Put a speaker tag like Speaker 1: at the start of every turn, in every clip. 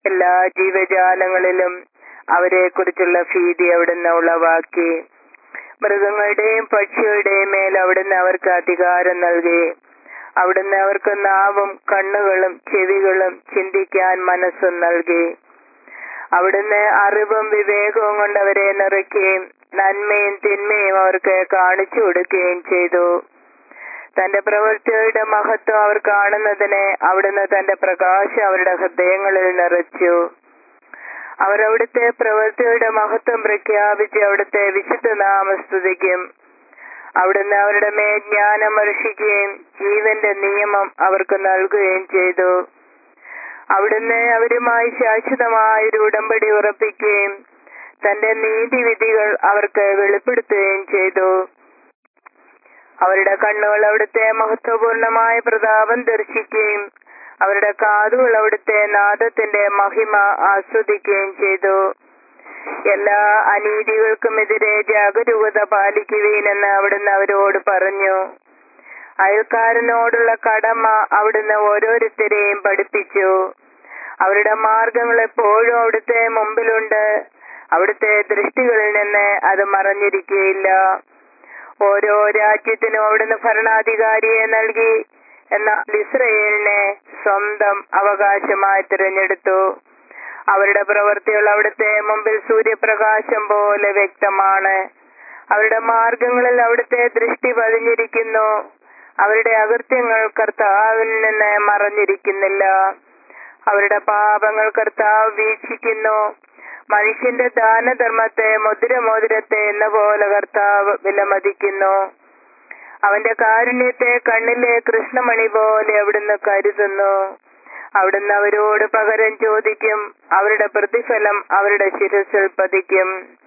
Speaker 1: എല്ലാ ജീവജാലങ്ങളിലും അവരെ കുറിച്ചുള്ള ഭീതി അവിടുന്ന് ഉളവാക്കി മൃഗങ്ങളുടെയും പക്ഷികളുടെയും മേൽ അവിടുന്ന് അവർക്ക് അധികാരം നൽകി അവിടുന്ന് അവർക്ക് നാവും കണ്ണുകളും ചെവികളും ചിന്തിക്കാൻ മനസ്സും നൽകി അവിടുന്ന് അറിവും വിവേകവും കൊണ്ട് അവരെ നിറയ്ക്കുകയും നന്മയും തിന്മയും അവർക്ക് കാണിച്ചു കൊടുക്കുകയും ചെയ്തു തന്റെ പ്രവൃത്തിയുടെ മഹത്വം അവർ കാണുന്നതിന് അവിടുന്ന് തന്റെ പ്രകാശം അവരുടെ ഹൃദയങ്ങളിൽ നിറച്ചു അവർ അവിടുത്തെ പ്രവൃത്തിയുടെ മഹത്വം പ്രഖ്യാപിച്ച് അവിടുത്തെ വിശുദ്ധ നാമസ്തുതിക്കും അവിടുന്ന് അവരുടെ മേൽ ജ്ഞാനം വർഷിക്കുകയും ജീവന്റെ നിയമം അവർക്ക് നൽകുകയും ചെയ്തു അവിടുന്ന് അവരുമായി ശാശ്വതമായ ഒരു ഉടമ്പടി ഉറപ്പിക്കുകയും തന്റെ നീതിവിധികൾ അവർക്ക് വെളിപ്പെടുത്തുകയും ചെയ്തു അവരുടെ കണ്ണുകൾ അവിടുത്തെ മഹത്വപൂർണമായ പ്രതാപം ദർശിക്കുകയും അവരുടെ കാതുകൾ അവിടുത്തെ നാദത്തിന്റെ മഹിമ ആസ്വദിക്കുകയും ചെയ്തു എല്ലാ അനീതികൾക്കുമെതിരെ ജാഗരൂകത പാലിക്കുവീനെന്ന് അവിടുന്ന് അവരോട് പറഞ്ഞു അയൽക്കാരനോടുള്ള കടമ അവിടുന്ന് ഓരോരുത്തരെയും പഠിപ്പിച്ചു അവരുടെ മാർഗങ്ങൾ എപ്പോഴും അവിടുത്തെ മുമ്പിലുണ്ട് അവിടുത്തെ ദൃഷ്ടികളിൽ നിന്ന് അത് മറഞ്ഞിരിക്കുകയില്ല ഓരോ രാജ്യത്തിനും അവിടുന്ന് ഭരണാധികാരിയെ നൽകി എന്നാൽ ഇസ്രയേലിനെ സ്വന്തം അവകാശമായി തിരഞ്ഞെടുത്തു അവരുടെ പ്രവൃത്തികൾ അവിടുത്തെ മുമ്പിൽ സൂര്യപ്രകാശം പോലെ വ്യക്തമാണ് അവരുടെ മാർഗങ്ങളിൽ അവിടുത്തെ ദൃഷ്ടി പതിഞ്ഞിരിക്കുന്നു അവരുടെ അകൃത്യങ്ങൾ കർത്താവിൽ നിന്ന് മറഞ്ഞിരിക്കുന്നില്ല അവരുടെ പാപങ്ങൾ കർത്താവ് വീക്ഷിക്കുന്നു മനുഷ്യന്റെ ദാനധർമ്മത്തെ മുദ്രമോതിരത്തെ എന്ന പോലെ കർത്താവ് വിലമതിക്കുന്നു അവന്റെ കാരുണ്യത്തെ കണ്ണിലെ കൃഷ്ണമണി പോലെ അവിടുന്ന് കരുതുന്നു അവിടുന്ന് അവരോട് പകരം ചോദിക്കും അവരുടെ പ്രതിഫലം അവരുടെ ശിരസിൽ പതിക്കും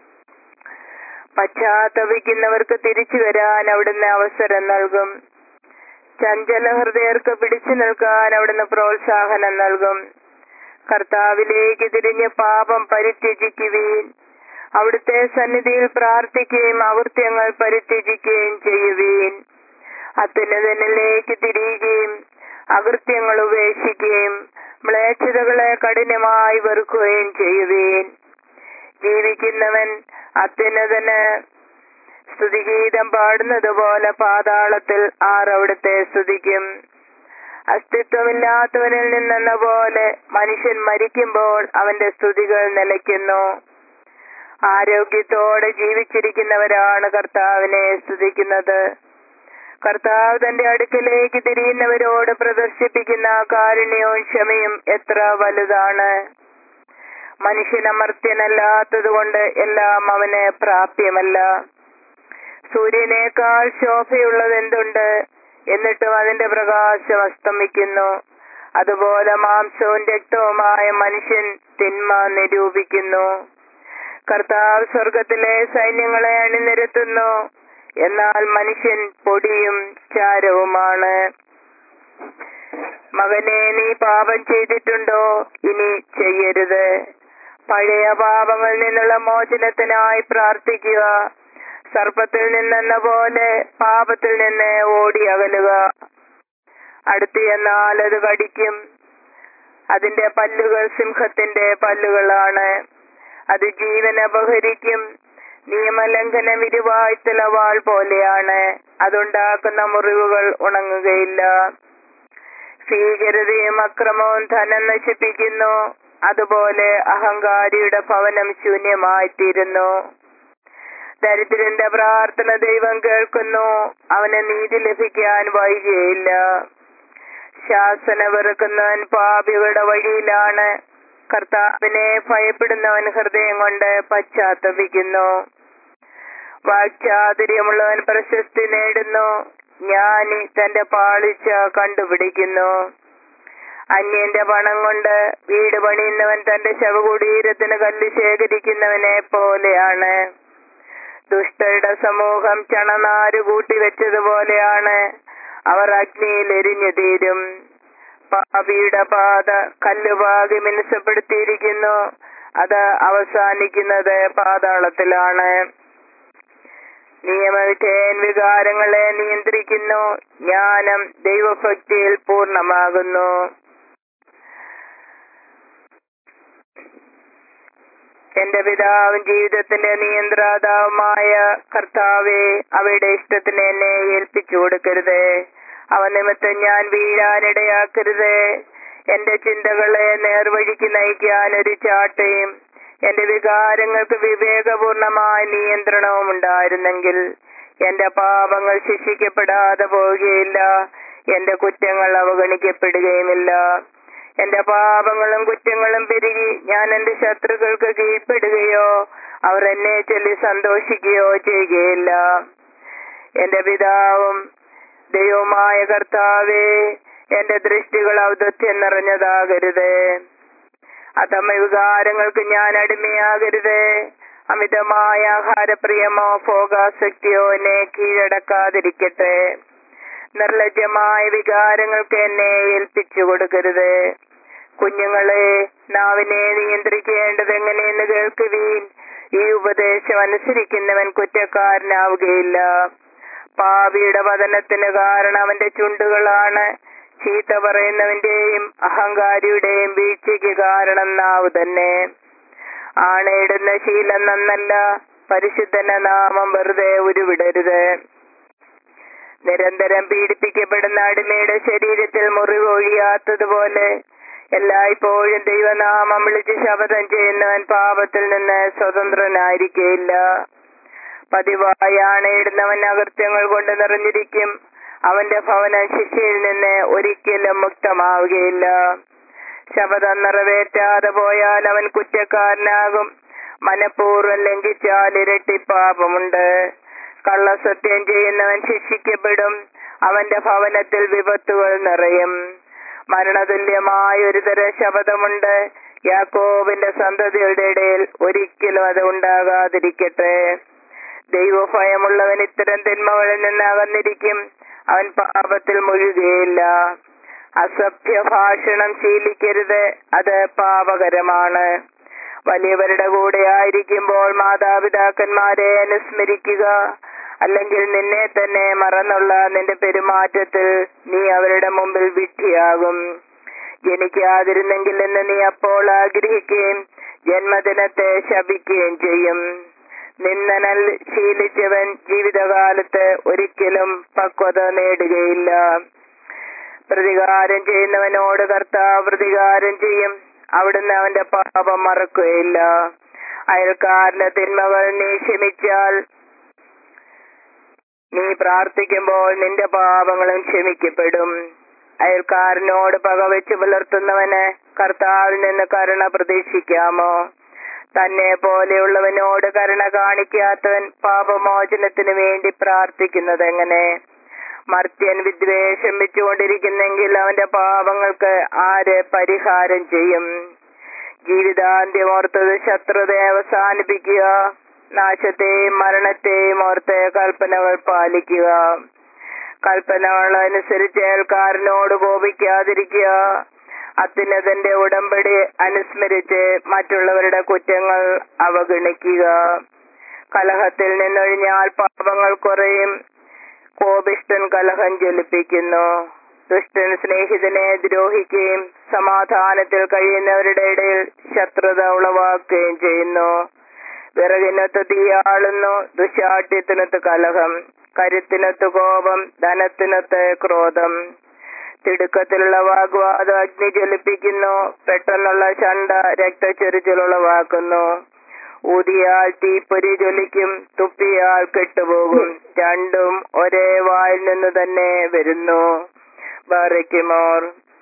Speaker 1: പശ്ചാത്തപിക്കുന്നവർക്ക് തിരിച്ചു വരാൻ അവിടുന്ന് അവസരം നൽകും ചഞ്ചല ഹൃദയർക്ക് പിടിച്ചു നിൽക്കാൻ അവിടുന്ന് പ്രോത്സാഹനം നൽകും കർത്താവിലേക്ക് തിരിഞ്ഞ് പാപം പരിത്യജിക്കുവീൻ അവിടുത്തെ സന്നിധിയിൽ പ്രാർത്ഥിക്കുകയും അകൃത്യങ്ങൾ പരിത്യജിക്കുകയും ചെയ്യുവീൻ അത്യുന്നതനിലേക്ക് തിരിയുകയും അകൃത്യങ്ങൾ ഉപേക്ഷിക്കുകയും മ്ലേച്ഛതകളെ കഠിനമായി വെറുക്കുകയും ചെയ്യുവീൻ ജീവിക്കുന്നവൻ അത്യുന്നതന് സ്തുതിഗീതം പാടുന്നത് പോലെ പാതാളത്തിൽ ആർ അവിടുത്തെ സ്തുതിക്കും അസ്തിത്വമില്ലാത്തവനിൽ നിന്നെന്ന പോലെ മനുഷ്യൻ മരിക്കുമ്പോൾ അവന്റെ സ്തുതികൾ നിലയ്ക്കുന്നു ആരോഗ്യത്തോടെ ജീവിച്ചിരിക്കുന്നവരാണ് കർത്താവിനെ സ്തുതിക്കുന്നത് കർത്താവ് തന്റെ അടുക്കലേക്ക് തിരിയുന്നവരോട് പ്രദർശിപ്പിക്കുന്ന കാരുണ്യവും ക്ഷമയും എത്ര വലുതാണ് മനുഷ്യൻ അമർത്യനല്ലാത്തതുകൊണ്ട് എല്ലാം അവന് പ്രാപ്യമല്ല സൂര്യനേക്കാൾ ശോഭയുള്ളത് എന്തുണ്ട് എന്നിട്ടും അതിന്റെ പ്രകാശം അസ്തമിക്കുന്നു അതുപോലെ മാംസവും രക്തവുമായ മനുഷ്യൻ തിന്മ നിരൂപിക്കുന്നു കർത്താവ് സ്വർഗത്തിലെ സൈന്യങ്ങളെ അണിനിരത്തുന്നു എന്നാൽ മനുഷ്യൻ പൊടിയും ചാരവുമാണ് മകനെ നീ പാപം ചെയ്തിട്ടുണ്ടോ ഇനി ചെയ്യരുത് പഴയ പാപങ്ങളിൽ നിന്നുള്ള മോചനത്തിനായി പ്രാർത്ഥിക്കുക സർപ്പത്തിൽ നിന്നെന്ന പോലെ പാപത്തിൽ നിന്ന് ഓടി അകലുക അടുത്ത് എന്നാൽ അത് കടിക്കും അതിന്റെ പല്ലുകൾ സിംഹത്തിന്റെ പല്ലുകളാണ് അത് ജീവൻ അപഹരിക്കും നിയമലംഘനം ഇരുവായ്ത്തല വാൾ പോലെയാണ് അതുണ്ടാക്കുന്ന മുറിവുകൾ ഉണങ്ങുകയില്ല ഭീകരതയും അക്രമവും ധനം നശിപ്പിക്കുന്നു അതുപോലെ അഹങ്കാരിയുടെ ഭവനം ശൂന്യമായിത്തീരുന്നു ദരിദ്രന്റെ പ്രാർത്ഥന ദൈവം കേൾക്കുന്നു അവന് നീതി ലഭിക്കാൻ വൈകിയില്ല ശാസന വെറുക്കുന്നവൻ പാപികളുടെ വഴിയിലാണ് കർത്താവിനെ ഭയപ്പെടുന്നവൻ ഹൃദയം കൊണ്ട് പശ്ചാത്തപിക്കുന്നു വാക്ചാതുര്യമുള്ളവൻ പ്രശസ്തി നേടുന്നു ജ്ഞാനി തന്റെ പാളിച്ച കണ്ടുപിടിക്കുന്നു അന്യന്റെ പണം കൊണ്ട് വീട് പണിയുന്നവൻ തന്റെ ശവകുടീരത്തിന് കല്ല് ശേഖരിക്കുന്നവനെ പോലെയാണ് ദുഷ്ടരുടെ സമൂഹം ചണനാര് കൂട്ടിവെച്ചതുപോലെയാണ് അവർ അഗ്നിയിൽ എരിഞ്ഞു തീരും പാപിയുടെ പാത കല്ലുപാകി മിനുസപ്പെടുത്തിയിരിക്കുന്നു അത് അവസാനിക്കുന്നത് പാതാളത്തിലാണ് നിയമവിധേയൻ വികാരങ്ങളെ നിയന്ത്രിക്കുന്നു ജ്ഞാനം ദൈവഭക്തിയിൽ പൂർണ്ണമാകുന്നു എന്റെ പിതാവും ജീവിതത്തിന്റെ നിയന്ത്രാതാവുമായ കർത്താവെ അവയുടെ ഇഷ്ടത്തിന് എന്നെ ഏൽപ്പിച്ചു കൊടുക്കരുത് അവ നിമിത്തം ഞാൻ വീഴാനിടയാക്കരുത് എന്റെ ചിന്തകളെ നേർവഴിക്ക് നയിക്കാൻ ഒരു ചാട്ടയും എന്റെ വികാരങ്ങൾക്ക് വിവേകപൂർണമായ നിയന്ത്രണവും ഉണ്ടായിരുന്നെങ്കിൽ എന്റെ പാപങ്ങൾ ശിക്ഷിക്കപ്പെടാതെ പോവുകയില്ല എന്റെ കുറ്റങ്ങൾ അവഗണിക്കപ്പെടുകയുമില്ല എന്റെ പാപങ്ങളും കുറ്റങ്ങളും പെരുകി ഞാൻ എന്റെ ശത്രുക്കൾക്ക് കീഴ്പ്പെടുകയോ അവർ എന്നെ ചൊല്ലി സന്തോഷിക്കുകയോ ചെയ്യുകയില്ല എന്റെ പിതാവും ദൈവമായ കർത്താവേ എന്റെ ദൃഷ്ടികൾ ഔദത്യം നിറഞ്ഞതാകരുത് അധമ വികാരങ്ങൾക്ക് ഞാൻ അടിമയാകരുത് അമിതമായ ആഹാരപ്രിയമോ ഭോഗാസക്തിയോ എന്നെ കീഴടക്കാതിരിക്കട്ടെ നിർലജ്ജമായ വികാരങ്ങൾക്ക് എന്നെ ഏൽപ്പിച്ചു കൊടുക്കരുത് കുഞ്ഞുങ്ങളെ നാവിനെ നിയന്ത്രിക്കേണ്ടത് എങ്ങനെയെന്ന് കേൾക്കുവീൻ ഈ ഉപദേശം അനുസരിക്കുന്നവൻ കുറ്റക്കാരനാവുകയില്ല പാപിയുടെ പതനത്തിന് കാരണം അവന്റെ ചുണ്ടുകളാണ് ചീത്ത പറയുന്നവന്റെയും അഹങ്കാരിയുടെയും വീഴ്ചയ്ക്ക് കാരണം നാവ് തന്നെ ആണയിടുന്ന ശീലം നന്നല്ല പരിശുദ്ധന നാമം വെറുതെ ഉരുവിടരുത് നിരന്തരം പീഡിപ്പിക്കപ്പെടുന്ന അടിമയുടെ ശരീരത്തിൽ മുറിവ് ഒഴിയാത്തതുപോലെ എല്ലായ്പ്പോഴും ദൈവനാമം വിളിച്ച് ശപഥം ചെയ്യുന്നവൻ പാപത്തിൽ നിന്ന് സ്വതന്ത്രനായിരിക്കയില്ല പതിവായി ആണയിടുന്നവൻ അകൃത്യങ്ങൾ കൊണ്ട് നിറഞ്ഞിരിക്കും അവന്റെ ഭവനം ശിക്ഷയിൽ നിന്ന് ഒരിക്കലും മുക്തമാവുകയില്ല ശപഥം നിറവേറ്റാതെ പോയാൽ അവൻ കുറ്റക്കാരനാകും മനഃപൂർവ്വം ലംഘിച്ചാൽ ഇരട്ടി പാപമുണ്ട് കള്ളസത്യം ചെയ്യുന്നവൻ ശിക്ഷിക്കപ്പെടും അവന്റെ ഭവനത്തിൽ വിപത്തുകൾ നിറയും മരണതുല്യമായ ഒരു തരം ശപഥമുണ്ട് യാക്കോബിന്റെ സന്തതിയുടെ ഇടയിൽ ഒരിക്കലും അത് ഉണ്ടാകാതിരിക്കട്ടെ ദൈവഭയമുള്ളവൻ ഇത്തരം തിന്മകളിൽ നിന്ന് അകന്നിരിക്കും അവൻ പാപത്തിൽ മുഴുകുകയില്ല അസഭ്യ ഭാഷണം ശീലിക്കരുത് അത് പാപകരമാണ് വലിയവരുടെ കൂടെ ആയിരിക്കുമ്പോൾ മാതാപിതാക്കന്മാരെ അനുസ്മരിക്കുക അല്ലെങ്കിൽ നിന്നെ തന്നെ മറന്നുള്ള നിന്റെ പെരുമാറ്റത്തിൽ നീ അവരുടെ മുമ്പിൽ വിഡ്ഢിയാകും ജനിക്കാതിരുന്നെങ്കിൽ എന്ന് നീ അപ്പോൾ ആഗ്രഹിക്കുകയും ജന്മദിനത്തെ ശപിക്കുകയും ചെയ്യും നിന്ദനൽ ശീലിച്ചവൻ ജീവിതകാലത്ത് ഒരിക്കലും പക്വത നേടുകയില്ല പ്രതികാരം ചെയ്യുന്നവനോട് കർത്താവ് പ്രതികാരം ചെയ്യും അവിടുന്ന് അവന്റെ പാപം മറക്കുകയില്ല അയൽക്കാരന്റെ തിന്മകൾ നീ ക്ഷമിച്ചാൽ നീ പ്രാർത്ഥിക്കുമ്പോൾ നിന്റെ പാപങ്ങളും ക്ഷമിക്കപ്പെടും അയൽക്കാരനോട് പകവെച്ച് പുലർത്തുന്നവന് കർത്താവിൽ നിന്ന് കരുണ പ്രതീക്ഷിക്കാമോ തന്നെ പോലെയുള്ളവനോട് കരുണ കാണിക്കാത്തവൻ പാപമോചനത്തിന് വേണ്ടി പ്രാർത്ഥിക്കുന്നത് എങ്ങനെ മർത്യൻ വിദ്വേഷം വെച്ചുകൊണ്ടിരിക്കുന്നെങ്കിൽ അവന്റെ പാപങ്ങൾക്ക് ആര് പരിഹാരം ചെയ്യും ജീവിതാന്ത്യം ഓർത്തത് ശത്രുത അവസാനിപ്പിക്കുക നാശത്തെയും മരണത്തെയും ഓർത്ത് കൽപ്പനകൾ പാലിക്കുക കൽപ്പനകൾ അനുസരിച്ച് അയൽക്കാരനോട് കോപിക്കാതിരിക്കുക അത്യുന്നതന്റെ ഉടമ്പടി അനുസ്മരിച്ച് മറ്റുള്ളവരുടെ കുറ്റങ്ങൾ അവഗണിക്കുക കലഹത്തിൽ നിന്നൊഴിഞ്ഞാൽ പാപങ്ങൾ കുറയും കോപിഷ്ടൻ കലഹം ജ്വലിപ്പിക്കുന്നു ദുഷ്ടൻ സ്നേഹിതനെ ദ്രോഹിക്കുകയും സമാധാനത്തിൽ കഴിയുന്നവരുടെ ഇടയിൽ ശത്രുത ഉളവാക്കുകയും ചെയ്യുന്നു വിറകിനൊത്ത് തീയാളുന്നു ദുശാഠ്യത്തിനൊത്ത് കലഹം കരുത്തിനൊത്ത് കോപം ധനത്തിനൊത്ത് ക്രോധം തിടുക്കത്തിലുള്ള വാഗ്വാദം അഗ്നി ജ്വലിപ്പിക്കുന്നു പെട്ടെന്നുള്ള ചണ്ട രക്തച്ചൊരിച്ചിലുളവാക്കുന്നു ഊതിയാൽ തീപ്പൊരി ജ്വലിക്കും തുപ്പിയാൽ കെട്ടുപോകും രണ്ടും ഒരേ വായിൽ നിന്ന് തന്നെ വരുന്നു ബാറയ്ക്കുമോർ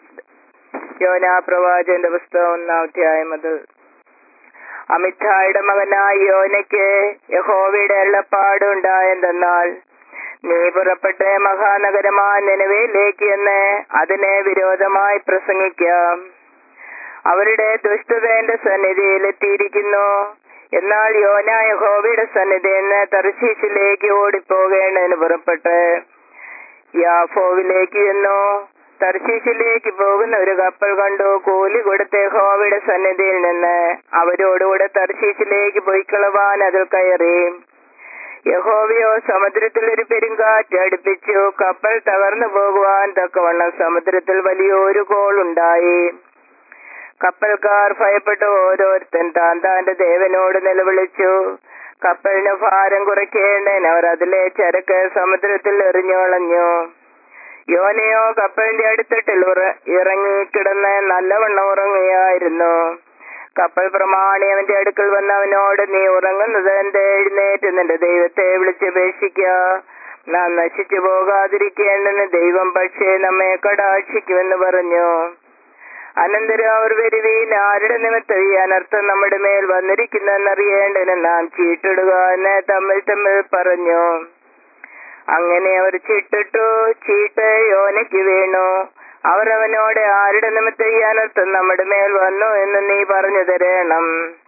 Speaker 1: യോനാ പ്രവാചന്റെ പുസ്തകം ഒന്നാം അധ്യായം മുതൽ അമിതായുടെ മകനായ യോനയ്ക്ക് യഹോവയുടെ എള്ളപ്പാട് ഉണ്ടായെന്തെന്നാൽ നീ പുറപ്പെട്ട് മഹാനഗരമായ നിലവിലേക്ക് എന്ന് അതിനെ വിരോധമായി പ്രസംഗിക്കാം അവരുടെ ദുഷ്ടത എന്റെ സന്നിധിയിൽ എത്തിയിരിക്കുന്നു എന്നാൽ യോന യഹോവയുടെ സന്നിധിയിൽ നിന്ന് തർശീശിലേക്ക് ഓടിപ്പോകേണ്ടതിന് പുറപ്പെട്ട് യാഫോവിലേക്ക് ചെന്നു തർശീശിലേക്ക് പോകുന്ന ഒരു കപ്പൽ കണ്ടു കൂലി കൊടുത്ത് യഹോവയുടെ സന്നിധിയിൽ നിന്ന് അവരോടുകൂടെ തർശീശിലേക്ക് പൊയ്ക്കളവാൻ അതിൽ കയറി യഹോവയോ സമുദ്രത്തിൽ ഒരു പെരുങ്കാറ്റ് അടുപ്പിച്ചു കപ്പൽ തകർന്നു പോകുവാൻ തക്കവണ്ണം സമുദ്രത്തിൽ വലിയൊരു കോളുണ്ടായി കപ്പൽക്കാർ ഭയപ്പെട്ടു ഓരോരുത്തൻ താൻ താന്റെ ദേവനോട് നിലവിളിച്ചു കപ്പലിന് ഭാരം കുറയ്ക്കേണ്ടതിന് അവർ അതിലെ ചരക്ക് സമുദ്രത്തിൽ എറിഞ്ഞു കളഞ്ഞു യോനയോ കപ്പലിന്റെ അടിത്തട്ടിൽ ഉറ ഇറങ്ങി കിടന്ന് നല്ലവണ്ണം ഉറങ്ങുകയായിരുന്നു കപ്പൽ പ്രമാണി അവന്റെ അടുക്കൽ വന്ന് അവനോട് നീ ഉറങ്ങുന്നത് എന്റെ എഴുന്നേറ്റ് നിന്റെ ദൈവത്തെ വിളിച്ചപേക്ഷിക്ക നാം നശിച്ചു പോകാതിരിക്കേണ്ടെന്ന് ദൈവം പക്ഷേ നമ്മെ കടാക്ഷിക്കുമെന്ന് പറഞ്ഞു അനന്തരം അവർ വരുവീൻ ആരുടെ നിമിത്തം ഈ അനർത്ഥം നമ്മുടെ മേൽ വന്നിരിക്കുന്നെന്നറിയേണ്ടതിന് നാം ചീട്ടിടുക എന്ന് തമ്മിൽ തമ്മിൽ പറഞ്ഞു അങ്ങനെ അവർ ചീട്ടിട്ടു ചീട്ട് യോനയ്ക്ക് വീണു അവർ അവനോട് ആരുടെ നിമിത്തം ഈ അനർത്ഥം നമ്മുടെ മേൽ വന്നു എന്ന് നീ പറഞ്ഞു തരണം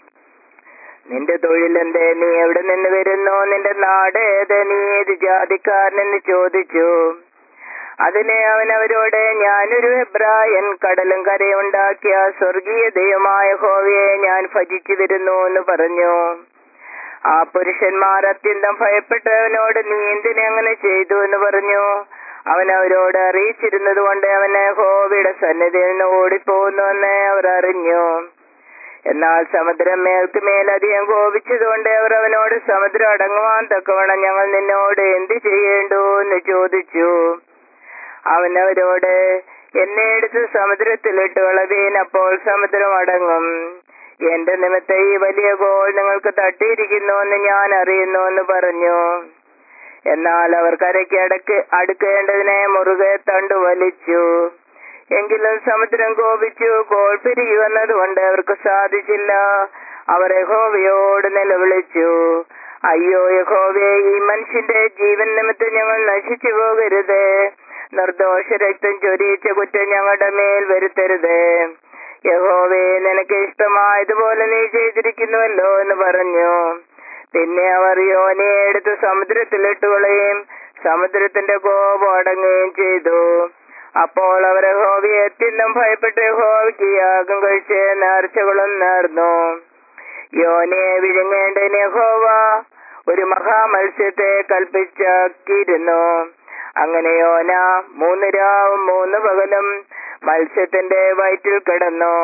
Speaker 1: നിന്റെ തൊഴിലെന്തേ നീ എവിടെ നിന്ന് വരുന്നു നിന്റെ നാട് ഏത് നീ ഏത് ജാതിക്കാരനെന്ന് ചോദിച്ചു അതിനെ അവൻ അവരോട് ഞാനൊരു എബ്രായൻ കടലും കരയും ഉണ്ടാക്കിയ സ്വർഗീയ ദൈവമായ ഹോവയെ ഞാൻ ഭജിച്ചു വരുന്നു എന്ന് പറഞ്ഞു ആ പുരുഷന്മാർ അത്യന്തം ഭയപ്പെട്ടവനോട് നീ എന്തിനെ അങ്ങനെ ചെയ്തു എന്ന് പറഞ്ഞു അവൻ അവരോട് അറിയിച്ചിരുന്നത് കൊണ്ട് അവന് ഹോവയുടെ സന്നിധിയിൽ നിന്ന് ഓടിപ്പോകുന്നുവെന്ന് അവർ അറിഞ്ഞു എന്നാൽ സമുദ്രം മേൽക്ക് മേലധികം കോപിച്ചതുകൊണ്ട് അവർ അവനോട് സമുദ്രം അടങ്ങുവാൻ തക്കവണ്ണം ഞങ്ങൾ നിന്നോട് എന്ത് ചെയ്യേണ്ടു എന്ന് ചോദിച്ചു അവൻ അവരോട് എന്നെ എടുത്ത് സമുദ്രത്തിലിട്ട് വളവീൻ അപ്പോൾ സമുദ്രം അടങ്ങും എന്റെ നിമിത്തം ഈ വലിയ ഗോൾ നിങ്ങൾക്ക് തട്ടിയിരിക്കുന്നു എന്ന് ഞാൻ അറിയുന്നു എന്ന് പറഞ്ഞു എന്നാൽ അവർ കരയ്ക്ക് അടക്ക് അടുക്കേണ്ടതിനെ മുറുകെ തണ്ടു വലിച്ചു എങ്കിലും സമുദ്രം കോപിച്ചു കോൾ പിരികി വന്നതുകൊണ്ട് അവർക്ക് സാധിച്ചില്ല അവർ യഹോവയോട് നിലവിളിച്ചു അയ്യോ യഹോവേ ഈ മനുഷ്യന്റെ ജീവൻ നിമിത്തം ഞങ്ങൾ നശിച്ചു പോകരുത് നിർദോഷ രക്തം ചൊരിയിച്ച കുറ്റം ഞങ്ങളുടെ മേൽ വരുത്തരുത് യഹോവേ നിനക്ക് ഇഷ്ടമായതുപോലെ നീ ചെയ്തിരിക്കുന്നുവല്ലോ എന്ന് പറഞ്ഞു പിന്നെ അവർ യോനയെ എടുത്ത് സമുദ്രത്തിലിട്ടുകളയും സമുദ്രത്തിന്റെ കോപം അടങ്ങുകയും ചെയ്തു അപ്പോൾ അവർ ഹോവിയെ അത്യന്തം ഭയപ്പെട്ട് ഹോവിക്ക് യാഗം കഴിച്ച് നേർച്ചകളും നേർന്നു യോനയെ വിഴുങ്ങേണ്ടതിന് ഹോവ ഒരു മഹാമത്സ്യത്തെ കൽപ്പിച്ചാക്കിയിരുന്നു അങ്ങനെ യോന മൂന്ന് രാവും മൂന്ന് പകലും മത്സ്യത്തിന്റെ വയറ്റിൽ കിടന്നു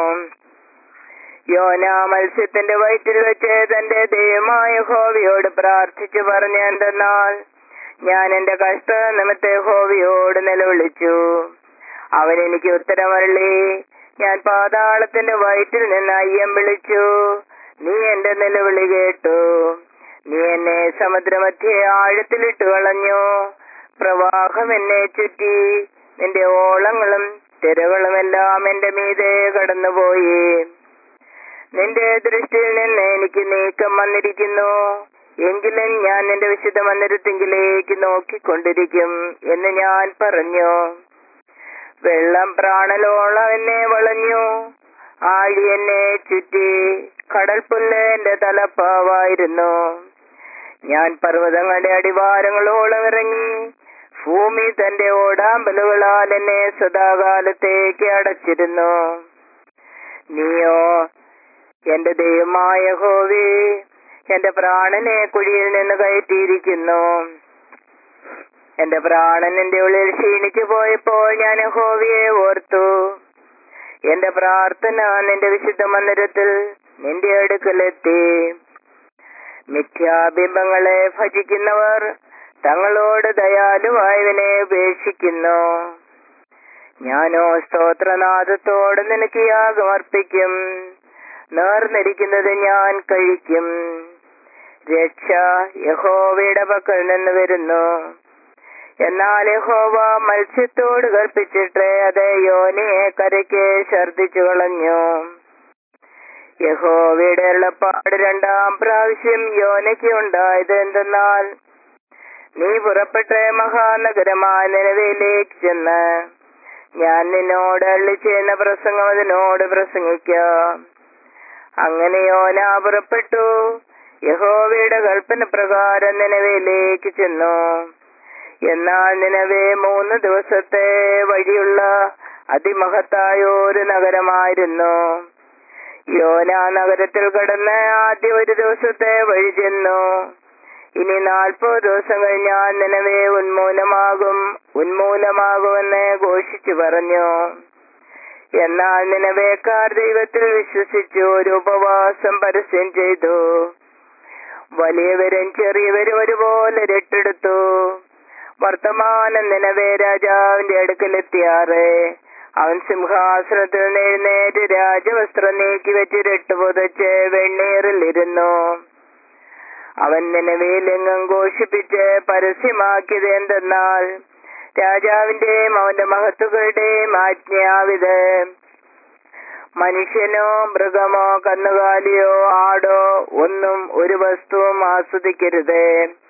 Speaker 1: യോന മത്സ്യത്തിന്റെ വയറ്റിൽ വെച്ച് തന്റെ ദൈവമായ ഹോവിയോട് പ്രാർത്ഥിച്ചു പറഞ്ഞ എന്തെന്നാൽ ഞാൻ എന്റെ കഷ്ട നിമിത്തെ ഹോവിയോട് നിലവിളിച്ചു അവൻ എനിക്ക് ഉത്തരമരളി ഞാൻ പാതാളത്തിന്റെ വയറ്റിൽ നിന്ന് അയ്യം വിളിച്ചു നീ എന്റെ നിലവിളി കേട്ടു നീ എന്നെ സമുദ്രമധ്യേ ആഴത്തിലിട്ട് കളഞ്ഞു പ്രവാഹം എന്നെ ചുറ്റി നിന്റെ ഓളങ്ങളും തിരകളുമെല്ലാം എന്റെ മീതെ കടന്നുപോയി നിന്റെ ദൃഷ്ടിയിൽ നിന്ന് എനിക്ക് നീക്കം വന്നിരിക്കുന്നു എങ്കിലും ഞാൻ നിന്റെ വിശുദ്ധ മന്ദിരത്തിങ്കിലേക്ക് നോക്കിക്കൊണ്ടിരിക്കും എന്ന് ഞാൻ പറഞ്ഞു വെള്ളം പ്രാണലോളം എന്നെ വളഞ്ഞു ആഴി എന്നെ ചുറ്റി കടൽപ്പുല്ല് എന്റെ തലപ്പാവായിരുന്നു ഞാൻ പർവ്വതങ്ങളുടെ അടിവാരങ്ങളോളം ഇറങ്ങി ഭൂമി തന്റെ ഓടാമ്പലുകളാൽ എന്നെ സദാകാലത്തേക്ക് അടച്ചിരുന്നു നീയോ എന്റെ ദൈവമായ ഹോവി എന്റെ പ്രാണനെ കുഴിയിൽ നിന്ന് കയറ്റിയിരിക്കുന്നു എന്റെ പ്രാണൻ എന്റെ ഉള്ളിൽ ക്ഷീണിച്ചു പോയപ്പോൾ ഞാൻ ഹോവിയെ ഓർത്തു എന്റെ പ്രാർത്ഥന നിന്റെ വിശുദ്ധ മന്ദിരത്തിൽ നിന്റെ അടുക്കലെത്തി മിഥ്യാബിംബങ്ങളെ ഭജിക്കുന്നവർ തങ്ങളോട് ദയാലുവായവനെ ഉപേക്ഷിക്കുന്നു ഞാനോ സ്തോത്രനാഥത്തോട് നിനക്ക് യാഗം അർപ്പിക്കും നേർന്നിരിക്കുന്നത് ഞാൻ കഴിക്കും രക്ഷ യഹോവയുടെ പക്കൽ നിന്ന് വരുന്നു എന്നാൽ യഹോവ മത്സ്യത്തോട് കൽപ്പിച്ചിട്ട് അത് യോനിയെ കരയ്ക്ക് ഛർദിച്ചു കളഞ്ഞു യഹോവയുടെ ഉള്ളപ്പാട് രണ്ടാം പ്രാവശ്യം യോനയ്ക്ക് ഉണ്ടായത് എന്തെന്നാൽ നീ പുറപ്പെട്ട മഹാനഗരമായ നിലവിലേക്ക് ചെന്ന് ഞാൻ നിന്നോട് അള്ളി ചെയ്യുന്ന പ്രസംഗം അതിനോട് പ്രസംഗിക്കാം അങ്ങനെ യോന പുറപ്പെട്ടു യഹോവയുടെ കൽപ്പന പ്രകാരം നിലവിലേക്ക് ചെന്നു എന്നാൽ നിലവേ മൂന്ന് ദിവസത്തെ വഴിയുള്ള അതിമഹത്തായ ഒരു നഗരമായിരുന്നു യോന നഗരത്തിൽ കടന്ന് ആദ്യ ഒരു ദിവസത്തെ വഴി ചെന്നു ഇനി നാൽപ്പത് ദിവസം കഴിഞ്ഞാൽ നിലവേ ഉന്മൂലമാകും ഉന്മൂലമാകുമെന്ന് ഘോഷിച്ചു പറഞ്ഞു എന്നാൽ നിലവേക്കാർ ദൈവത്തിൽ വിശ്വസിച്ചു ഒരു ഉപവാസം പരസ്യം ചെയ്തു വലിയവരും ചെറിയവരും ഒരുപോലെ രട്ടെടുത്തു വർത്തമാനം നിലവേ രാജാവിന്റെ അടുക്കലെത്തിയാറ് അവൻ സിംഹാസനത്തിൽ നിന്ന് എഴുന്നേറ്റ് രാജവസ്ത്രം നീക്കി വെച്ച് രട്ട് പുതച്ച് വെണ്ണീറിലിരുന്നു അവൻ നിലവിലെങ്ങും ഘോഷിപ്പിച്ച് പരസ്യമാക്കിയത് എന്തെന്നാൽ രാജാവിന്റെയും അവന്റെ മഹത്തുക്കളുടെയും ആജ്ഞയാവിത് മനുഷ്യനോ മൃഗമോ കന്നുകാലിയോ ആടോ ഒന്നും ഒരു വസ്തുവും ആസ്വദിക്കരുത്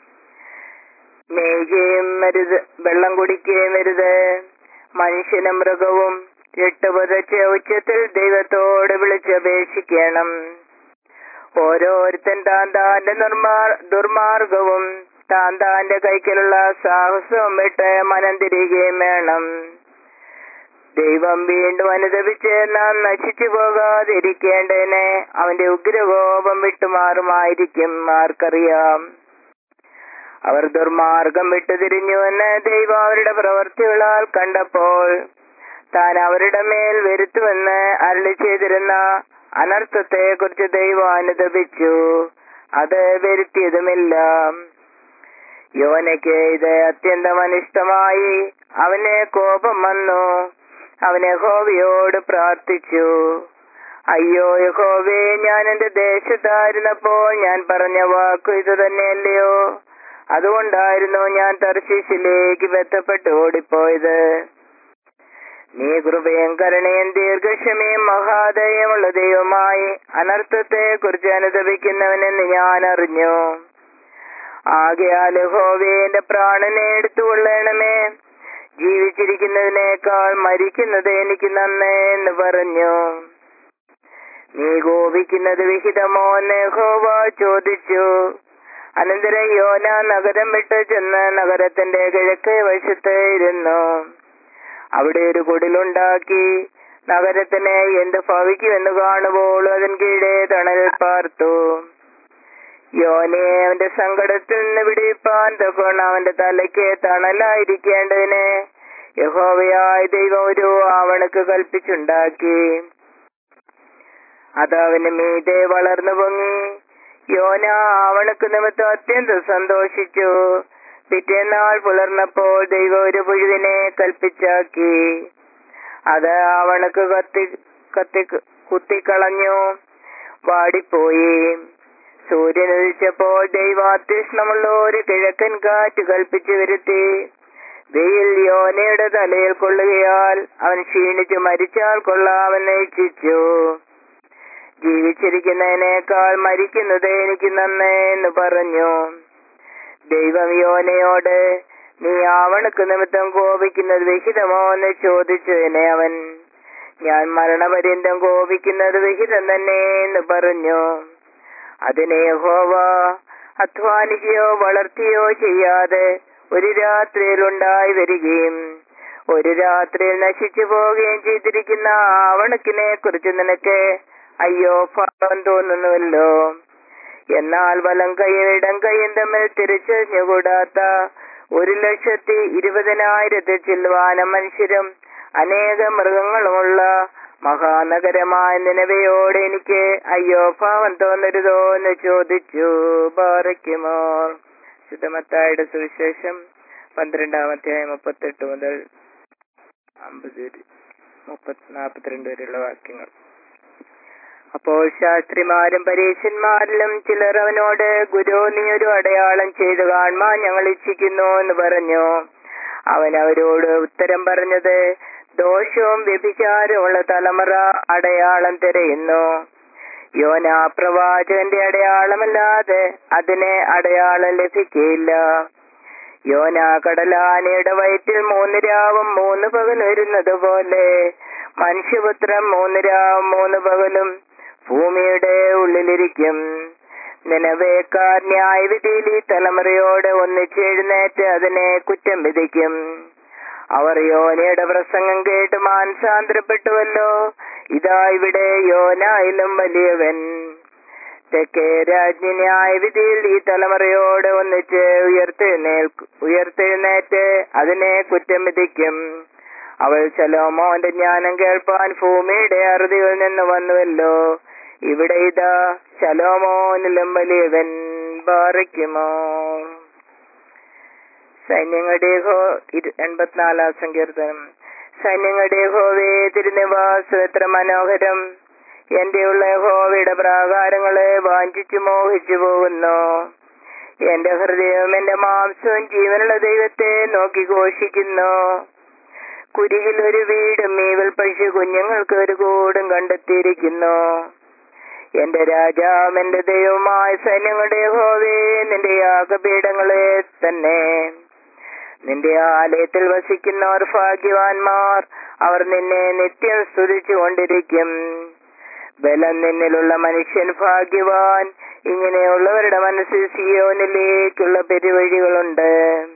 Speaker 1: മേയുകയും വരുത് വെള്ളം കുടിക്കുകയും വരുത് മനുഷ്യനും മൃഗവും എട്ടുപതച്ച് ഉച്ചത്തിൽ ദൈവത്തോട് വിളിച്ചപേക്ഷിക്കണം ഓരോരുത്തൻ താൻ താന്റെ നിർമാർ ദുർമാർഗവും താൻ താന്റെ കൈക്കലുള്ള സാഹസവും വിട്ട് മനം തിരികെയും വേണം ദൈവം വീണ്ടും അനുദപിച്ച് നാം നശിച്ചു പോകാതിരിക്കേണ്ടതിന് അവന്റെ ഉഗ്രകോപം വിട്ടുമാറുമായിരിക്കും ആർക്കറിയാം അവർ ദുർമാർഗം വിട്ടുതിരിഞ്ഞുവെന്ന് ദൈവം അവരുടെ പ്രവർത്തികളാൽ കണ്ടപ്പോൾ താൻ അവരുടെ മേൽ വരുത്തുമെന്ന് അരളി ചെയ്തിരുന്ന അനർത്ഥത്തെ കുറിച്ച് ദൈവം അനുദപിച്ചു അത് വരുത്തിയതുമില്ല യോനയ്ക്ക് ഇത് അത്യന്തം അനിഷ്ടമായി അവന് കോപം വന്നു അവൻ യഹോവയോട് പ്രാർത്ഥിച്ചു അയ്യോ യഹോവേ ഞാൻ എന്റെ ദേശത്തായിരുന്നപ്പോൾ ഞാൻ പറഞ്ഞ വാക്കു ഇത് തന്നെയല്ലയോ അതുകൊണ്ടായിരുന്നു ഞാൻ തർശീശിലേക്ക് ബന്ധപ്പെട്ട് ഓടിപ്പോയത് നീ കൃപയും കരുണയും ദീർഘക്ഷമയും മഹാദയമുള്ള ദൈവമായി അനർത്ഥത്തെ കുറിച്ച് അനുദപിക്കുന്നവനെന്ന് ഞാൻ അറിഞ്ഞു ആകയാൽ ഹോവേ എന്റെ പ്രാണനെ എടുത്തുകൊള്ളണമേ ജീവിച്ചിരിക്കുന്നതിനേക്കാൾ മരിക്കുന്നത് എനിക്ക് നന്നേ എന്ന് പറഞ്ഞു നീ കോപിക്കുന്നത് വിഹിതമോ എന്ന് ഹോവ ചോദിച്ചു അനന്തരം യോന നഗരം വിട്ട് ചെന്ന് നഗരത്തിന്റെ കിഴക്കേ വശത്ത് ഇരുന്നു അവിടെ ഒരു കുടിലുണ്ടാക്കി നഗരത്തിന് എന്ത് ഭവിക്കുമെന്ന് കാണുമ്പോൾ അതിൻ കീഴെ തണലിൽ പാർത്തു യോനെ അവന്റെ സങ്കടത്തിൽ നിന്ന് വിടിപ്പാൻ തൊക്കണം അവന്റെ തലയ്ക്ക് തണലായിരിക്കേണ്ടതിന് യഹോവയായ ദൈവം ഒരു ആവണക്ക് കൽപ്പിച്ചുണ്ടാക്കി അത് അവന് മീതെ വളർന്നു പൊങ്ങി യോന ആവണക്ക് നിമിത്തം അത്യന്തം സന്തോഷിച്ചു പിറ്റേന്നാൾ പുലർന്നപ്പോൾ ദൈവം ഒരു പുഴുവിനെ കൽപ്പിച്ചാക്കി അത് ആവണക്ക് കത്തി കത്തി കുത്തിക്കളഞ്ഞു വാടിപ്പോയി സൂര്യൻ ഉദിച്ചപ്പോൾ ദൈവാത്യക്ഷണമുള്ള ഒരു കിഴക്കൻ കാറ്റ് കൽപ്പിച്ചു വരുത്തി വെയിൽ യോനയുടെ തലയിൽ കൊള്ളുകയാൽ അവൻ ക്ഷീണിച്ചു മരിച്ചാൽ കൊള്ളാമെന്ന് ഇച്ഛിച്ചു ജീവിച്ചിരിക്കുന്നതിനേക്കാൾ മരിക്കുന്നത് എനിക്ക് നന്നേ എന്ന് പറഞ്ഞു ദൈവം യോനയോട് നീ ആവണക്ക് നിമിത്തം കോപിക്കുന്നത് വിഹിതമോ എന്ന് ചോദിച്ചതിനെ അവൻ ഞാൻ മരണപര്യന്തം കോപിക്കുന്നത് വിഹിതം തന്നെ എന്ന് പറഞ്ഞു അതിനെ യഹോവ അധ്വാനിക്കുകയോ വളർത്തിയോ ചെയ്യാതെ ഒരു രാത്രിയിൽ ഉണ്ടായി വരികയും ഒരു രാത്രിയിൽ നശിച്ചു പോവുകയും ചെയ്തിരിക്കുന്ന ആവണക്കിനെ കുറിച്ച് നിനക്ക് അയ്യോ പാപം തോന്നുന്നുവല്ലോ എന്നാൽ വലം കൈയും ഇടം കൈയും തമ്മിൽ തിരിച്ചറിഞ്ഞുകൂടാത്ത ഒരു ലക്ഷത്തി ഇരുപതിനായിരത്തി ചില്ലുവാന മനുഷ്യരും അനേക മൃഗങ്ങളുമുള്ള മഹാനഗരമായ നിലവയോട് എനിക്ക് അയ്യോ ഭാവം തോന്നരുതോ എന്ന് ചോദിച്ചു ബാറയ്ക്കുമോ ശുദ്ധമത്തായുടെ സുവിശേഷം പന്ത്രണ്ടാമത്തെ മുപ്പത്തെട്ട് മുതൽ അമ്പത് മുപ്പത്തി നാൽപ്പത്തിരണ്ട് വരെയുള്ള വാക്യങ്ങൾ അപ്പോൾ ശാസ്ത്രിമാരും പരീക്ഷന്മാരിലും ചിലർ അവനോട് ഗുരു നീ ഒരു അടയാളം ചെയ്തു കാണുവാൻ ഞങ്ങൾ ഇച്ഛിക്കുന്നു എന്ന് പറഞ്ഞു അവൻ അവരോട് ഉത്തരം പറഞ്ഞത് ദോഷവും വ്യഭിചാരമുള്ള തലമുറ അടയാളം തിരയുന്നു യോന പ്രവാചകന്റെ അടയാളമല്ലാതെ അതിന് അടയാളം ലഭിക്കയില്ല യോന കടലാനയുടെ വയറ്റിൽ മൂന്ന് രാവും മൂന്ന് പകൽ വരുന്നത് പോലെ മനുഷ്യപുത്രം മൂന്ന് രാവും മൂന്ന് പകലും ഭൂമിയുടെ ഉള്ളിലിരിക്കും നിലവേക്കാർ ന്യായവിധിയിൽ ഈ തലമുറയോട് ഒന്നിച്ചെഴുന്നേറ്റ് അതിനെ കുറ്റം വിധിക്കും അവർ യോനയുടെ പ്രസംഗം കേട്ട് മാനസാന്തരപ്പെട്ടുവല്ലോ ഇതാ ഇവിടെ യോനായാലും വലിയവൻ തെക്കേ രാജ്ഞി ന്യായവിധിയിൽ ഈ തലമുറയോട് ഒന്നിച്ച് ഉയർത്തെഴുന്നേൽക്കും ഉയർത്തെഴുന്നേറ്റ് അതിനെ കുറ്റം വിധിക്കും അവൾ ശലോമോന്റെ ജ്ഞാനം കേൾപ്പാൻ ഭൂമിയുടെ അറുതിയിൽ നിന്ന് വന്നുവല്ലോ ഇവിടെ ഇതാ ശലോമോനിലും വലിയവൻ ബാറിക്കുമോ സൈന്യങ്ങളുടെ ഹോ ഇരു- എൺപത്തിനാലാം സങ്കീർത്തനം സൈന്യങ്ങളുടെ ഹോവേ തിരുനിവാസം എത്ര മനോഹരം എന്റെ ഉള്ള ഹോവയുടെ പ്രാകാരങ്ങളെ വാഞ്ചിച്ചു മോഹിച്ചു പോകുന്നു എന്റെ ഹൃദയവും എന്റെ മാംസവും ജീവനുള്ള ദൈവത്തെ നോക്കി ഘോഷിക്കുന്നു കുരികിൽ ഒരു വീടും മീവൽ പശു കുഞ്ഞുങ്ങൾക്ക് ഒരു കൂടും കണ്ടെത്തിയിരിക്കുന്നു എന്റെ രാജാവ് എന്റെ ദൈവമായ സൈന്യങ്ങളുടെ ഹോവേ നിന്റെ യാഗപീഠങ്ങളെ തന്നെ നിന്റെ ആലയത്തിൽ വസിക്കുന്നവർ ഭാഗ്യവാന്മാർ അവർ നിന്നെ നിത്യം സ്തുതിച്ചു കൊണ്ടിരിക്കും ബലം നിന്നിലുള്ള മനുഷ്യൻ ഭാഗ്യവാൻ ഇങ്ങനെയുള്ളവരുടെ മനസ്സിൽ സിയോനിലേക്കുള്ള പെരുവഴികളുണ്ട്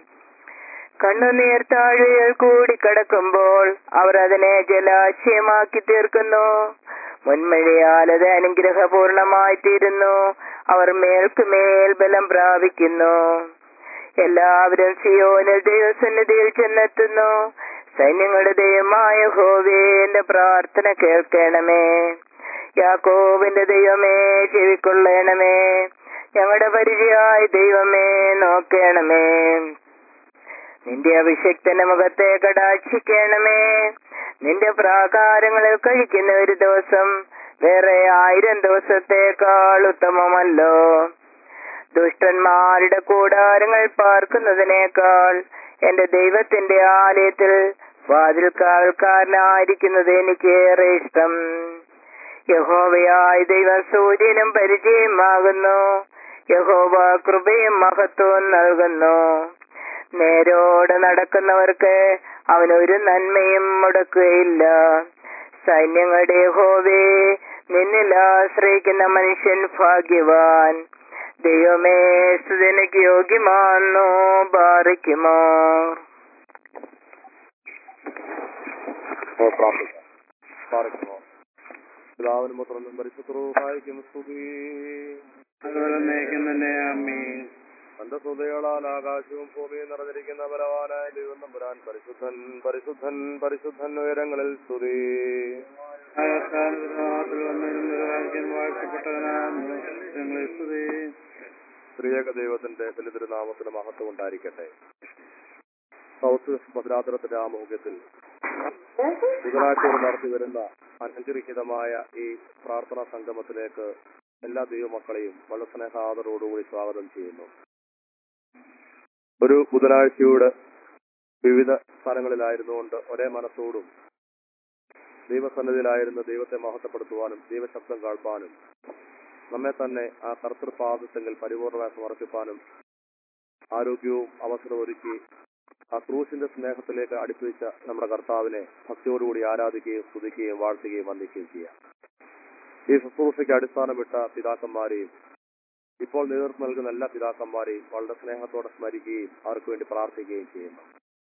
Speaker 1: കണ്ണുനീർ താഴ്വയിൽ കൂടി കിടക്കുമ്പോൾ അവർ അതിനെ ജലാശയമാക്കി തീർക്കുന്നു മുൻമഴയാൽ അത് അനുഗ്രഹപൂർണമായി തീരുന്നു അവർ മേൽക്കുമേൽ ബലം പ്രാപിക്കുന്നു എല്ലാവരും സിയോനിൽ ദൈവസന്നിധിയിൽ ചെന്നെത്തുന്നു സൈന്യങ്ങളുടെ ദൈവമായ ഹോവേ എന്റെ പ്രാർത്ഥന കേൾക്കണമേ യാക്കോബിന്റെ ദൈവമേ ചെവിക്കൊള്ളണമേ ഞങ്ങളുടെ പരിചയായ ദൈവമേ നോക്കണമേ നിന്റെ അഭിഷക്തന്റെ മുഖത്തെ കടാക്ഷിക്കണമേ നിന്റെ പ്രാകാരങ്ങളിൽ കഴിക്കുന്ന ഒരു ദിവസം വേറെ ആയിരം ദിവസത്തേക്കാൾ ഉത്തമമല്ലോ ദുഷ്ടന്മാരുടെ കൂടാരങ്ങൾ പാർക്കുന്നതിനേക്കാൾ എന്റെ ദൈവത്തിന്റെ ആലയത്തിൽ വാതിൽക്കാൽക്കാരനായിരിക്കുന്നത് എനിക്കേറെ ഇഷ്ടം യഹോവയായ ദൈവം സൂര്യനും പരിചയമാകുന്നു യഹോവ കൃപയും മഹത്വവും നൽകുന്നു നേരോടെ നടക്കുന്നവർക്ക് അവൻ ഒരു നന്മയും മുടക്കുകയില്ല സൈന്യങ്ങളുടെ ഹോവേ നിന്നിൽ ആശ്രയിക്കുന്ന മനുഷ്യൻ ഭാഗ്യവാൻ ദൈവമേ സ്തുതിനക്ക് യോഗ്യമാണെന്നോ ബാധിക്കുമോ
Speaker 2: ഓ പ്രാർത്ഥിക്കാം പാർക്കുമോ പിതാവിനും പുത്രനും പരിശുദ്ധവും സ്തുതി
Speaker 3: അതുപോലെ നയിക്കുന്നതിന്റെ അമ്മീൻ
Speaker 2: തന്റെ സ്തുതികളാൽ ആകാശവും ഭൂമിയും നിറഞ്ഞിരിക്കുന്ന ബലവാനായ ദൈവം നമ്പുരാൻ പരിശുദ്ധൻ പരിശുദ്ധൻ പരിശുദ്ധൻ ഉയരങ്ങളിൽ സ്തുതി
Speaker 3: ആകാശത്തിൽ വന്നിരുന്ന രാജ്യം വാഴ്ത്തപ്പെട്ടവനാണ് ഞങ്ങളെ സ്തുതി
Speaker 2: സ്ത്രീയക ദൈവത്തിന്റെ ബലിതിരുനാമത്തിന് മഹത്വം ഉണ്ടായിരിക്കട്ടെ സൗത്ത് ഭദ്രാതരത്തിന്റെ ആമുഖ്യത്തിൽ ബുധനാഴ്ചയിൽ നടത്തി വരുന്ന അനുഗ്രഹീതമായ ഈ പ്രാർത്ഥനാ സംഗമത്തിലേക്ക് എല്ലാ ദൈവമക്കളെയും വളരെ സ്നേഹാദരോടുകൂടി സ്വാഗതം ചെയ്യുന്നു ഒരു ബുധനാഴ്ചയുടെ വിവിധ സ്ഥലങ്ങളിലായിരുന്നുകൊണ്ട് ഒരേ മനസ്സോടും ദൈവസന്നിധിയിലായിരുന്ന ദൈവത്തെ മഹത്വപ്പെടുത്തുവാനും ദൈവശബ്ദം കേൾപ്പാനും നമ്മെ തന്നെ ആ കർത്തൃപാദത്തെങ്കിൽ പരിപൂർണമായി സമർപ്പിക്കാനും ആരോഗ്യവും അവസരവും ഒരുക്കി ആ ക്രൂശിന്റെ സ്നേഹത്തിലേക്ക് അടുപ്പിച്ച നമ്മുടെ കർത്താവിനെ ഭക്തിയോടുകൂടി ആരാധിക്കുകയും സ്തുതിക്കുകയും വാഴ്ത്തുകയും വന്ദിക്കുകയും ചെയ്യാം ഈ ശുശ്രൂഷയ്ക്ക് അടിസ്ഥാനമിട്ട പിതാക്കന്മാരെയും ഇപ്പോൾ നേതൃത്വം നൽകുന്ന എല്ലാ പിതാക്കന്മാരെയും വളരെ സ്നേഹത്തോടെ സ്മരിക്കുകയും അവർക്ക് വേണ്ടി പ്രാർത്ഥിക്കുകയും ചെയ്യുന്നു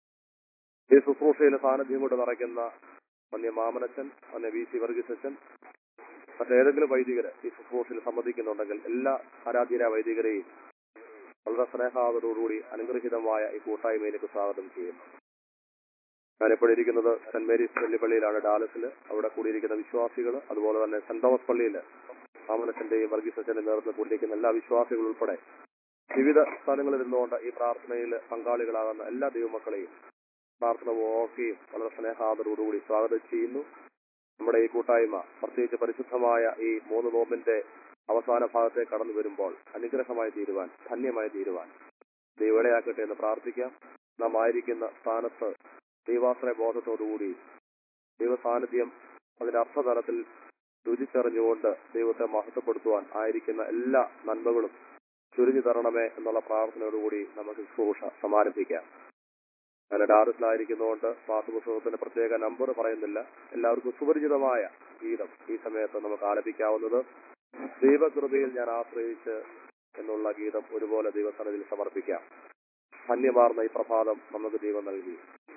Speaker 2: ഈ ശുശ്രൂഷയിലെ സാന്നിധ്യം കൊണ്ട് നിറയ്ക്കുന്ന വന്യ മാമനച്ചൻ വന്യ വി സി വർഗീസച്ചൻ മറ്റേതെങ്കിലും വൈദികര് ഈ ശുശ്രൂഷയിൽ സംബന്ധിക്കുന്നുണ്ടെങ്കിൽ എല്ലാ ആരാധ്യരായ വൈദികരെയും വളരെ സ്നേഹാദരോടുകൂടി അനുഗ്രഹീതമായ ഈ കൂട്ടായ്മയിലേക്ക് സ്വാഗതം ചെയ്യുന്നു ഞാനിപ്പോൾ ഇരിക്കുന്നത് സെന്റ് മേരീസ് വെള്ളിപ്പള്ളിയിലാണ് ഡാലസിൽ അവിടെ കൂടിയിരിക്കുന്ന വിശ്വാസികൾ അതുപോലെ തന്നെ സെന്റ് തോമസ് പള്ളിയിൽ മാമനച്ചന്റെയും വർഗീസച്ചന്റെ നേതൃത്വം കൂടിയിരിക്കുന്ന എല്ലാ വിശ്വാസികളും ഉൾപ്പെടെ വിവിധ സ്ഥലങ്ങളിൽ നിന്നുകൊണ്ട് ഈ പ്രാർത്ഥനയിൽ പങ്കാളികളാകുന്ന എല്ലാ ദൈവമക്കളെയും പ്രാർത്ഥന ഓർക്കുകയും വളരെ സ്നേഹാദരോടുകൂടി സ്വാഗതം ചെയ്യുന്നു നമ്മുടെ ഈ കൂട്ടായ്മ പ്രത്യേകിച്ച് പരിശുദ്ധമായ ഈ മൂന്ന് നോമ്പിന്റെ അവസാന ഭാഗത്തേക്ക് കടന്നു വരുമ്പോൾ അനുഗ്രഹമായി തീരുവാൻ ധന്യമായി തീരുവാൻ ദൈവടയാക്കട്ടെ എന്ന് പ്രാർത്ഥിക്കാം നാം ആയിരിക്കുന്ന സ്ഥാനത്ത് ദൈവാശ്രയ ബോധത്തോടുകൂടി ദൈവസാന്നിധ്യം അതിന്റെ അർത്ഥതലത്തിൽ രുചിച്ചറിഞ്ഞുകൊണ്ട് ദൈവത്തെ മഹത്വപ്പെടുത്തുവാൻ ആയിരിക്കുന്ന എല്ലാ നന്മകളും ചുരുങ്ങി തരണമേ എന്നുള്ള പ്രാർത്ഥനയോടുകൂടി നമുക്ക് ശുശ്രൂഷ സമാരംഭിക്കാം ഞാൻ ഡാറിസിലായിരിക്കുന്നതുകൊണ്ട് പാഠപുസ്തകത്തിന്റെ പ്രത്യേക നമ്പർ പറയുന്നില്ല എല്ലാവർക്കും സുപരിചിതമായ ഗീതം ഈ സമയത്ത് നമുക്ക് ആലപിക്കാവുന്നത് ദൈവകൃപയിൽ ഞാൻ ആശ്രയിച്ച് എന്നുള്ള ഗീതം ഒരുപോലെ ദൈവസന്നിധിയിൽ സമർപ്പിക്കാം ധന്യമാർന്ന ഈ പ്രഭാതം നമുക്ക് ദൈവം നൽകി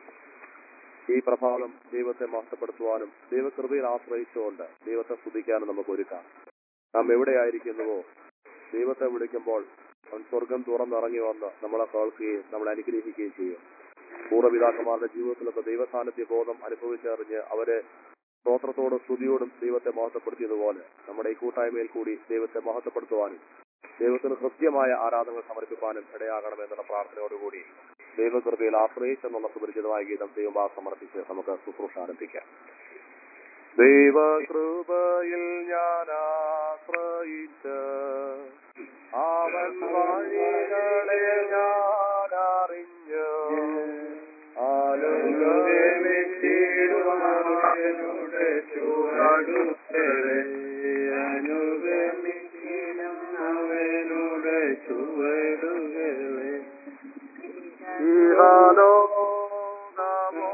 Speaker 2: ഈ പ്രഭാതം ദൈവത്തെ മഹത്വപ്പെടുത്തുവാനും ദൈവകൃപയിൽ ആശ്രയിച്ചുകൊണ്ട് ദൈവത്തെ സ്തുതിക്കാനും നമുക്ക് ഒരുക്കാം നാം എവിടെയായിരിക്കുന്നുവോ ദൈവത്തെ വിളിക്കുമ്പോൾ അവൻ സ്വർഗം തുറന്നിറങ്ങി വന്ന് നമ്മളെ കേൾക്കുകയും നമ്മളെ അനുഗ്രഹിക്കുകയും ചെയ്യും പൂർവ്വപിതാക്കന്മാരുടെ ജീവിതത്തിലൊക്കെ ദൈവസാന്നിധ്യ ബോധം അനുഭവിച്ചറിഞ്ഞ് അവരെ സ്തോത്രത്തോടും സ്തുതിയോടും ദൈവത്തെ മഹത്വപ്പെടുത്തിയതുപോലെ നമ്മുടെ ഈ കൂട്ടായ്മയിൽ കൂടി ദൈവത്തെ മഹത്വപ്പെടുത്തുവാനും ദൈവത്തിന് കൃത്യമായ ആരാധനകൾ സമർപ്പിക്കാനും ഇടയാകണമെന്നുള്ള പ്രാർത്ഥനയോടുകൂടി ദൈവകൃപയിൽ ആശ്രയിച്ചെന്നുള്ള സുപരിചിതമായ ഗീതം ദൈവമാ സമർപ്പിച്ച് നമുക്ക് ശുശ്രൂഷ ആരംഭിക്കാം ദൈവകൃപയിൽ ഞാൻ ആശ്രയിച്ച് അവൻ വഴികളെ ഞാൻ അറിഞ്ഞു
Speaker 3: അനുഗമിച്ചിടുവാനുടെ ചുവടുകളെ അനുഗമിക്കണം അവനുടെ ചുവടുകളെ
Speaker 2: ഈഹാനോ നാമോ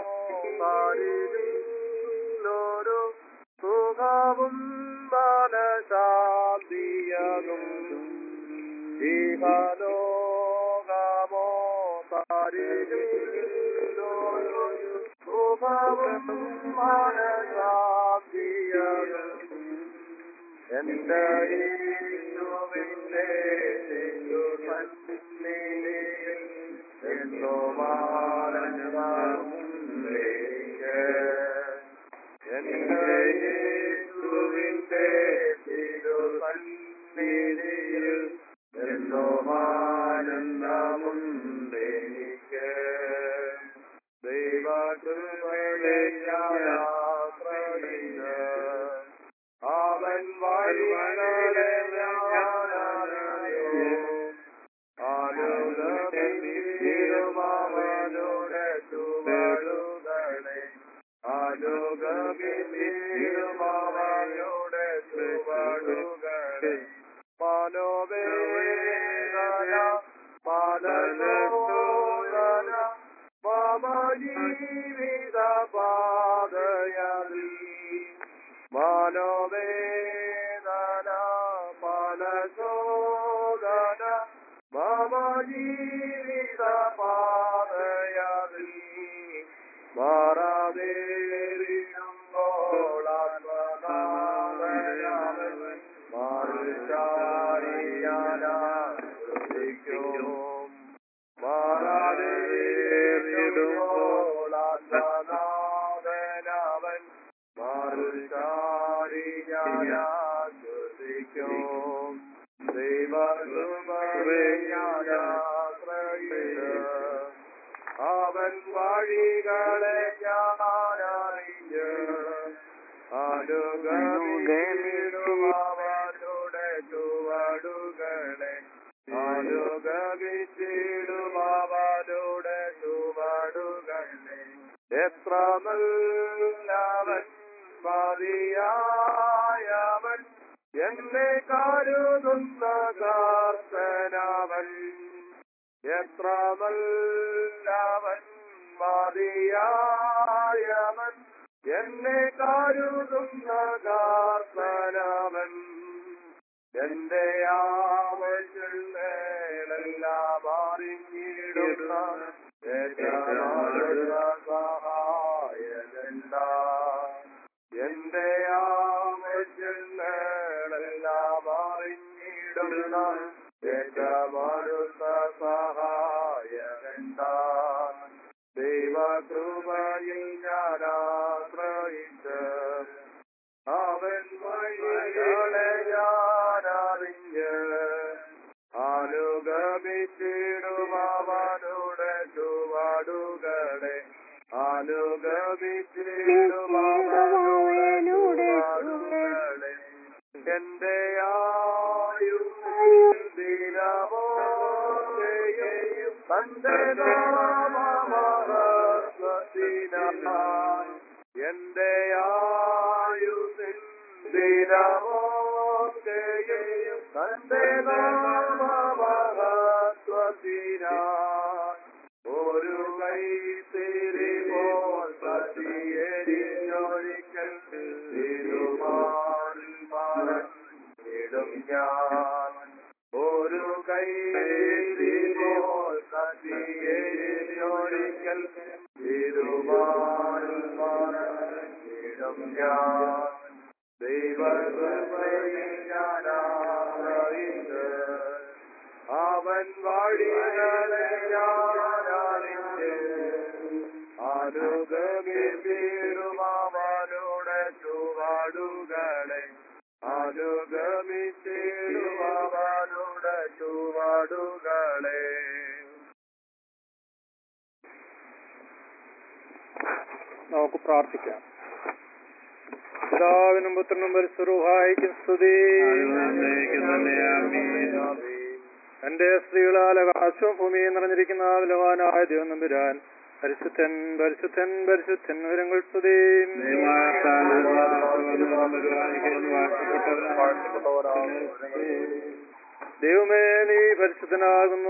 Speaker 2: പാരിലൊരു സുഖവും മനശാന്തിയതും ഈഹാനോ നാമോ പാരിലൊരു സുഖവും മനശാന്തിയതും എന്റെ യേശുവിന്റെ തിരുസന്നിധിയിൽ എന്നോമാനന്ദമുണ്ടേക്ക്. എന്റെ യേശുവിന്റെ തിരുസന്നിധിയിൽ എന്നോമാനന്ദമുണ്ടേക്ക്. ദൈവകൃപയെ ഞാൻ ആശ്രയിച്ച് അവൻ വഴികളെ ഞാൻ അറിഞ്ഞു. അനുഗമിച്ചിരുമവനുടെ ചുവടുകളെ അനുഗമിച്ചിരുമവനുടെ ചുവടുകളെ മനോവേദന മനോദന മമ ജീവിത പാതയീ മനോവേദന മനശോദന മമ ജീവിത പാതയീ മാറാതേരിയുമ്പോൾ ആത്മനാഥനാമൻ മാറിച്ചാരിയാനാശ്രയിക്കും മാറാതേരിടുമ്പോൾ ആത്മനാഥനവൻ മാറിച്ചാരിയാനാശ്രയിക്കും ദൈവകൃപയാശ്രയിച്ച് അവൻ വഴികളെ ഞാനറിഞ്ഞ് അനുഗമിച്ചിടുമവനുടെ ചുവടുകളെ അനുഗമിച്ചിടുമവനുടെ ചുവടുകളെ എത്ര നല്ലവൻ മതിയായവൻ എന്നെ കരുതുന്ന കാർത്തനവൻ എത്ര നല്ലവൻ മതിയായവൻ എന്നെ കരുതുന്ന കാർത്തനവൻ എന്റെ ആവശ്യങ്ങളെല്ലാം അറിഞ്ഞിടുന്ന സഹായകണ്ട എന്റെ ആവശ്യങ്ങളെല്ലാം അറിഞ്ഞിടുന്ന ഏറ്റമടുത്ത സഹായകണ്ട ദൈവകൃപയിൽ ഞാൻ ആശ്രയിച്ച് അവൻ വഴികളെ ഞാൻ അറിഞ്ഞ് അനുഗമിച്ചിടുമവനുടെ ചുവടുകളെ അനുഗമിച്ചിടുമവനുടെ ചുവടുകളെ എന്റെ ആയുസ്സിൽ ദിനമോയും തന്റെ നാമമഹത്വത്തിനായി എന്റെ ആയുസ്സിൽ ദിനമോയും തന്റെ നാമമഹത്വത്തിനായി ഒരു കൈത്തിരി പോൽ കത്തിയെരിഞ്ഞൊരിക്കൽ തിരുമാറിൽ മറന്നിടും ഞാൻ ഒരു കൈത്തിരി പോൽ കത്തിയെരിഞ്ഞൊരിക്കൽ തിരുമാറിൽ മറന്നിടും ഞാൻ ദൈവകൃപയിൽ ഞാൻ ആശ്രയിച്ച് അവൻ വഴികളെ ഞാൻ അറിഞ്ഞ് അവരുടെ ചുവടുകളെ
Speaker 3: നമുക്ക് പ്രാർത്ഥിക്കാം പിതാവിനും പുത്രനും പരിശുറുഹായിക്കും സ്തുതി എന്റെ സ്ത്രീകളാൽ ആകാശവും ഭൂമിയും നിറഞ്ഞിരിക്കുന്ന ബലവാനായ ദൈവം നമ്പുരാൻ പരിശുദ്ധൻ പരിശുദ്ധൻ പരിശുദ്ധൻ വിവരങ്ങൾ സ്തുതി ദൈവമേ നീ പരിശുദ്ധനാകുന്നു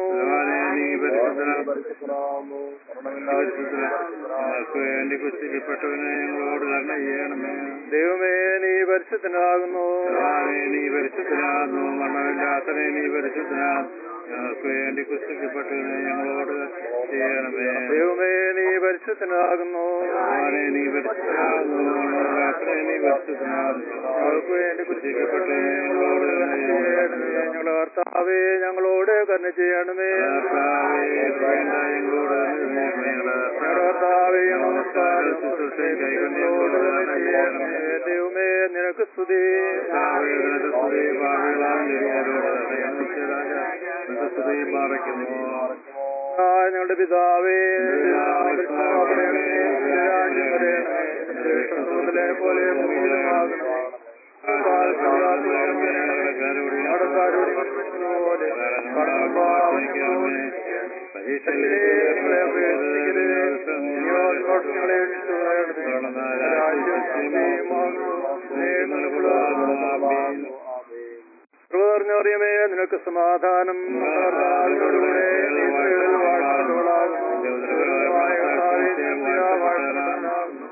Speaker 4: വേണ്ടി കുസ്തിക്കപ്പെട്ടവനെ ഞങ്ങളോട് കരുണ ചെയ്യണമേ
Speaker 3: ദൈവമേ നീ പരിശുദ്ധനാകുന്നു
Speaker 4: കർത്താവേ, നീ പരിശുദ്ധനാകുന്നു മരണമില്ലാത്തവനെ നീ പരിശുദ്ധനാകുന്നു ഞങ്ങൾക്ക് വേണ്ടി കുസ്തിക്കപ്പെട്ടവനെ ഞങ്ങളോട് ചെയ്യണമേ
Speaker 3: ദൈവമേ നീ പരിശുദ്ധനാകുന്നു
Speaker 4: കർത്താവേ, നീ പരിശുദ്ധനാകുന്നു മരണമില്ലാത്തവനെ നീ പരിശുദ്ധനാകുന്നു
Speaker 3: ഞങ്ങൾക്ക് വേണ്ടി
Speaker 4: കുസ്തിക്കപ്പെട്ടവനെ ഞങ്ങളോട് കരുണ ചെയ്യണമേ
Speaker 3: ഞങ്ങളുടെ കർത്താവേ ഞങ്ങളോട് കരുണ ചെയ്യണമേ
Speaker 4: കർത്താവേ, വേണ്ട ഞങ്ങളോട് കരുണ ചെയ്യണമേ.
Speaker 3: ഞങ്ങളുടെ കർത്താവേ നമസ്കാരം
Speaker 4: ശുശ്രൂഷയും കൈകൊണ്ട് ഞങ്ങളോട് കരുണ ചെയ്യണമേ.
Speaker 3: ദൈവമേ നിനക്ക് സ്തുതി
Speaker 4: കർത്താവേ, നിനക്ക് സ്തുതി, പാപികളായ ഞങ്ങളോട് കരുണ ചെയ്യണമേ. നിനക്ക് സ്തുതി പാറയ്ക്കുന്നു
Speaker 3: ആ, ഞങ്ങളുടെ പിതാവേ രാജ്യം വരേണമേ സ്വർഗ്ഗത്തിലെ പോലെ ഭൂമിയിലുമാകണമേ ഞങ്ങളുടെ കാരോട് പോലെ അറിയമേ നിനക്ക് സമാധാനം കർത്താവിനോടുകൂടെ നീ സ്ത്രീകളിൽ വാഴ്ത്തപ്പെട്ടവളാകുന്നു. ദൈവമായ കർത്താവേ, നീ വാഴ്ത്തപ്പെട്ടവനാകുന്നു.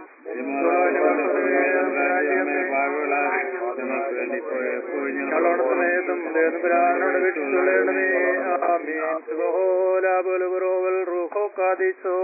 Speaker 3: ഞങ്ങളുടെ സമയത്തും ദേവപുരാനോട് വിട്ടുകൊള്ളണമേ ആമീൻ സുബഹോലാബുലുറോവൽ റൂഹോ കാദിച്ചോ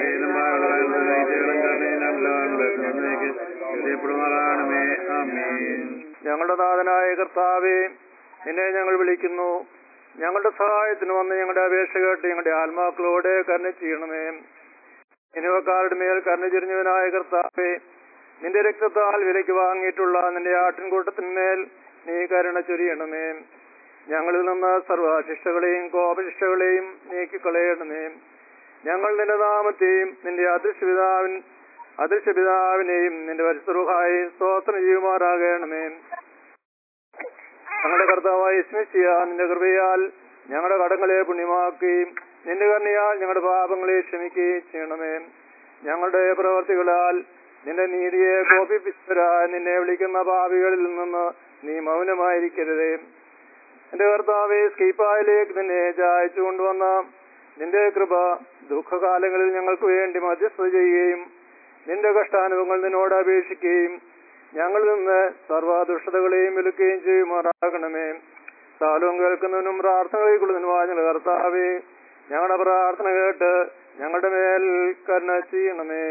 Speaker 3: ഞങ്ങളുടെ നാഥനായ കർത്താവേ നിന്നെ ഞങ്ങൾ വിളിക്കുന്നു ഞങ്ങളുടെ സഹായത്തിന് വന്ന് ഞങ്ങളുടെ അപേക്ഷ കേട്ട് ഞങ്ങളുടെ ആത്മാക്കളോട് കരുണ ചെയ്യണമേ ഇനിവക്കാരുടെ മേൽ കരുണ ചെരിഞ്ഞവനായ കർത്താവേ നിന്റെ രക്തത്താൽ വിലയ്ക്ക് വാങ്ങിയിട്ടുള്ള നിന്റെ ആട്ടിൻകൂട്ടത്തിന്മേൽ നീ കരുണ ചൊരിയണമേ ഞങ്ങളിൽ നിന്ന് സർവശിഷ്ടകളെയും കോപശിഷ്ടകളെയും നീക്കിക്കളയണമേ ഞങ്ങൾ നിന്റെ നാമത്തെയും നിന്റെ അദൃശ്യപിതാവിൻ അദൃശ്യപിതാവിനെയും നിന്റെ പരിസ്ഥുഹായി സ്തോത്രം ചെയ്യുമാറാകണമേ ഞങ്ങളുടെ കർത്താവായ സ്മിസിയ നിന്റെ കൃപയാൽ ഞങ്ങളുടെ കടങ്ങളെ പുണ്യമാക്കുകയും നിന്റെ കരുണയാൽ ഞങ്ങളുടെ പാപങ്ങളെ ക്ഷമിക്കുകയും ചെയ്യണമേ ഞങ്ങളുടെ പ്രവർത്തികളാൽ നിന്റെ നീതിയെ കോപിപ്പിച്ചവരായ നിന്നെ വിളിക്കുന്ന പാപികളിൽ നിന്ന് നീ മൗനമായിരിക്കരുതേ എന്റെ കർത്താവെ സ്കീപ്പായിലേക്ക് നിന്നെ ചായച്ചു കൊണ്ടുവന്ന നിന്റെ കൃപ ദുഃഖകാലങ്ങളിൽ ഞങ്ങൾക്ക് വേണ്ടി മധ്യസ്ഥത ചെയ്യുകയും നിന്റെ കഷ്ടാനുഭവങ്ങൾ നിന്നോട് അപേക്ഷിക്കുകയും ഞങ്ങളിൽ നിന്ന് സർവ്വദുഷ്ടതകളെയും വിലുക്കുകയും ചെയ്യുമാറാകണമേ താലവും കേൾക്കുന്നതിനും പ്രാർത്ഥന കൈക്കൊള്ളുന്നതിനും വാഞ്ഞ കർത്താവേ ഞങ്ങളുടെ പ്രാർത്ഥന കേട്ട് ഞങ്ങളുടെ മേൽ കരുണ ചെയ്യണമേ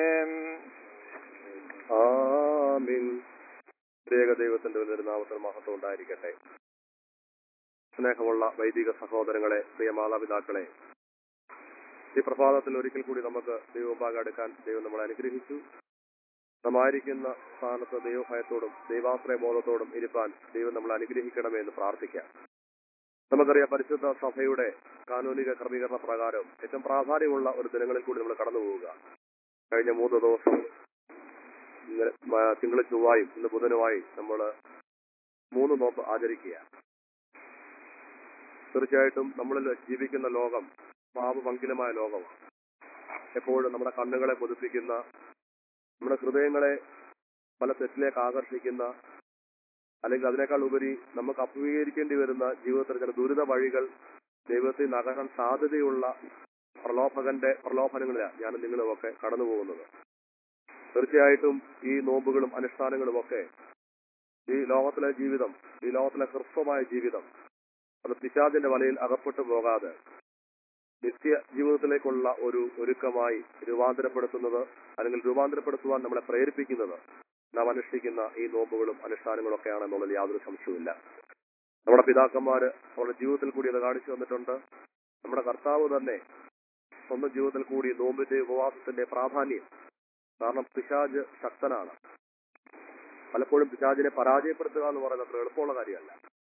Speaker 2: ആമീൻ പ്രത്യേക ദൈവത്തിന്റെ വലിയൊരു നാമത്തിൽ മഹത്വം ഉണ്ടായിരിക്കട്ടെ സ്നേഹമുള്ള വൈദിക സഹോദരങ്ങളെ പ്രിയ മാതാപിതാക്കളെ ഈ പ്രഭാതത്തിൽ ഒരിക്കൽ കൂടി നമുക്ക് ദൈവമുമ്പാകെ അടുക്കാൻ ദൈവം നമ്മളെ അനുഗ്രഹിച്ചു നമ്മായിരിക്കുന്ന സ്ഥാനത്ത് ദൈവഭയത്തോടും ദൈവാശ്രയ ബോധത്തോടും ഇരിപ്പാൻ ദൈവം നമ്മളെ അനുഗ്രഹിക്കണമേ എന്ന് പ്രാർത്ഥിക്കാം നമുക്കറിയാം പരിശുദ്ധ സഭയുടെ കാനൂനിക ക്രമീകരണ പ്രകാരം ഏറ്റവും പ്രാധാന്യമുള്ള ഒരു ദിനങ്ങളിൽ കൂടി നമ്മൾ കടന്നു പോവുക കഴിഞ്ഞ മൂന്ന് ദിവസം ഇന്നലെ മ- തിങ്കൾ ചൊവ്വായും ഇന്ന് ബുധനുമായി നമ്മൾ മൂന്ന് നോമ്പ് ആചരിക്കുക തീർച്ചയായിട്ടും നമ്മളിൽ ജീവിക്കുന്ന ലോകം പാപപങ്കിലമായ ലോകമാണ് എപ്പോഴും നമ്മുടെ കണ്ണുകളെ കൊതിപ്പിക്കുന്ന നമ്മുടെ ഹൃദയങ്ങളെ പല തെറ്റിലേക്ക് ആകർഷിക്കുന്ന അല്ലെങ്കിൽ അതിനേക്കാൾ ഉപരി നമുക്ക് അഭിമുഖീകരിക്കേണ്ടി വരുന്ന ജീവിതത്തിൽ ചില ദുരിത വഴികൾ ദൈവത്തിൽ നിന്ന് അകലാൻ സാധ്യതയുള്ള പ്രലോഭകന്റെ പ്രലോഭനങ്ങളിലാണ് ഞാനും നിങ്ങളും ഒക്കെ കടന്നു പോകുന്നത് തീർച്ചയായിട്ടും ഈ നോമ്പുകളും അനുഷ്ഠാനങ്ങളും ഒക്കെ ഈ ലോകത്തിലെ ജീവിതം ഈ ലോകത്തിലെ ഹ്രസ്വമായ ജീവിതം അത് പിശാചിന്റെ വലയിൽ അകപ്പെട്ടു പോകാതെ നിത്യ ജീവിതത്തിലേക്കുള്ള ഒരു ഒരുക്കമായി രൂപാന്തരപ്പെടുത്തുന്നത് അല്ലെങ്കിൽ രൂപാന്തരപ്പെടുത്തുവാൻ നമ്മളെ പ്രേരിപ്പിക്കുന്നത് നാം അനുഷ്ഠിക്കുന്ന ഈ നോമ്പുകളും അനുഷ്ഠാനങ്ങളും ഒക്കെയാണെന്നുള്ളതിൽ യാതൊരു സംശയവുമില്ല നമ്മുടെ പിതാക്കന്മാര് അവരുടെ ജീവിതത്തിൽ കൂടി അത് കാണിച്ചു വന്നിട്ടുണ്ട് നമ്മുടെ കർത്താവ് തന്നെ സ്വന്തം ജീവിതത്തിൽ കൂടി നോമ്പിന്റെ ഉപവാസത്തിന്റെ പ്രാധാന്യം കാരണം പിശാജ് ശക്തനാണ് പലപ്പോഴും പിശാജിനെ പരാജയപ്പെടുത്തുക എന്ന് പറയുന്നത് അത്ര എളുപ്പമുള്ള കാര്യമല്ല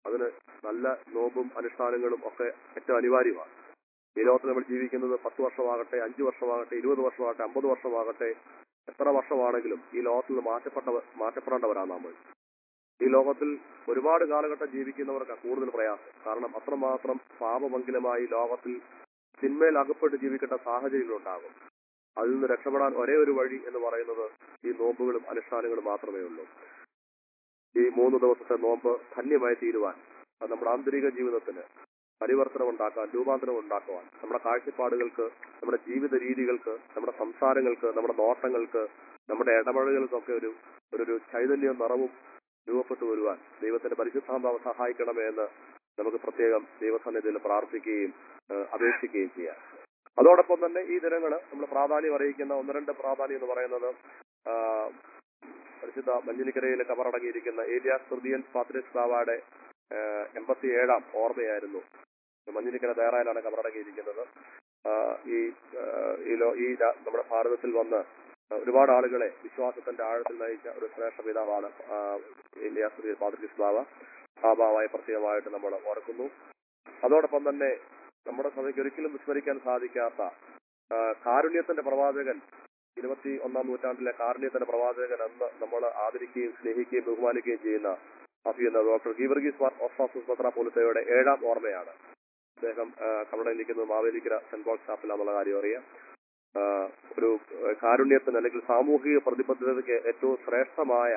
Speaker 2: അതിന് നല്ല നോമ്പും അനുഷ്ഠാനങ്ങളും ഒക്കെ ഏറ്റവും അനിവാര്യമാണ് ഈ ലോകത്തിൽ നമ്മൾ ജീവിക്കുന്നത് പത്ത് വർഷമാകട്ടെ അഞ്ചു വർഷമാകട്ടെ ഇരുപത് വർഷമാകട്ടെ അമ്പത് വർഷമാകട്ടെ എത്ര വർഷമാണെങ്കിലും ഈ ലോകത്തിൽ നിന്ന് മാറ്റപ്പെട്ടവ മാറ്റപ്പെടേണ്ടവരാണ് നമ്മൾ ഈ ലോകത്തിൽ ഒരുപാട് കാലഘട്ടം ജീവിക്കുന്നവർക്ക് കൂടുതൽ പ്രയാസം കാരണം അത്രമാത്രം പാപമംഗലമായി ലോകത്തിൽ തിന്മയിൽ അകപ്പെട്ട് ജീവിക്കേണ്ട സാഹചര്യങ്ങളുണ്ടാകും അതിൽ നിന്ന് രക്ഷപ്പെടാൻ ഒരേ ഒരു വഴി എന്ന് പറയുന്നത് ഈ നോമ്പുകളും അനുഷ്ഠാനങ്ങളും മാത്രമേ ഉള്ളൂ ഈ മൂന്ന് ദിവസത്തെ നോമ്പ് ധന്യമായി തീരുവാൻ അത് നമ്മുടെ ആന്തരിക ജീവിതത്തിന് പരിവർത്തനം ഉണ്ടാക്കാൻ രൂപാന്തരം ഉണ്ടാക്കുവാൻ നമ്മുടെ കാഴ്ചപ്പാടുകൾക്ക് നമ്മുടെ ജീവിത രീതികൾക്ക് നമ്മുടെ സംസാരങ്ങൾക്ക് നമ്മുടെ നോട്ടങ്ങൾക്ക് നമ്മുടെ ഇടപെടലുകൾക്കൊക്കെ ഒരു ഒരു ഒരു ചൈതന്യവും നിറവും രൂപപ്പെട്ടു വരുവാൻ ദൈവത്തിന്റെ പരിശുദ്ധാന്താവ് സഹായിക്കണമേ എന്ന് നമുക്ക് പ്രത്യേകം ദൈവസന്നിധിയിൽ പ്രാർത്ഥിക്കുകയും ഏഹ്, അപേക്ഷിക്കുകയും ചെയ്യാം അതോടൊപ്പം തന്നെ ഈ ദിനങ്ങൾ നമ്മൾ പ്രാധാന്യം അറിയിക്കുന്ന ഒന്ന് രണ്ട് പ്രാധാന്യം എന്ന് പറയുന്നത് ആ, പരിശുദ്ധ മഞ്ഞിനിക്കരയിൽ കബറടങ്ങിയിരിക്കുന്ന ഏലിയാസ് തൃതീയൻ പാത്രിസ് ബാവയുടെ എൺപത്തി ഏഴാം ഓർമ്മയായിരുന്നു മഞ്ഞിനിക്കര ദേറായിലാണ് കബറടങ്ങിയിരിക്കുന്നത് ആ, ഈ ആ, ഈ ലോ ഈ രാ- നമ്മുടെ ഭാരതത്തിൽ വന്ന് ഒരുപാട് ആളുകളെ വിശ്വാസത്തിന്റെ ആഴത്തിൽ നയിച്ച ഒരു ശ്രേഷ്ഠ പിതാവാണ് ആ, ഏലിയാസ് തൃതീയൻ പാത്രിസ് ബാവ ആ ബാവായി പ്രത്യേകമായിട്ട് നമ്മൾ ഓർക്കുന്നു അതോടൊപ്പം തന്നെ നമ്മുടെ സഭയ്ക്ക് ഒരിക്കലും വിസ്മരിക്കാൻ സാധിക്കാത്ത ആ, കാരുണ്യത്തിന്റെ പ്രവാചകൻ ഇരുപത്തി ഒന്നാം നൂറ്റാണ്ടിലെ കാരുണ്യത്തിന്റെ പ്രവാചകൻ എന്ന് നമ്മൾ ആദരിക്കുകയും സ്നേഹിക്കുകയും ബഹുമാനിക്കുകയും ചെയ്യുന്ന അഭിയുന്ന ഡോക്ടർ ഗീവർഗീസ് മാർ ഓഫാസുസ് മെത്രാപോലിത്തയുടെ ഏഴാം ഓർമ്മയാണ് അദ്ദേഹം ആ, കവടയിലിരിക്കുന്നത് മാവേലിക്കര സെന്റ് പോൾ ഷാപ്പിലാന്നുള്ള കാര്യം അറിയാം ആ, ഒരു ആ, കാരുണ്യത്തിന് അല്ലെങ്കിൽ സാമൂഹിക പ്രതിബദ്ധതയ്ക്ക് ഏറ്റവും ശ്രേഷ്ഠമായ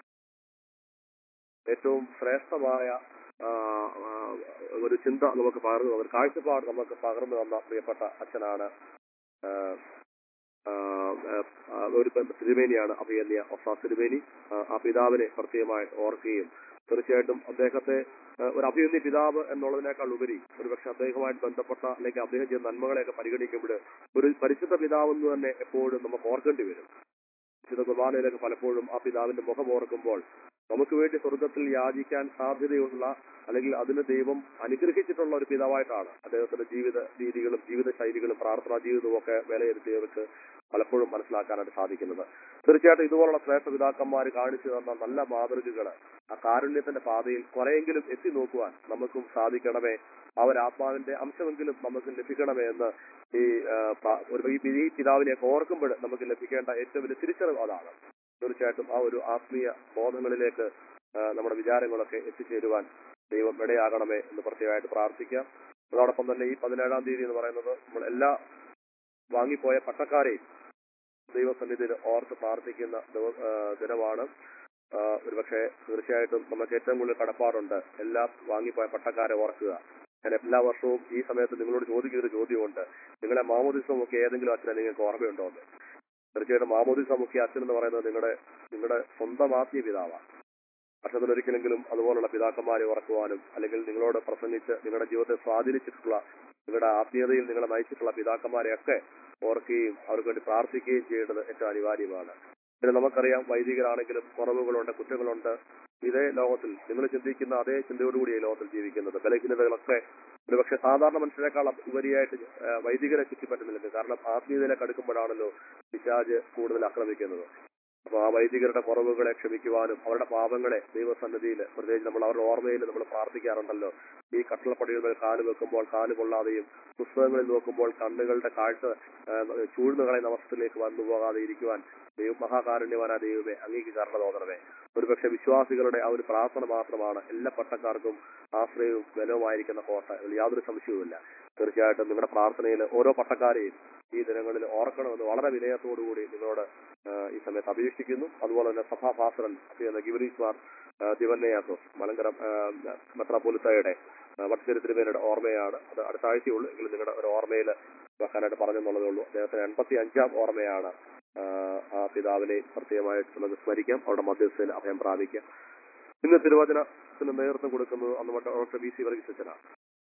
Speaker 2: ഏറ്റവും ശ്രേഷ്ഠമായ ആ, ആ, ഒരു ചിന്ത നമുക്ക് പകർന്നു തന്ന ഒരു കാഴ്ചപ്പാട് നമുക്ക് പകർന്നു തന്ന പ്രിയപ്പെട്ട അച്ഛനാണ് ആ, ആ, ആ, ഒരു തിരുമേനിയാണ് അഭിയന്യ ഒഫ തിരുമേനി ആ, ആ പിതാവിനെ പ്രത്യേകമായി ഓർക്കുകയും തീർച്ചയായിട്ടും അദ്ദേഹത്തെ ആ, ഒരു അഭിയന്യ പിതാവ് എന്നുള്ളതിനേക്കാൾ ഉപരി ഒരുപക്ഷെ അദ്ദേഹവുമായിട്ട് ബന്ധപ്പെട്ട അല്ലെങ്കിൽ അദ്ദേഹം ചെയ്ത നന്മകളെയൊക്കെ പരിഗണിക്കുമ്പോൾ ഒരു പരിശുദ്ധ പിതാവ് എന്ന് തന്നെ എപ്പോഴും നമുക്ക് ഓർക്കേണ്ടി വരും വിശുദ്ധ കുർബാനയിലൊക്കെ പലപ്പോഴും ആ പിതാവിന്റെ മുഖം ഓർക്കുമ്പോൾ നമുക്ക് വേണ്ടി സ്വർഗത്തിൽ യാചിക്കാൻ സാധ്യതയുള്ള അല്ലെങ്കിൽ അതിന് ദൈവം അനുഗ്രഹിച്ചിട്ടുള്ള ഒരു പിതാവായിട്ടാണ് അദ്ദേഹത്തിന്റെ ജീവിത രീതികളും ജീവിത ശൈലികളും പ്രാർത്ഥനാ ജീവിതവും ഒക്കെ വിലയിരുത്തിയവർക്ക് പലപ്പോഴും മനസ്സിലാക്കാനായിട്ട് സാധിക്കുന്നത് തീർച്ചയായിട്ടും ഇതുപോലുള്ള ശ്രേഷ്ഠ പിതാക്കന്മാർ കാണിച്ചു തന്ന നല്ല മാതൃകകൾ ആ കാരുണ്യത്തിന്റെ പാതയിൽ കുറെയെങ്കിലും എത്തി നോക്കുവാൻ നമുക്കും സാധിക്കണമേ ആ ഒരു ആത്മാവിന്റെ അംശമെങ്കിലും നമുക്ക് ലഭിക്കണമേ എന്ന് ഈ ആ, പ- ഒരു ഈ ഈ പിതാവിനെയൊക്കെ ഓർക്കുമ്പോൾ നമുക്ക് ലഭിക്കേണ്ട ഏറ്റവും വലിയ തിരിച്ചറിവ് അതാണ് തീർച്ചയായിട്ടും ആ ഒരു ആത്മീയ ബോധങ്ങളിലേക്ക് ആ, നമ്മുടെ വിചാരങ്ങളൊക്കെ എത്തിച്ചേരുവാൻ ദൈവം ഇടയാകണമേ എന്ന് പ്രത്യേകമായിട്ട് പ്രാർത്ഥിക്കാം അതോടൊപ്പം തന്നെ ഈ പതിനേഴാം തീയതി എന്ന് പറയുന്നത് നമ്മൾ എല്ലാ വാങ്ങിപ്പോയ പട്ടക്കാരെയും ദൈവസന്നിധിയിൽ ഓർത്ത് പ്രാർത്ഥിക്കുന്ന ദിവ- ആ, ദിനമാണ് ആ, ഒരുപക്ഷെ തീർച്ചയായിട്ടും നമുക്ക് ഏറ്റവും കൂടുതൽ കടപ്പാടുണ്ട് എല്ലാ വാങ്ങിപ്പോയ പട്ടക്കാരെ ഓർക്കുക ഞാൻ എല്ലാ വർഷവും ഈ സമയത്ത് നിങ്ങളോട് ചോദിക്കുന്ന ഒരു ചോദ്യമുണ്ട് നിങ്ങളെ മാമോദിസം ഒക്കെ ഏതെങ്കിലും അച്ഛനെ നിങ്ങൾക്ക് ഓർമ്മയുണ്ടോ എന്ന് തീർച്ചയായിട്ടും മാമോദിസം മുഖ്യ അച്ഛൻ എന്ന് പറയുന്നത് നിങ്ങളുടെ നിങ്ങളുടെ സ്വന്തം ആത്മീയ പിതാവാണ് വർഷത്തിലൊരിക്കലെങ്കിലും അതുപോലുള്ള പിതാക്കന്മാരെ ഓർക്കുവാനും അല്ലെങ്കിൽ നിങ്ങളോട് പ്രസംഗിച്ച് നിങ്ങളുടെ ജീവിതത്തെ സ്വാധീനിച്ചിട്ടുള്ള നിങ്ങളുടെ ആത്മീയതയിൽ നിങ്ങളെ നയിച്ചിട്ടുള്ള പിതാക്കന്മാരെയൊക്കെ ഓർക്കുകയും അവർക്ക് വേണ്ടി പ്രാർത്ഥിക്കുകയും ചെയ്യേണ്ടത് ഏറ്റവും അനിവാര്യമാണ് പിന്നെ നമുക്കറിയാം വൈദികരാണെങ്കിലും കുറവുകളുണ്ട് കുറ്റങ്ങളുണ്ട് ഇതേ ലോകത്തിൽ നിങ്ങൾ ചിന്തിക്കുന്ന അതേ ചിന്തയോടുകൂടി ഈ ലോകത്തിൽ ജീവിക്കുന്നത് ബലഹീനതകളൊക്കെ ഒരുപക്ഷെ സാധാരണ മനുഷ്യരെക്കാൾ ഉപരിയായിട്ട് ആ, വൈദികരെ ചുറ്റിപ്പറ്റുന്നില്ല കാരണം ആത്മീയതയിലേക്ക് അടുക്കുമ്പോഴാണല്ലോ പിശാജ് കൂടുതൽ ആക്രമിക്കുന്നത് അപ്പൊ ആ വൈദികരുടെ കുറവുകളെ ക്ഷമിക്കുവാനും അവരുടെ പാപങ്ങളെ ദൈവസന്നിധിയിൽ പ്രത്യേകിച്ച് നമ്മൾ അവരുടെ ഓർമ്മയിൽ നമ്മൾ പ്രാർത്ഥിക്കാറുണ്ടല്ലോ ഈ കട്ടളപ്പടികൾ കാല് വെക്കുമ്പോൾ കാല് കൊള്ളാതെയും പുസ്തകങ്ങളിൽ നോക്കുമ്പോൾ കണ്ണുകളുടെ കാഴ്ച ആ, ചൂഴ്ന്നുകളെ അവസ്ഥയിലേക്ക് വന്നു പോകാതെ ഇരിക്കുവാൻ ദൈവം മഹാകാരുണ്യവാനായ ദൈവമേ അങ്ങേക്ക് കരുണ തോന്നണമേ ഒരുപക്ഷെ വിശ്വാസികളുടെ ആ ഒരു പ്രാർത്ഥന മാത്രമാണ് എല്ലാ പട്ടക്കാർക്കും ആശ്രയവും ബലവുമായിരിക്കുന്ന കോട്ട അതിൽ യാതൊരു സംശയവുമില്ല തീർച്ചയായിട്ടും നിങ്ങളുടെ പ്രാർത്ഥനയിൽ ഓരോ പട്ടക്കാരെയും ഈ ദിനങ്ങളിൽ ഓർക്കണമെന്ന് വളരെ വിനയത്തോടുകൂടി നിങ്ങളോട് ആ, ഈ സമയത്ത് അപേക്ഷിക്കുന്നു അതുപോലെ തന്നെ സഭാഭാസനൻ ഗിവരീസ്മാർ ദിവന്നയാസോസ് മലങ്കര മെത്രാപോലിത്തയുടെ വടശ്ശേരി തിരുമേനയുടെ ഓർമ്മയാണ് അത് അടുത്ത ആഴ്ചയുള്ളൂ എങ്കിലും നിങ്ങളുടെ ഒരു ഓർമ്മയിൽ വെക്കാനായിട്ട് പറഞ്ഞെന്നുള്ളതേ ഉള്ളൂ അദ്ദേഹത്തിന് എൺപത്തി അഞ്ചാം ഓർമ്മയാണ് ആ, ആ പിതാവിനെ പ്രത്യേകമായിട്ട് നമുക്ക് സ്മരിക്കാം അവരുടെ മധ്യസ്ഥയിൽ അഭയം പ്രാപിക്കാം ഇന്ന് തിരുവചനത്തിന് നേതൃത്വം കൊടുക്കുന്നത് അന്ന് മറ്റേ ഡോക്ടർ ബി സി വർഗീസ് അച്ഛനാണ്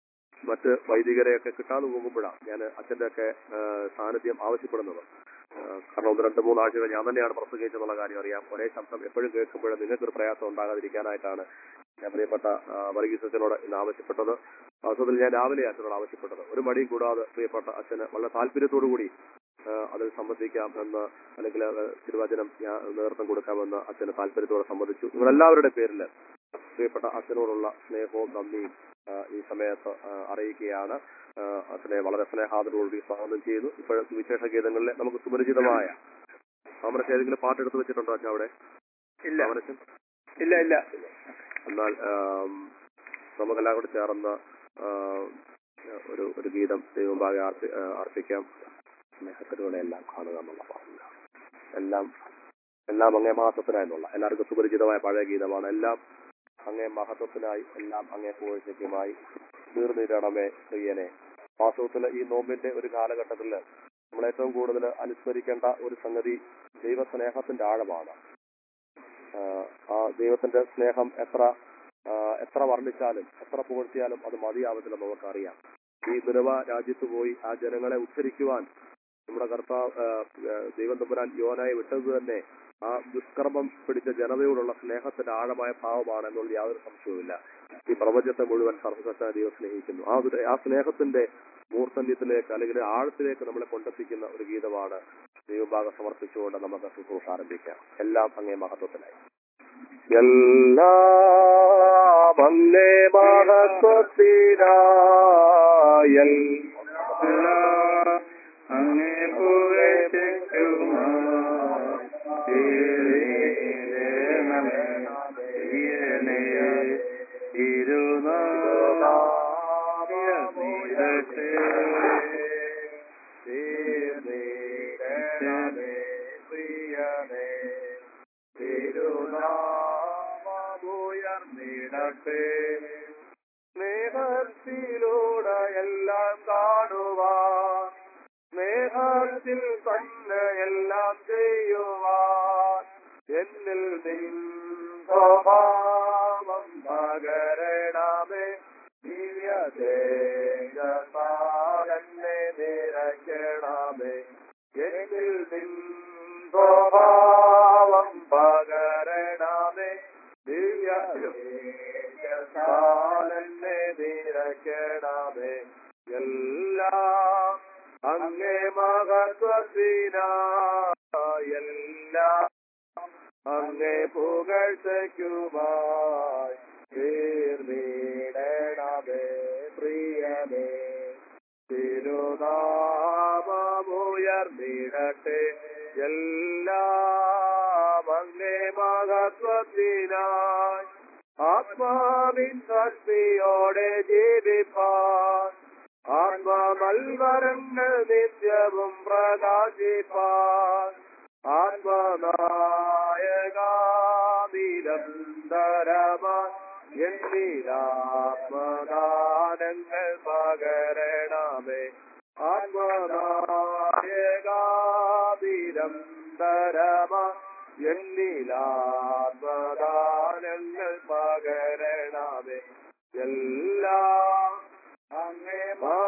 Speaker 2: മറ്റ് വൈദികരെയൊക്കെ കിട്ടാതെ പോകുമ്പോഴാണ് ഞാൻ അച്ഛന്റെ ഒക്കെ സാന്നിധ്യം ആവശ്യപ്പെടുന്നത് ആ, കാരണം ഒന്ന് രണ്ട് മൂന്ന് ആഴ്ചകൾ ഞാൻ തന്നെയാണ് പ്രസംഗിച്ചെന്നുള്ള കാര്യം അറിയാം ഒരേ ശബ്ദം എപ്പോഴും കേൾക്കുമ്പോൾ നിങ്ങൾക്കൊരു പ്രയാസം ഉണ്ടാകാതിരിക്കാനായിട്ടാണ് ഞാൻ പ്രിയപ്പെട്ട ആ, വർഗീസ് അച്ഛനോട് ഇന്ന് ആവശ്യപ്പെട്ടത് വാസ്തവത്തിൽ ഞാൻ രാവിലെ അച്ഛനോട് ആവശ്യപ്പെട്ടത് ഒരു മടിയും കൂടാതെ പ്രിയപ്പെട്ട അച്ഛന് വളരെ താല്പര്യത്തോടു കൂടി ആ, അതിൽ സംബന്ധിക്കാം എന്ന് അല്ലെങ്കിൽ അത് തിരുവചനം ഞാൻ നേതൃത്വം കൊടുക്കാമെന്ന് അച്ഛന് താല്പര്യത്തോടെ സംബന്ധിച്ചു നിങ്ങളെല്ലാവരുടെ പേരിൽ പ്രിയപ്പെട്ട അച്ഛനോടുള്ള സ്നേഹവും നന്ദിയും ആ, ഈ സമയത്ത് ആ, അറിയിക്കുകയാണ് ആ, അച്ഛനെ വളരെ സ്നേഹാദരോടുകൂടി സ്വാഗതം ചെയ്തു ഇപ്പോഴത്തെ വിശേഷ ഗീതങ്ങളിലെ നമുക്ക് സുപരിചിതമായ അമരച്ച് ഏതെങ്കിലും പാട്ട് എടുത്ത് വെച്ചിട്ടുണ്ടോ അച്ഛൻ അവിടെ
Speaker 3: ഇല്ല
Speaker 2: അമരച്ചൻ
Speaker 3: ഇല്ല ഇല്ല
Speaker 2: എന്നാൽ ആം, നമുക്കെല്ലാം കൂടി ചേർന്ന് ആ, ഒരു ഒരു ഗീതം ദൈവഭാഗം അർപ്പി ആ, അർപ്പിക്കാം സ്നേഹത്തിലൂടെ എല്ലാം കാണുക എന്നുള്ള പാട്ടില്ല എല്ലാം എല്ലാം അങ്ങേ മഹത്വത്തിനായെന്നുള്ള എല്ലാവർക്കും സുപരിചിതമായ പഴയ ഗീതമാണ് എല്ലാം അങ്ങേ മഹത്വത്തിനായി എല്ലാം അങ്ങേ പൂഴ്ചയ്ക്കുമായി തീർന്നിരണമേ പ്രിയനെ വാസ്തവത്തിൽ ഈ നോമ്പിന്റെ ഒരു കാലഘട്ടത്തിൽ നമ്മൾ ഏറ്റവും കൂടുതൽ അനുസ്മരിക്കേണ്ട ഒരു സംഗതി ദൈവസ്നേഹത്തിന്റെ ആഴമാണ് ആഹ് ആ ദൈവത്തിന്റെ സ്നേഹം എത്ര ആഹ് എത്ര വർണ്ണിച്ചാലും എത്ര പുകഴ്ത്തിയാലും അത് മതിയാവത്തില്ലെന്ന് നമുക്കറിയാം ഈ ദുരവ രാജ്യത്ത് പോയി ആ ജനങ്ങളെ ഉദ്ധരിക്കുവാൻ നമ്മുടെ കർത്താവ് ആഹ് ആഹ് ദൈവം തമ്പുരാൻ യോനായി വിട്ടത് തന്നെ ആ ദുഷ്കർമ്മം പിടിച്ച ജനതയോടുള്ള സ്നേഹത്തിന്റെ ആഴമായ ഭാവമാണ് എന്നുള്ള യാതൊരു സംശയവുമില്ല ഈ പ്രപഞ്ചത്തെ മുഴുവൻ സർവസത്ത ദൈവം സ്നേഹിക്കുന്നു ആ ഒരു ആ സ്നേഹത്തിന്റെ മൂർധന്യത്തിലേക്ക് അല്ലെങ്കിൽ ആഴത്തിലേക്ക് നമ്മളെ കൊണ്ടെത്തിക്കുന്ന ഒരു ഗീതമാണ് ദൈവഭാഗം സമർപ്പിച്ചുകൊണ്ട് നമുക്ക് ശുശ്രൂഷ ആരംഭിക്കാം എല്ലാം അങ്ങേ മഹത്വത്തിനായി എല്ലാം അങ്ങേ മഹത്വത്തിനായി
Speaker 4: അങ്ങേ
Speaker 2: തിരുനാമമുയർന്നിടട്ടെ സ്നേഹത്തിലൂടെ എല്ലാം കാണുവാൻ സ്നേഹത്തിൽ തന്നെ എല്ലാം ചെയ്യുവാൻ എന്നിൽ നിൻ സ്വഭാവം പകരണമേ ദിവ്യതേജസാരന്നെ നിറയ്ക്കണമേ എന്നിൽ നിൻ സ്വഭാവം പകരണമേ ദിവ്യതേജസാരന്നെ നിറയ്ക്കണമേ എല്ലാം അങ്ങേ മഹത്വത്തിനാ എല്ലാം അങ്ങേ പുകഴ്ചയ്ക്കുമായി തീർന്നിടണമേ പ്രിയമേ തിരുനാമമുയർന്നിടട്ടെ എല്ലാം അങ്ങേ മഹത്വത്തിനായി ആത്മാവിൻ ശക്തിയോടെ ജീവിപ്പാൻ ആത്മമൽവരങ്ങൾ നിത്യവും പ്രകാശിപ്പാൻ ആത്മനായകാനിരന്തരമായി എന്നിലാത്മദാനങ്ങൾ പകരണമേ ആത്മനായകാനിരന്തരമായി എന്നിലാത്മദാനങ്ങൾ പകരണമേ എല്ലാം അങ്ങേ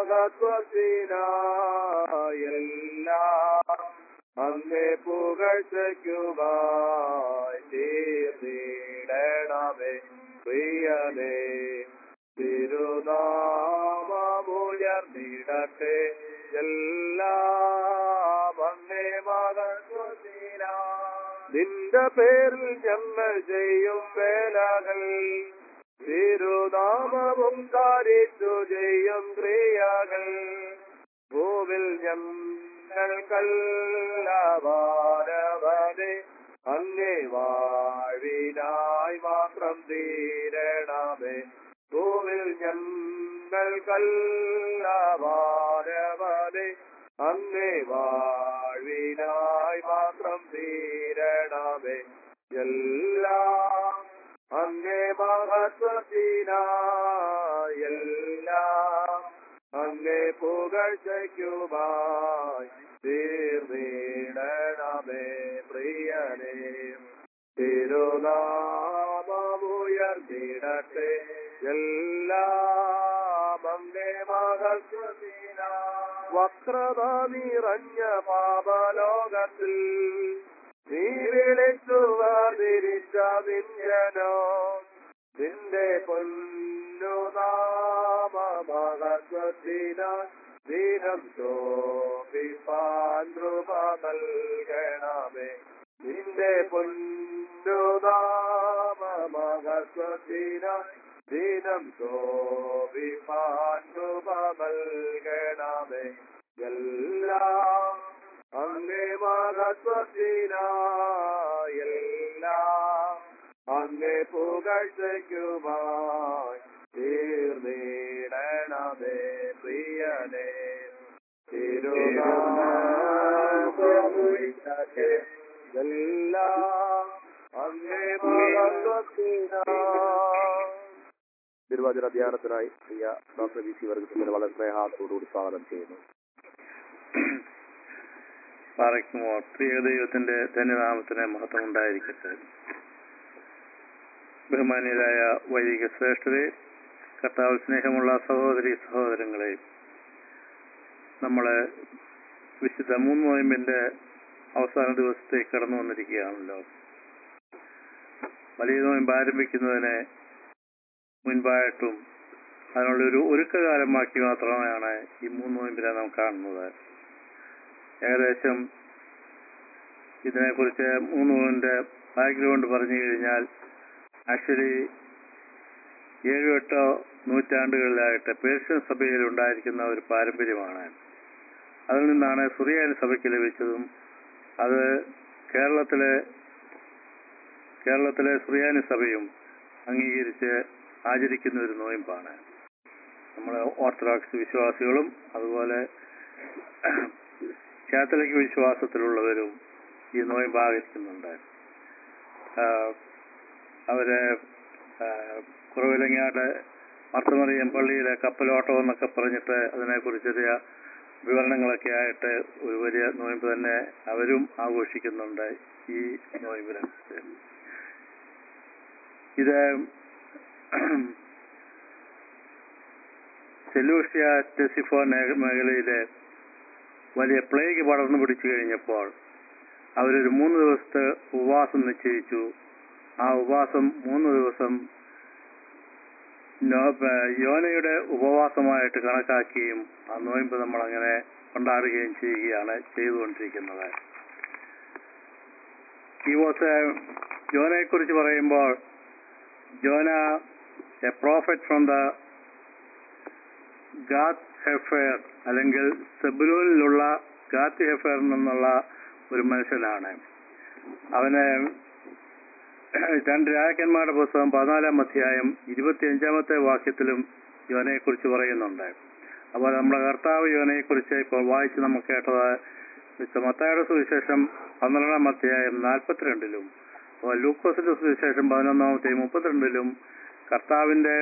Speaker 2: മഹത്വത്തിനായി എല്ലാം അങ്ങേ പുകഴ്ചയ്ക്കുമായി തീർന്നിടണമേ പ്രിയനേ തിരുനാമമുയർന്നിടട്ടെ എല്ലാം അങ്ങേ മഹത്വത്തിനാ നിന്റെ പേരിൽ ഞങ്ങൾ ചെയ്യും വേലകൾ തിരുനാമവും കാരിച്ചു ചെയ്യും ക്രിയകൾ ഭൂവിൽ ഞങ്ങൾക്കല്ലവാരവരെ അങ്ങേ വാഴിനായി മാത്രം തീരണമേ ഭൂവിൽ ഞങ്ങൾക്കല്ലവാരവരെ അങ്ങേ വാഴിനായി മാത്രം തീരണമേ എല്ലാം അങ്ങേ മഹത്വത്തിനായി എല്ലാം അങ്ങേ പുകഴ്ചയ്ക്കുമായി തീർന്നിടണമേ പ്രിയനേ തിരുനാമമുയർന്നിടട്ടെ എല്ലാം അങ്ങേ മഹത്വത്തിനായി വക്രത നിറഞ്ഞ പാപലോകത്തിൽ നീ വിളിച്ചു വേർതിരിച്ച വിഞ്ജനോ നിന്റെ പൊന്നുനാമ മഹത്വത്തിനാൽ ദീനം ശോഭിപ്പാൻ കൃപ നൽകണമേ നിന്റെ പൊന്നുനാമമഹത്വത്തിന ദിനം ശോഭിപ്പാൻ കൃപ നൽകണമേ എല്ലാം അങ്ങേ മഹത്വത്തിന എല്ലാം അങ്ങേ പുകഴ്ചയ്ക്കുമായി തീർന്നിടണമേ പ്രിയനേ തിരുനാമത്തെ എല്ലാം അങ്ങേ മഹത്വത്തിനായി തിരുവാതിര ധ്യാനത്തിനായി പ്രിയ ഡോക്ടർ വി സി വർഗത്തിന് വളരെ സ്നേഹത്തോടുകൂടി സ്വാഗതം ചെയ്യുന്നു
Speaker 4: പാറയ്ക്കുമോ പ്രിയ ദൈവത്തിന്റെ ധന്യനാമത്തിന് മഹത്വം ഉണ്ടായിരിക്കട്ടെ ബഹുമാന്യരായ വൈദിക ശ്രേഷ്ഠരെ കർത്താവ് സ്നേഹമുള്ള സഹോദരി സഹോദരങ്ങളെ നമ്മള് വിശുദ്ധ മൂന്ന് നോയമ്പിന്റെ അവസാന ദിവസത്തേക്ക് കടന്നു വന്നിരിക്കുകയാണല്ലോ വലിയ നോയമ്പ് ആരംഭിക്കുന്നതിന് മുൻപായിട്ടും അതിനുള്ള ഒരു ഒരുക്കകാലമാക്കി മാത്രമാണ് ഈ മൂന്ന് നോയമ്പിനെ നാം കാണുന്നത് ഏകദേശം ഇതിനെക്കുറിച്ച് മൂന്ന് നോയമ്പിന്റെ ബാക്ക്ഗ്രൗണ്ട് പറഞ്ഞു കഴിഞ്ഞാൽ ആക്ച്വലി ഏഴോ എട്ടോ നൂറ്റാണ്ടുകളിലായിട്ട് പേർഷ്യൻ സഭയിൽ ഉണ്ടായിരിക്കുന്ന ഒരു പാരമ്പര്യമാണ് അതിൽ നിന്നാണ് സുറിയാനി സഭയ്ക്ക് ലഭിച്ചതും അത് കേരളത്തിലെ കേരളത്തിലെ സുറിയാനി സഭയും അംഗീകരിച്ച് ആചരിക്കുന്ന ഒരു നോയമ്പാണ് നമ്മൾ ഓർത്തഡോക്സ് വിശ്വാസികളും അതുപോലെ കാത്തലിക് വിശ്വാസത്തിലുള്ളവരും ഈ നോയമ്പ് ആചരിക്കുന്നുണ്ട് ആഹ് അവര് ആഹ് കുറവിലങ്ങാട് മർത്തമറിയം പള്ളിയിലെ കപ്പലോട്ടം എന്നൊക്കെ പറഞ്ഞിട്ട് അതിനെക്കുറിച്ച് ചെറിയ വിവരണങ്ങളൊക്കെ ആയിട്ട് ഒരു വലിയ നോയമ്പ് തന്നെ അവരും ആഘോഷിക്കുന്നുണ്ട് ഈ നോയമ്പിനനുസരിച്ച് ഇത് സെലൂഷ്യ ടെസിഫോ നേ- മേഖലയിലെ വലിയ പ്ലേഗ് പടർന്നു പിടിച്ചു കഴിഞ്ഞപ്പോൾ അവരൊരു മൂന്ന് ദിവസത്തെ ഉപവാസം നിശ്ചയിച്ചു ആ ഉപവാസം മൂന്ന് ദിവസം നോ- ഏർ യോനയുടെ ഉപവാസമായിട്ട് കണക്കാക്കുകയും ആ നോയമ്പ് നമ്മൾ അങ്ങനെ കൊണ്ടാടുകയും ചെയ്യുകയാണ് ചെയ്തുകൊണ്ടിരിക്കുന്നത് ഈ വാസ് ജോനയെ കുറിച്ച് പറയുമ്പോൾ Jonah a prophet from the Gath Hepher അല്ലെങ്കിൽ സെബുലൂനിലുള്ള ഗാത്ത് ഹെഫേർ എന്നുള്ള ഒരു മനുഷ്യനാണ് അവന് രണ്ട് രാജാക്കന്മാരുടെ പുസ്തകം പതിനാലാം അധ്യായം ഇരുപത്തിയഞ്ചാമത്തെ വാക്യത്തിലും യോനയെ കുറിച്ച് പറയുന്നുണ്ട് അപ്പോൾ നമ്മുടെ കർത്താവ് യോനയെ കുറിച്ച് ഇപ്പോൾ വായിച്ച് നമുക്ക് കേട്ടത് വിശുദ്ധ മത്തായുടെ സുവിശേഷം പന്ത്രണ്ടാം അധ്യായം നാൽപ്പത്തിരണ്ടിലും അപ്പോൾ ലൂക്കോസിന്റെ സുവിശേഷം പതിനൊന്നാമത്തെയും മുപ്പത്തിരണ്ടിലും കർത്താവിന്റെ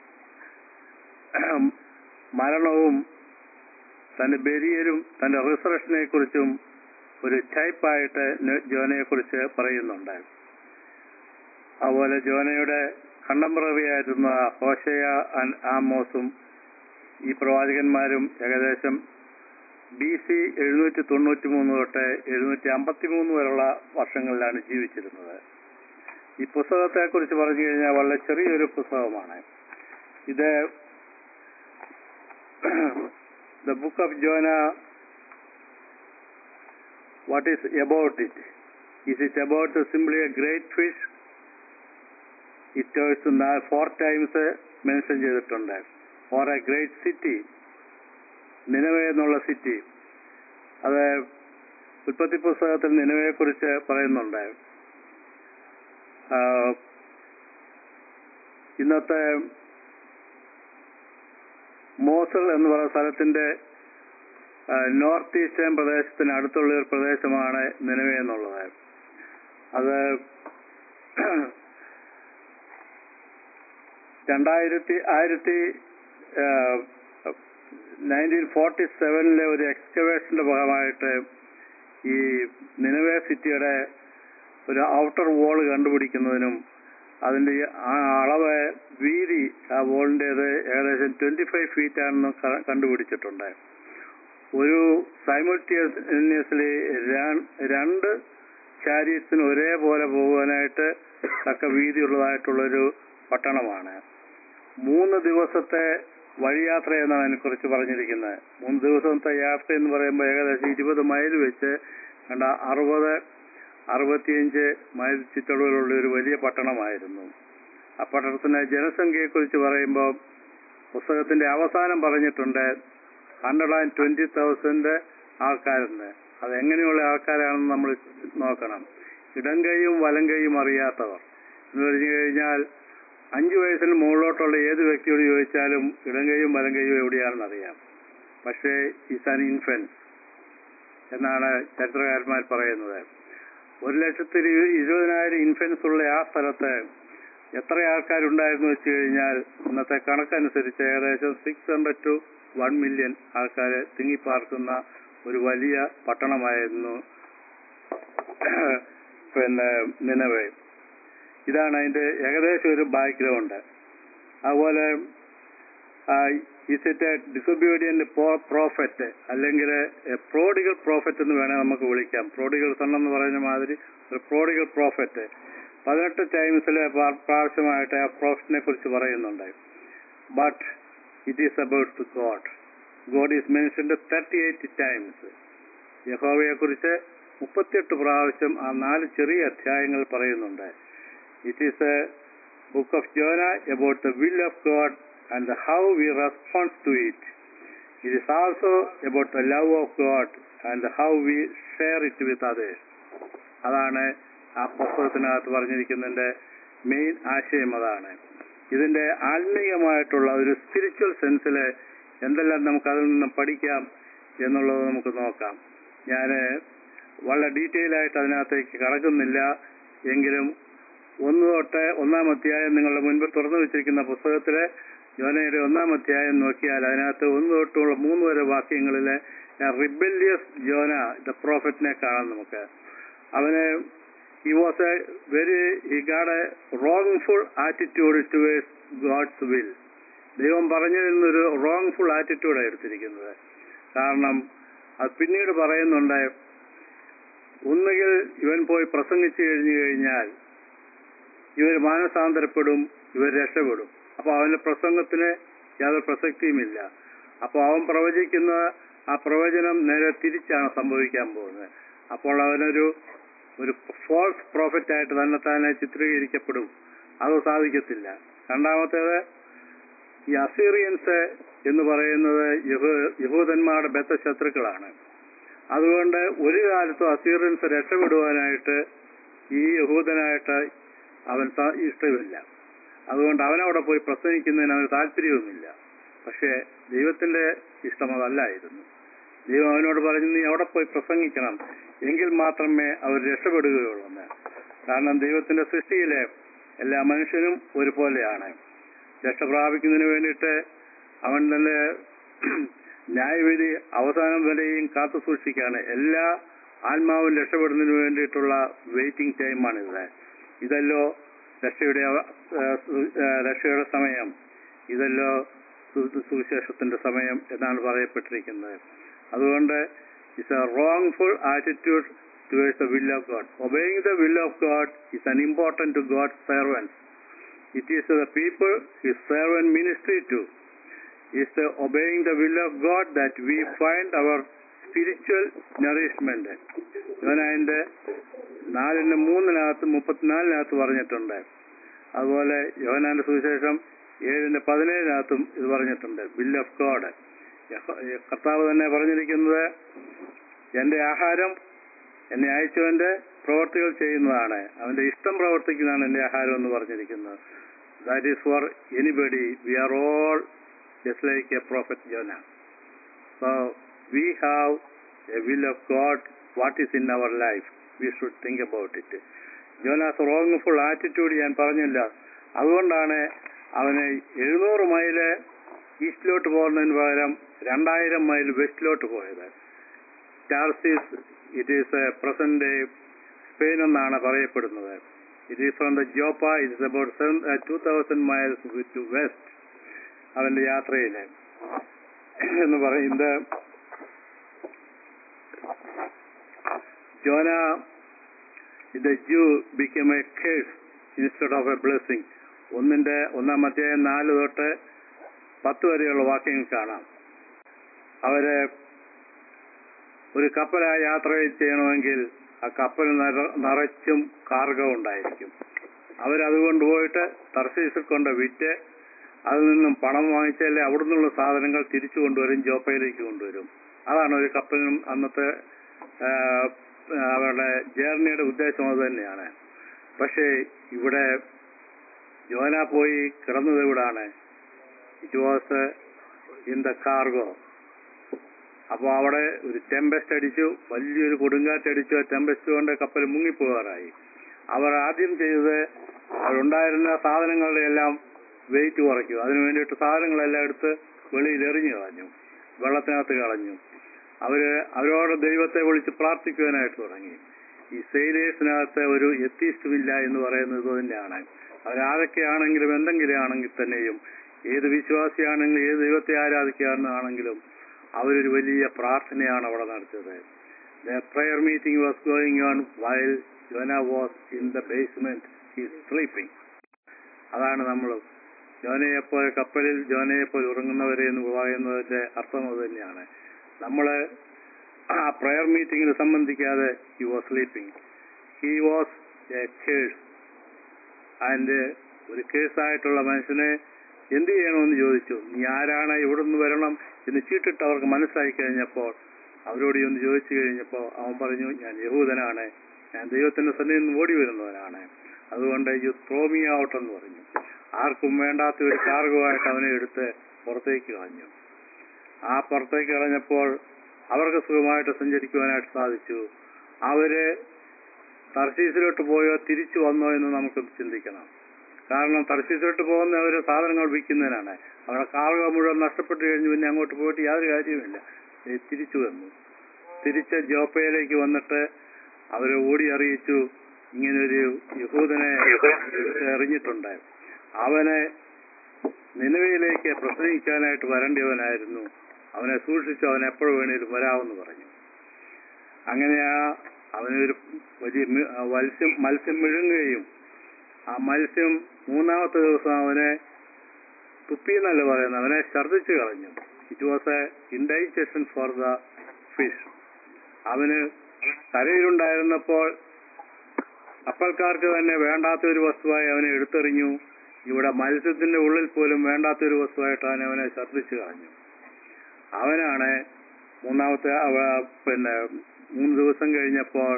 Speaker 4: മരണവും തന്റെ ബെരിയരും തന്റെ റിസറക്ഷനെ കുറിച്ചും ഒരു ടൈപ്പായിട്ട് ജോനയെ കുറിച്ച് പറയുന്നുണ്ട് അതുപോലെ ജോനയുടെ കണ്ടംപററിയായിരുന്ന ഹോഷയ ആൻഡ് ആമോസും ഈ പ്രവാചകന്മാരും ഏകദേശം ബി സി എഴുന്നൂറ്റി തൊണ്ണൂറ്റി മൂന്ന് തൊട്ട് എഴുന്നൂറ്റി അമ്പത്തി മൂന്ന് വരെയുള്ള വർഷങ്ങളിലാണ് ജീവിച്ചിരുന്നത് ഈ പുസ്തകത്തെ കുറിച്ച് പറഞ്ഞു കഴിഞ്ഞാൽ വളരെ ചെറിയൊരു പുസ്തകമാണ് ഇത് the book of Jonah what is about it is it about simply a great fish it four times mention ചെയ്തിട്ടുണ്ട് for a great city Nineveh എന്നുള്ള സിറ്റി അത് ഉൽപ്പത്തി പുസ്തകത്തിൽ നിലവയെ കുറിച്ച് പറയുന്നുണ്ട് ആഹ് ഇന്നത്തെ മോസൽ എന്ന് പറയുന്ന സ്ഥലത്തിന്റെ നോർത്ത് ഈസ്റ്റേൺ പ്രദേശത്തിന് അടുത്തുള്ള ഒരു പ്രദേശമാണ് നിലവേ എന്നുള്ളത് അത് രണ്ടായിരത്തി ആയിരത്തി നയൻറ്റീൻ ഫോർട്ടി സെവനിലെ ഒരു എക്സ്കവേഷന്റെ ഭാഗമായിട്ട് ഈ നിലവേ സിറ്റിയുടെ ഒരു ഔട്ടർ വോൾ കണ്ടുപിടിക്കുന്നതിനും അതിന്റെ ഈ ആ അളവ് വീതി ആ വോളിൻ്റെത് ഏകദേശം ട്വന്റി ഫൈവ് ഫീറ്റ് ആണെന്ന് ക- കണ്ടുപിടിച്ചിട്ടുണ്ട് ഒരു സൈമൾട്ടിയസ്ലി രണ്ട് ചാരിയറ്റ്സിന് ഒരേപോലെ പോകുവാനായിട്ട് തക്ക വീതിയുള്ളതായിട്ടുള്ളൊരു പട്ടണമാണ് മൂന്ന് ദിവസത്തെ വഴിയാത്ര എന്നാണ് അതിനെക്കുറിച്ച് പറഞ്ഞിരിക്കുന്നത് മൂന്ന് ദിവസത്തെ യാത്ര എന്ന് പറയുമ്പോൾ ഏകദേശം ഇരുപത് മൈൽ വെച്ച് കണ്ട അറുപത് അറുപത്തിയഞ്ച് മൈൽ ചുറ്റളവിലുള്ള ഒരു വലിയ പട്ടണമായിരുന്നു ആ പട്ടണത്തിന്റെ ജനസംഖ്യയെക്കുറിച്ച് പറയുമ്പോൾ പുസ്തകത്തിന്റെ അവസാനം പറഞ്ഞിട്ടുണ്ട് ഹൺഡ്രഡ് ആൻഡ് ട്വന്റി തൗസൻഡ് ആൾക്കാരെന്ന് അത് എങ്ങനെയുള്ള ആൾക്കാരാണെന്ന് നമ്മൾ നോക്കണം ഇടം കൈയും വലം കൈയും അറിയാത്തവർ എന്ന് പറഞ്ഞു കഴിഞ്ഞാൽ അഞ്ചു വയസ്സിന് മുകളിലോട്ടുള്ള ഏത് വ്യക്തിയോട് ചോദിച്ചാലും ഇടം കൈയും വലം കൈയും എവിടെയാണെന്ന് അറിയാം പക്ഷേ ഇസ് ആൻ ഇൻഫൻസ് എന്നാണ് ചരിത്രകാരന്മാർ പറയുന്നത് ഒരു ലക്ഷത്തി ഇരു- ഇരുപതിനായിരം ഇൻഫൻസ് ഉള്ള ആ സ്ഥലത്ത് എത്ര ആൾക്കാരുണ്ടായിരുന്നു വെച്ച് കഴിഞ്ഞാൽ ഇന്നത്തെ കണക്കനുസരിച്ച് ഏകദേശം six hundred to one million ആൾക്കാർ തിങ്ങിപ്പാർക്കുന്ന ഒരു വലിയ പട്ടണമായിരുന്നു പിന്നെ നിലവേ ഇതാണ് അതിന്റെ ഏകദേശം ഒരു ബാക്ക്ഗ്രൗണ്ട് അതുപോലെ is it a disobedient prophet അല്ലെങ്കിൽ പ്രോഡിഗൽ പ്രോഫറ്റ് എന്ന് വേണേൽ നമുക്ക് വിളിക്കാം പ്രോഡിഗൽ സൺ എന്ന് പറയുന്ന മാതിരി ഒരു പ്രോഡിഗൽ പ്രോഫറ്റ് പതിനെട്ട് ടൈംസിലെ പ്രാവശ്യമായിട്ട് ആ പ്രോഫറ്റിനെ കുറിച്ച് പറയുന്നുണ്ട് but it is about God God is mentioned thirty eight times യഹോവയെ കുറിച്ച് മുപ്പത്തിയെട്ട് പ്രാവശ്യം ആ നാല് ചെറിയ അധ്യായങ്ങൾ പറയുന്നുണ്ട് it is a book of Jonah about the will of God and how we response to it it is also about the love of God and how we share it with others അതാണ് ആ പുസ്തകത്തിനകത്ത് പറഞ്ഞിരിക്കുന്നതിന്റെ main ആശയം അതാണ് ഇതിന്റെ ആത്മീയമായിട്ടുള്ള ഒരു spiritual സെൻസിൽ എന്തെല്ലാം നമുക്ക് അതിൽ നിന്ന് പഠിക്കാം എന്നുള്ളത് നമുക്ക് നോക്കാം ഞാൻ വളരെ ഡീറ്റെയിൽ ആയിട്ട് അതിനകത്തേക്ക് കടക്കുന്നില്ല എങ്കിലും ഒന്ന് തൊട്ട് ഒന്നാം അധ്യായം നിങ്ങളുടെ മുൻപിൽ തുറന്നു വെച്ചിരിക്കുന്ന പുസ്തകത്തിലെ യോനയുടെ ഒന്നാം അധ്യായം നോക്കിയാൽ അതിനകത്ത് ഒന്ന് തൊട്ടുള്ള മൂന്ന് വരെ വാക്യങ്ങളിലെ റിബല്യസ് ജോന ദ പ്രോഫറ്റിനെ കാണാം നമുക്ക് അവന് he was a very he got a wrongful attitude towards God's will ദൈവം പറഞ്ഞതിൽ നിന്നൊരു റോങ്ഫുൾ ആറ്റിറ്റ്യൂഡാണ് എടുത്തിരിക്കുന്നത് കാരണം അത് പിന്നീട് പറയുന്നുണ്ട് ഒന്നുകിൽ ഇവൻ പോയി പ്രസംഗിച്ചു കഴിഞ്ഞു കഴിഞ്ഞാൽ ഇവർ മാനസാന്തരപ്പെടും ഇവർ രക്ഷപ്പെടും അപ്പൊ അവന്റെ പ്രസംഗത്തിന് യാതൊരു പ്രസക്തിയുമില്ല അപ്പൊ അവൻ പ്രവചിക്കുന്ന ആ പ്രവചനം നേരെ തിരിച്ചാണ് സംഭവിക്കാൻ പോകുന്നത് അപ്പോൾ അവനൊരു ഒരു ഫോൾസ് പ്രോഫറ്റ് ആയിട്ട് തന്നെ തന്നെ ചിത്രീകരിക്കപ്പെടും അത് സാധിക്കത്തില്ല രണ്ടാമത്തേത് ഈ അസീറിയൻസ് എന്ന് പറയുന്നത് യഹൂ- യഹൂദന്മാരുടെ ബദ്ധ ശത്രുക്കളാണ് അതുകൊണ്ട് ഒരു കാലത്തും അസീറിയൻസ് രക്ഷപ്പെടുവാനായിട്ട് ഈ യഹൂദനായിട്ട് അവൻ സ- ഇഷ്ടമില്ല അതുകൊണ്ട് അവനവിടെ പോയി പ്രസംഗിക്കുന്നതിന് അവന് താല്പര്യവുമില്ല പക്ഷേ ദൈവത്തിന്റെ ഇഷ്ടം അതല്ലായിരുന്നു ദൈവം അവനോട് പറഞ്ഞു നീ അവിടെ പോയി പ്രസംഗിക്കണം എങ്കിൽ മാത്രമേ അവർ രക്ഷപ്പെടുകയുള്ളൂ എന്ന് കാരണം ദൈവത്തിന്റെ സൃഷ്ടിയിലെ എല്ലാ മനുഷ്യനും ഒരുപോലെയാണ് രക്ഷ പ്രാപിക്കുന്നതിന് വേണ്ടിയിട്ട് അവൻ തന്നെ ന്യായവിധി അവസാനം വരെയും കാത്തു സൂക്ഷിക്കാണ് എല്ലാ ആത്മാവും രക്ഷപ്പെടുന്നതിന് വേണ്ടിയിട്ടുള്ള വെയിറ്റിംഗ് ടൈമാണിത് ഇതല്ലോ രക്ഷയുടെ അവ- ആ, സു- ആ, രക്ഷയുടെ സമയം ഇതല്ലോ സു- സുവിശേഷത്തിന്റെ സമയം എന്നാണ് പറയപ്പെട്ടിരിക്കുന്നത് അതുകൊണ്ട് it's a wrongful attitude towards the will of God obeying the will of God is an important to God servants it is the people his servant ministry to is the obeying the will of God that we find our spiritual nourishment. ഇവൻ അതിന്റെ നാലിന് മൂന്നിനകത്ത് മുപ്പത്തിനാലിനകത്ത് പറഞ്ഞിട്ടുണ്ട് അതുപോലെ യോഹനാന്റെ സുവിശേഷം ഏഴിന്റെ പതിനേഴിനകത്തും ഇത് പറഞ്ഞിട്ടുണ്ട് വിൽ ഓഫ് ഗോഡ് കർത്താവ് തന്നെ പറഞ്ഞിരിക്കുന്നത് എന്റെ ആഹാരം എന്നെ അയച്ചവന്റെ പ്രവർത്തികൾ ചെയ്യുന്നതാണ് അവന്റെ ഇഷ്ടം പ്രവർത്തിക്കുന്നതാണ് എന്റെ ആഹാരം എന്ന് പറഞ്ഞിരിക്കുന്നത് that is for anybody we are all just like a prophet Jonah. So we have a will of God, what is in our life. We should think about it. Jonah's wrongful attitude ഞാൻ പറഞ്ഞില്ല അതുകൊണ്ടാണ് അവന് എഴുന്നൂറ് mile ഈസ്റ്റിലോട്ട് പോകുന്നതിന് പകരം രണ്ടായിരം mile വെസ്റ്റിലോട്ട് പോയത് Tarshish it is a present Spain എന്നാണ് പറയപ്പെടുന്നത് it is from the Joppa it is about seven two thousand miles to west അവന്റെ യാത്രയില് എന്ന് പറയുന്നത് Jonah the Jew become a curse instead of a blessing ഒന്നിന്റെ ഒന്നാം അധ്യായം നാല് തൊട്ട് പത്ത് വരെയുള്ള വാക്യങ്ങൾ കാണാം അവര് ഒരു കപ്പലായി യാത്ര ചെയ്യണമെങ്കിൽ ആ കപ്പൽ നിറ- നിറച്ചും കാർഗോ ഉണ്ടായിരിക്കും അവരത് കൊണ്ടുപോയിട്ട് തർശീസിൽ കൊണ്ട് വിറ്റ് അതിൽ നിന്നും പണം വാങ്ങിച്ചാലേ അവിടെ നിന്നുള്ള സാധനങ്ങൾ തിരിച്ചു കൊണ്ടുവരും ജോപ്പയിലേക്ക് കൊണ്ടുവരും അതാണ് ഒരു കപ്പലിനും അന്നത്തെ ആ, അവരുടെ ജേർണിയുടെ ഉദ്ദേശം അത് തന്നെയാണ് പക്ഷേ ഇവിടെ ജോന പോയി കിടന്നത് എവിടാണ് it was in the cargo അപ്പോൾ അവിടെ ഒരു ടെമ്പസ്റ്റ് അടിച്ചു വലിയൊരു കൊടുങ്കാറ്റ് അടിച്ചു ആ ടെമ്പസ്റ്റ് കൊണ്ട് കപ്പൽ മുങ്ങിപ്പോകാറായി അവർ ആദ്യം ചെയ്തത് അവരുണ്ടായിരുന്ന സാധനങ്ങളുടെ എല്ലാം വെയിറ്റ് കുറയ്ക്കും അതിനു വേണ്ടിയിട്ട് സാധനങ്ങളെല്ലാം എടുത്ത് വെളിയിൽ എറിഞ്ഞു കളഞ്ഞു വെള്ളത്തിനകത്ത് കളഞ്ഞു അവര് അവരോട് ദൈവത്തെ വിളിച്ച് പ്രാർത്ഥിക്കുവാനായിട്ട് തുടങ്ങി ഈ സെയിലേഴ്സിനകത്ത് ഒരു എത്തിയിസ്റ്റുമില്ല എന്ന് പറയുന്നത് ഇത് തന്നെയാണ് അവരാരൊക്കെയാണെങ്കിലും എന്തെങ്കിലും ആണെങ്കിൽ തന്നെയും ഏത് വിശ്വാസിയാണെങ്കിലും ഏത് ദൈവത്തെ ആരാധിക്കുകയാണെങ്കിലും അവരൊരു വലിയ പ്രാർത്ഥനയാണ് അവിടെ നടത്തിയത് prayer meeting was going on while Jonah was in the basement he's sleeping അതാണ് നമ്മൾ ജോനയെപ്പോലെ കപ്പലിൽ ജോനയെപ്പോലെ ഉറങ്ങുന്നവരെ എന്ന് പറയുന്നതിന്റെ അർത്ഥം അത് തന്നെയാണ് നമ്മൾ ആ പ്രയർ മീറ്റിംഗിൽ സംബന്ധിക്കാതെ he was sleeping he was a curse and ഒരു കേസായിട്ടുള്ള മനുഷ്യനെ എന്ത് ചെയ്യണമെന്ന് ചോദിച്ചു നീ ആരാണ് ഇവിടെ നിന്ന് വരണം എന്ന് ചീട്ടിട്ട് അവർക്ക് മനസ്സിലായി കഴിഞ്ഞപ്പോൾ അവരോട് ഈ ഒന്ന് ചോദിച്ചു കഴിഞ്ഞപ്പോൾ അവൻ പറഞ്ഞു ഞാൻ യഹൂദനാണ് ഞാൻ ദൈവത്തിന്റെ സന്നിധിയിൽ നിന്ന് ഓടി വരുന്നവനാണ് അതുകൊണ്ട് യു ത്രോ മീ ഔട്ട് എന്ന് പറഞ്ഞു ആർക്കും വേണ്ടാത്ത ഒരു കാർഗമായിട്ട് അവനെ എടുത്ത് പുറത്തേക്ക് കളഞ്ഞു ആ പുറത്തേക്ക് കളഞ്ഞപ്പോൾ അവർക്ക് സുഖമായിട്ട് സഞ്ചരിക്കുവാനായിട്ട് സാധിച്ചു അവര് തർശീസിലോട്ട് പോയോ തിരിച്ചു വന്നോ എന്ന് നമുക്ക് ചിന്തിക്കണം കാരണം തർശീസിലോട്ട് പോകുന്നവർ സാധനങ്ങൾ വിൽക്കുന്നതിനാണ് അവിടെ കാർഗോ മുഴുവൻ നഷ്ടപ്പെട്ടു കഴിഞ്ഞു പിന്നെ അങ്ങോട്ട് പോയിട്ട് യാതൊരു കാര്യവുമില്ല ഏ, തിരിച്ചു വന്നു തിരിച്ച് ജോപ്പയിലേക്ക് വന്നിട്ട് അവരെ ഓടി അറിയിച്ചു ഇങ്ങനൊരു യഹൂദനെ എറിഞ്ഞിട്ടുണ്ട് അവനെ നിലവിലേക്ക് പ്രസംഗിക്കാനായിട്ട് വരേണ്ടവനായിരുന്നു അവനെ സൂക്ഷിച്ചു അവൻ എപ്പോഴും വേണേലും വരാമെന്ന് പറഞ്ഞു അങ്ങനെ ആ അവനൊരു വലിയ മി- ആ മത്സ്യം മത്സ്യം വിഴുങ്ങുകയും ആ മത്സ്യം മൂന്നാമത്തെ ദിവസം അവനെ തുപ്പി എന്നല്ല പറയുന്നത് അവനെ ഛർദ്ദിച്ചു കളഞ്ഞു it was a indigestion for the fish അവന് കരയിലുണ്ടായിരുന്നപ്പോൾ കപ്പൽക്കാർക്ക് തന്നെ വേണ്ടാത്ത ഒരു വസ്തുവായി അവനെ എടുത്തെറിഞ്ഞു ഇവിടെ മത്സ്യത്തിന്റെ ഉള്ളിൽ പോലും വേണ്ടാത്ത ഒരു വസ്തുവായിട്ടാണ് അവനെ ഛർദ്ദിച്ചു കളഞ്ഞു അവനാണ് മൂന്നാമത്തെ അവ- പിന്നെ മൂന്ന് ദിവസം കഴിഞ്ഞപ്പോൾ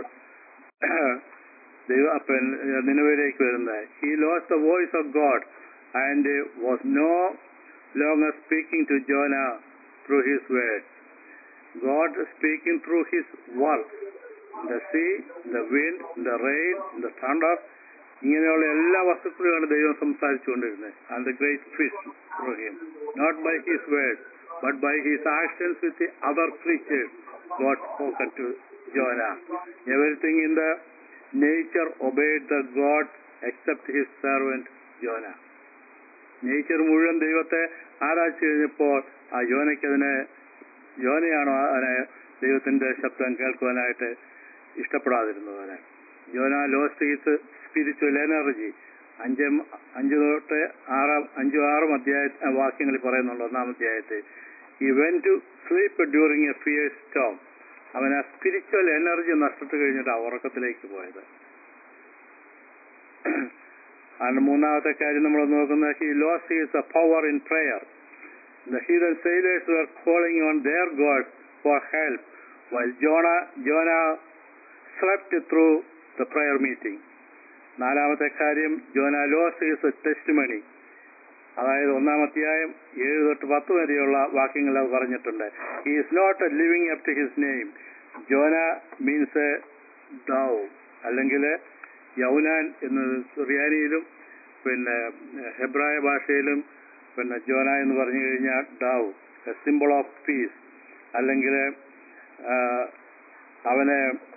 Speaker 4: ദൈവ പിന്നെ നിലവിലേക്ക് വരുന്നത് he lost the voice of God and was no longer speaking to Jonah through his words God speaking through his work the sea the wind the rain the thunder ഇങ്ങനെയുള്ള എല്ലാ വസ്തുക്കളുമാണ് ദൈവം സംസാരിച്ചുകൊണ്ടിരുന്നത് and the great fish through him not by his word but by his actions with the other creatures God spoken to Jonah everything in the nature obeyed the God except his servant Jonah nature മുഴുവൻ ദൈവത്തെ ആരാധിച്ചു കഴിഞ്ഞപ്പോൾ ആ യോനയ്ക്ക് അതിനെ യോനയാണോ അതിനെ ദൈവത്തിന്റെ ശബ്ദം കേൾക്കുവാനായിട്ട് ഇഷ്ടപ്പെടാതിരുന്നവന് യോന ലോസ്റ്റ് ഹിസ് സ്പിരിച്വൽ എനർജി അഞ്ച് അഞ്ച് തൊട്ട് ആറാം അഞ്ചും ആറും അധ്യായ വാക്യങ്ങളിൽ പറയുന്നുണ്ട് ഒന്നാം അധ്യായത്തിൽ ഈ went to sleep during a fierce storm അവൻ ആ സ്പിരിച്വൽ എനർജി നഷ്ടപ്പെട്ടു കഴിഞ്ഞിട്ട് ആ ഉറക്കത്തിലേക്ക് പോയത് അതിന് മൂന്നാമത്തെ കാര്യം നമ്മൾ നോക്കുന്നത് he lost his a power in prayer The heathen sailors were calling on their God for help while Jonah, Jonah slept through the prayer meeting. നാലാമത്തെ കാര്യം ജോന ലോസ് ഹിസ് ടെസ്റ്റിമണി അതായത് ഒന്നാം അധ്യായം ഏഴ് തൊട്ട് പത്ത് വരെയുള്ള വാക്യങ്ങൾ അത് പറഞ്ഞിട്ടുണ്ട് he is not a living up to his name Jonah means dove അല്ലെങ്കിൽ യൗനാൻ എന്ന് സുറിയാനിയിലും പിന്നെ ഹെബ്രായ ഭാഷയിലും പിന്നെ ജോന എന്ന് പറഞ്ഞു കഴിഞ്ഞാൽ dove a symbol of peace അല്ലെങ്കിൽ അവന്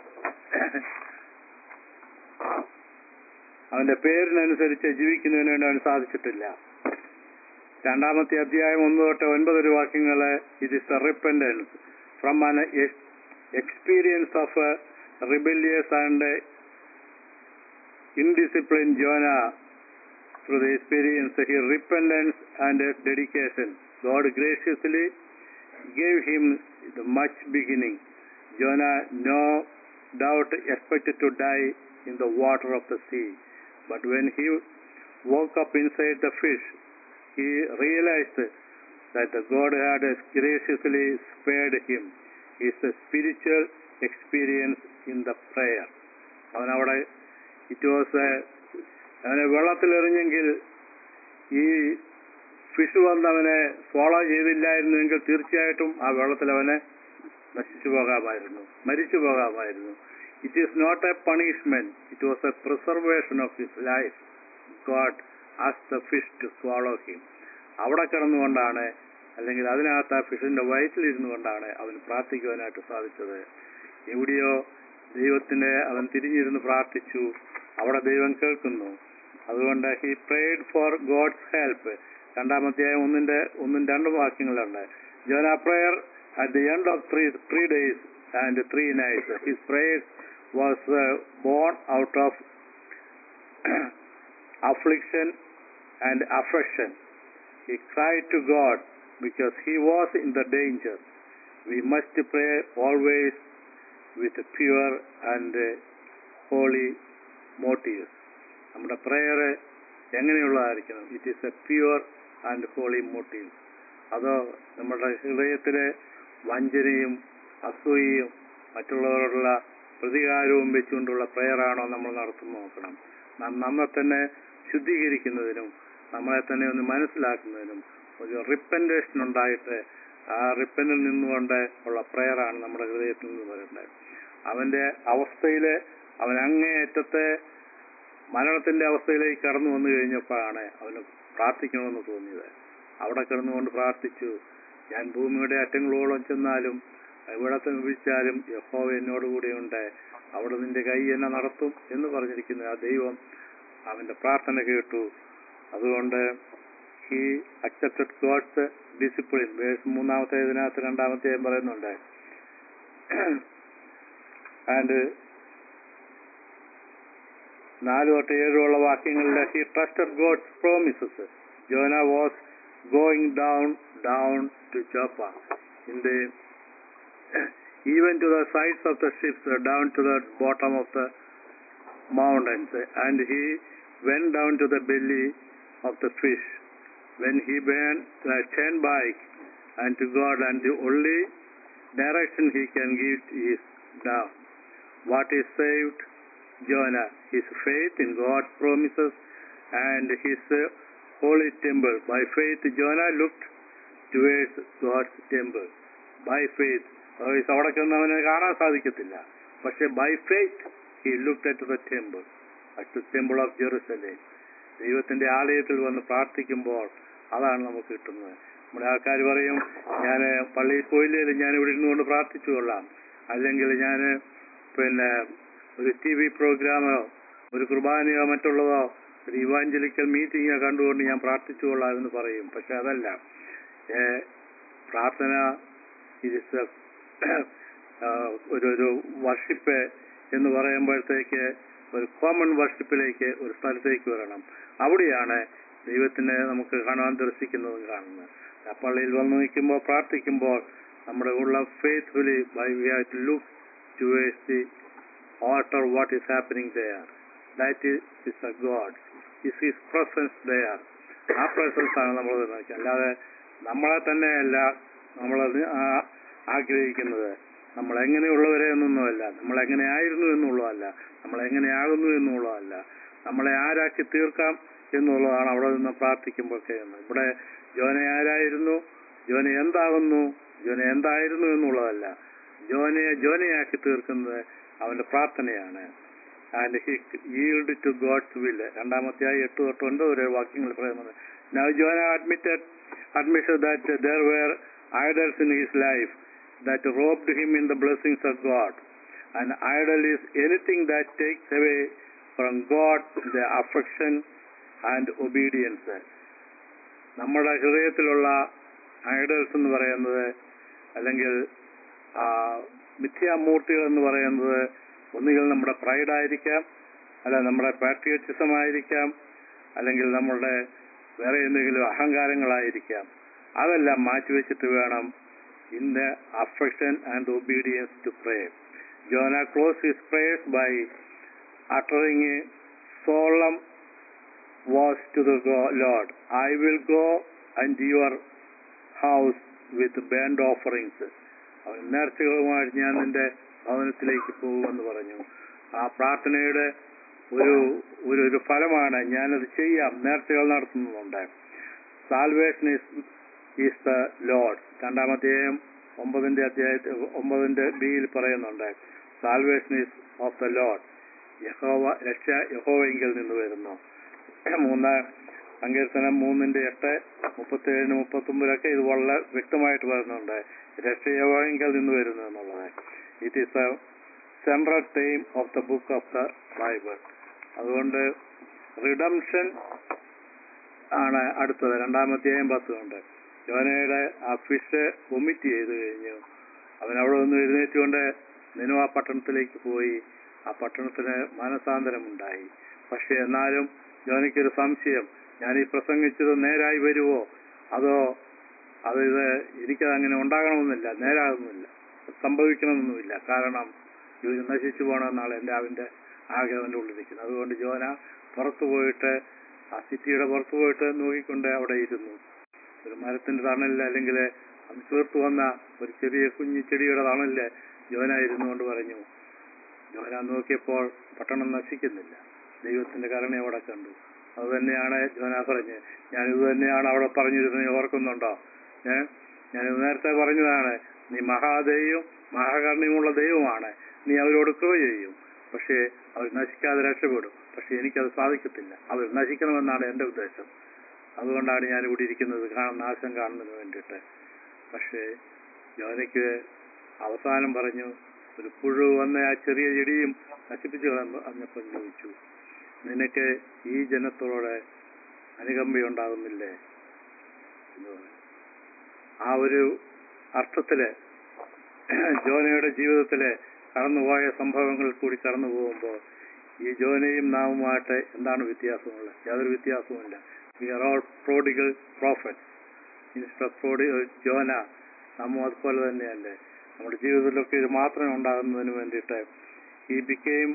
Speaker 4: അവന്റെ പേരിനനുസരിച്ച് ജീവിക്കുന്നതിന് വേണ്ടി അവന് സാധിച്ചിട്ടില്ല രണ്ടാമത്തെ അധ്യായം ഒന്ന് തൊട്ട് ഒൻപത് ഒരു വാക്യങ്ങള് it is a repentance from an experience of rebellious and indiscipline Jonah through the experience, his repentance and dedication. God graciously gave him the much beginning. Jonah no doubt expected to die in the water of the sea. But when he woke up inside the fish, he realized that the God had graciously spared him. It's a spiritual experience in the prayer. അവനവിടെ it was അവനെ വെള്ളത്തിലെറിഞ്ഞെങ്കിൽ ഈ fish വന്ന് അവനെ follow ചെയ്തില്ലായിരുന്നുവെങ്കിൽ തീർച്ചയായിട്ടും ആ വെള്ളത്തിൽ അവനെ നശിച്ചു പോകാമായിരുന്നു മരിച്ചു പോകാമായിരുന്നു it is not a punishment it was a preservation of his life God as the fish to swallow him അവിടെ കിടന്നുകൊണ്ടാണ് അല്ലെങ്കിൽ അതിനകത്ത് ആ ഫിഷിന്റെ വയറ്റിലിരുന്നു കൊണ്ടാണ് അവന് പ്രാർത്ഥിക്കുവാനായിട്ട് സാധിച്ചത് എവിടെയോ ദൈവത്തിന്റെ അവൻ തിരിഞ്ഞിരുന്ന് പ്രാർത്ഥിച്ചു അവിടെ ദൈവം കേൾക്കുന്നു അതുകൊണ്ട് he prayed for God's help രണ്ടാമത്തെ ഒന്നിന്റെ ഒന്നും രണ്ടും വാക്യങ്ങളുണ്ട് Jonah prayer at the end of three three days and three nights his prayers was born out of affliction and affection. He cried to God because he was in the danger. We must pray always with pure and uh, holy motives. നമ്മുടെ prayer എങ്ങനെയുള്ളതായിരിക്കണം it is a pure and holy motive അതോ നമ്മുടെ ഹൃദയത്തിലെ വഞ്ചനയും അസൂയയും മറ്റുള്ളവരോടുള്ള പ്രതികാരവും വെച്ചുകൊണ്ടുള്ള പ്രെയറാണോ നമ്മൾ നടത്തുന്നു നോക്കണം നാം നമ്മെ തന്നെ ശുദ്ധീകരിക്കുന്നതിനും നമ്മളെ തന്നെ ഒന്ന് മനസ്സിലാക്കുന്നതിനും ഒരു റിപ്പൻറ്റേഷൻ ഉണ്ടായിട്ട് ആ റിപ്പനിൽ നിന്നുകൊണ്ട് ഉള്ള പ്രെയറാണ് നമ്മുടെ ഹൃദയത്തിൽ നിന്ന് വരേണ്ടത് അവന്റെ അവസ്ഥയില് അവൻ അങ്ങേയറ്റത്തെ മരണത്തിന്റെ അവസ്ഥയിലേക്ക് കടന്നു വന്നു കഴിഞ്ഞപ്പോഴാണ് അവന് പ്രാർത്ഥിക്കണമെന്ന് തോന്നിയത് അവിടെ കിടന്നുകൊണ്ട് പ്രാർത്ഥിച്ചു ഞാൻ ഭൂമിയുടെ അറ്റങ്ങളോളം ചെന്നാലും എവിടെ വിളിച്ചാലും യഹോവ എന്നോട് കൂടെയുണ്ട് അവിടെ നിന്റെ കൈ എന്നെ നടത്തും എന്ന് പറഞ്ഞിരിക്കുന്ന ആ ദൈവം അവന്റെ പ്രാർത്ഥന കേട്ടു അതുകൊണ്ട് he accepted God's discipline verse മൂന്നാമത്തെ ഇതിനകത്ത് രണ്ടാമത്തെ പറയുന്നുണ്ട് ആൻഡ് നാല് തൊട്ട് ഏഴുള്ള വാക്യങ്ങളിൽ he trusted God's promises Jonah was going down down to Joppa in the even to the sides of the ships, uh, down to the bottom of the mountains. And he went down to the belly of the fish. When he went, uh, turned back unto God, and the only direction he can give is down. What is saved? Jonah, his faith in God's promises and his uh, holy temple. By faith, Jonah looked towards God's temple. By faith, അവിടെ ചെന്ന് അവനെ കാണാൻ സാധിക്കത്തില്ല പക്ഷെ by faith he look at the temple at the temple of Jerusalem ദൈവത്തിന്റെ ആലയത്തിൽ വന്ന് പ്രാർത്ഥിക്കുമ്പോൾ അതാണ് നമുക്ക് കിട്ടുന്നത് നമ്മുടെ ആൾക്കാർ പറയും ഞാൻ പള്ളിയിൽ പോയില്ലേലും ഞാൻ ഇവിടെ ഇരുന്നുകൊണ്ട് പ്രാർത്ഥിച്ചു കൊള്ളാം അല്ലെങ്കിൽ ഞാൻ പിന്നെ ഒരു ടി വി പ്രോഗ്രാമോ ഒരു കുർബാനയോ മറ്റുള്ളതോ ഒരു ഇവാഞ്ചലിക്കൽ മീറ്റിങ്ങോ കണ്ടുകൊണ്ട് ഞാൻ പ്രാർത്ഥിച്ചു കൊള്ളാം എന്ന് പറയും പക്ഷെ അതല്ല ഏ, പ്രാർത്ഥന ഇത് ഒരു ഒരു വർഷിപ്പ് എന്ന് പറയുമ്പോഴത്തേക്ക് ഒരു കോമൺ വർഷിപ്പിലേക്ക് ഒരു സ്ഥലത്തേക്ക് വരണം അവിടെയാണ് ദൈവത്തിനെ നമുക്ക് കാണാൻ ദർശിക്കുന്നതും കാണുന്നത് ആ പള്ളിയിൽ വന്ന് നിൽക്കുമ്പോൾ പ്രാർത്ഥിക്കുമ്പോൾ നമ്മുടെ ഉള്ള faithfully by we have to look towards the alter what is happening there. That is, is a God. Is His presence there. ആ പ്രസൻസ് ആണ് നമ്മൾ നോക്കുക അല്ലാതെ നമ്മളെ തന്നെയല്ല നമ്മൾ ആഗ്രഹിക്കുന്നത് നമ്മൾ എങ്ങനെയുള്ളവരെ എന്നൊന്നുമല്ല നമ്മൾ എങ്ങനെയായിരുന്നു എന്നുള്ളതല്ല നമ്മൾ എങ്ങനെയാകുന്നു എന്നുള്ളതല്ല നമ്മളെ ആരാക്കി തീർക്കാം എന്നുള്ളതാണ് അവിടെ നിന്ന് പ്രാർത്ഥിക്കുമ്പോൾ ചെയ്യുന്നത് ഇവിടെ ജോന ആരായിരുന്നു ജോന എന്താകുന്നു ജോന എന്തായിരുന്നു എന്നുള്ളതല്ല ജോനയെ ജോനയാക്കി തീർക്കുന്നത് അവന്റെ പ്രാർത്ഥനയാണ് and he yield to God's will രണ്ടാമത്തെയായി എട്ട് തൊട്ട് ഒൻപത് വരെ വാക്യങ്ങൾ പറയുന്നത് now Jonah admitted admission that there were idols in his life that robbed him in the blessings of God. An idol is anything that takes away from God the affection and obedience. നമ്മുടെ ഹൃദയത്തിലുള്ള idols എന്ന് പറയുന്നത് അല്ലെങ്കിൽ ആ, മിഥ്യാമൂർത്തികൾ എന്ന് പറയുന്നത് ഒന്നുകിൽ നമ്മുടെ പ്രൈഡായിരിക്കാം അല്ല നമ്മുടെ പാട്രിയോട്ടിസം ആയിരിക്കാം അല്ലെങ്കിൽ നമ്മളുടെ വേറെ എന്തെങ്കിലും അഹങ്കാരങ്ങളായിരിക്കാം അതെല്ലാം മാറ്റിവെച്ചിട്ട് വേണം in the affection and obedience to pray Jonah closed his prayers by uttering a solemn voice to the go- Lord. I will go unto your house with burnt offerings. അവൻ നേർച്ചകളുമായിട്ട് ഞാൻ നിന്റെ ഭവനത്തിലേക്ക് പോകുമെന്ന് പറഞ്ഞു ആ പ്രാർത്ഥനയുടെ ഒരു ഒരു ഒരു ഫലമാണ് ഞാനത് ചെയ്യാം നേർച്ചകൾ നടത്തുന്നുണ്ട് salvation is is the Lord രണ്ടാമത്തെയും ഒമ്പതിന്റെ അധ്യായത്തിൽ ഒമ്പതിന്റെ ബിയിൽ പറയുന്നുണ്ട് salvation is of the Lord യഹോവ രക്ഷ യഹോവയെങ്കിൽ നിന്ന് വരുന്നു മൂന്ന് സങ്കീർത്തനം മൂന്നിന്റെ എട്ട് മുപ്പത്തേഴിന് മുപ്പത്തൊമ്പതിലൊക്കെ ഇത് വളരെ വ്യക്തമായിട്ട് പറയുന്നുണ്ട് രക്ഷ യഹോവയെങ്കിൽ നിന്ന് വരുന്നു എന്നുള്ളത് it is a central theme of the book of the Bible അതുകൊണ്ട് റിഡംഷൻ ആണ് അടുത്തത് രണ്ടാമത്തെയും പത്തുണ്ട് യോനയുടെ ആ ഫിഷ് വൊമിറ്റ് ചെയ്ത് കഴിഞ്ഞു അവൻ അവിടെ നിന്ന് എഴുന്നേറ്റുകൊണ്ട് നിനുവ പട്ടണത്തിലേക്ക് പോയി ആ പട്ടണത്തിന് മാനസാന്തരമുണ്ടായി പക്ഷെ എന്നാലും ജോനിക്കൊരു സംശയം ഞാൻ ഈ പ്രസംഗിച്ചത് നേരായി വരുവോ അതോ അത് ഇത് എനിക്കത് അങ്ങനെ ഉണ്ടാകണമെന്നില്ല നേരാകുന്നില്ല സംഭവിക്കണമെന്നുമില്ല കാരണം ഇവർ നശിച്ചു പോകണമെന്നാണ് എൻ്റെ അവൻ്റെ ആഗ്രഹം എൻ്റെ ഉള്ളിരിക്കുന്നത് അതുകൊണ്ട് ജോന പുറത്തു പോയിട്ട് ആ സിറ്റിയുടെ പുറത്തു പോയിട്ട് നോക്കിക്കൊണ്ട് അവിടെ ഇരുന്നു ഒരു മരത്തിന്റെ തണലിൽ അല്ലെങ്കിൽ അത് ചേർത്ത് വന്ന ഒരു ചെറിയ കുഞ്ഞു ചെടിയുടെ തണലിൽ ജോന ഇരുന്നുകൊണ്ട് പറഞ്ഞു ജോന നോക്കിയപ്പോൾ പട്ടണം നശിക്കുന്നില്ല ദൈവത്തിന്റെ കരുണ അവിടെ കണ്ടു അത് തന്നെയാണ് ജോന പറഞ്ഞ് ഞാനിത് തന്നെയാണ് അവിടെ പറഞ്ഞിരുന്നത് നീ ഓർക്കുന്നുണ്ടോ ഏ ഞാനിത് നേരത്തെ പറഞ്ഞതാണ് നീ മഹാദൈവം മഹാകരുണയുമുള്ള ദൈവമാണ് നീ അവരോട് കൃപ ചെയ്യും പക്ഷേ അവർ നശിക്കാതെ രക്ഷപ്പെടും പക്ഷെ എനിക്കത് സാധിക്കത്തില്ല അവർ നശിക്കണമെന്നാണ് എൻ്റെ ഉദ്ദേശം അതുകൊണ്ടാണ് ഞാൻ ഇവിടെ ഇരിക്കുന്നത് കാണാൻ നാശം കാണുന്നതിന് വേണ്ടിയിട്ട് പക്ഷേ ജോനയ്ക്ക് അവസാനം പറഞ്ഞു ഒരു പുഴു വന്ന ആ ചെറിയ ചെടിയും നശിപ്പിച്ചു കളഞ്ഞ അന്നപ്പം ചോദിച്ചു നിനക്ക് ഈ ജനത്തോടെ അനുകമ്പയുണ്ടാകുന്നില്ലേ എന്ന് പറഞ്ഞു. ആ ഒരു അർത്ഥത്തില് ജോനയുടെ ജീവിതത്തില് കടന്നുപോയ സംഭവങ്ങൾ കൂടി കടന്നു പോകുമ്പോൾ ഈ ജോനയും നാമുമായിട്ട് എന്താണ് വ്യത്യാസമുള്ളത് യാതൊരു വ്യത്യാസവുമില്ല we are all prodigal prophet minister പ്രോഡി ജോന നമ്മും അതുപോലെ തന്നെയല്ലേ നമ്മുടെ ജീവിതത്തിലൊക്കെ ഇത് മാത്രമേ ഉണ്ടാകുന്നതിന് വേണ്ടിയിട്ട് ഈ ബിക്കെയും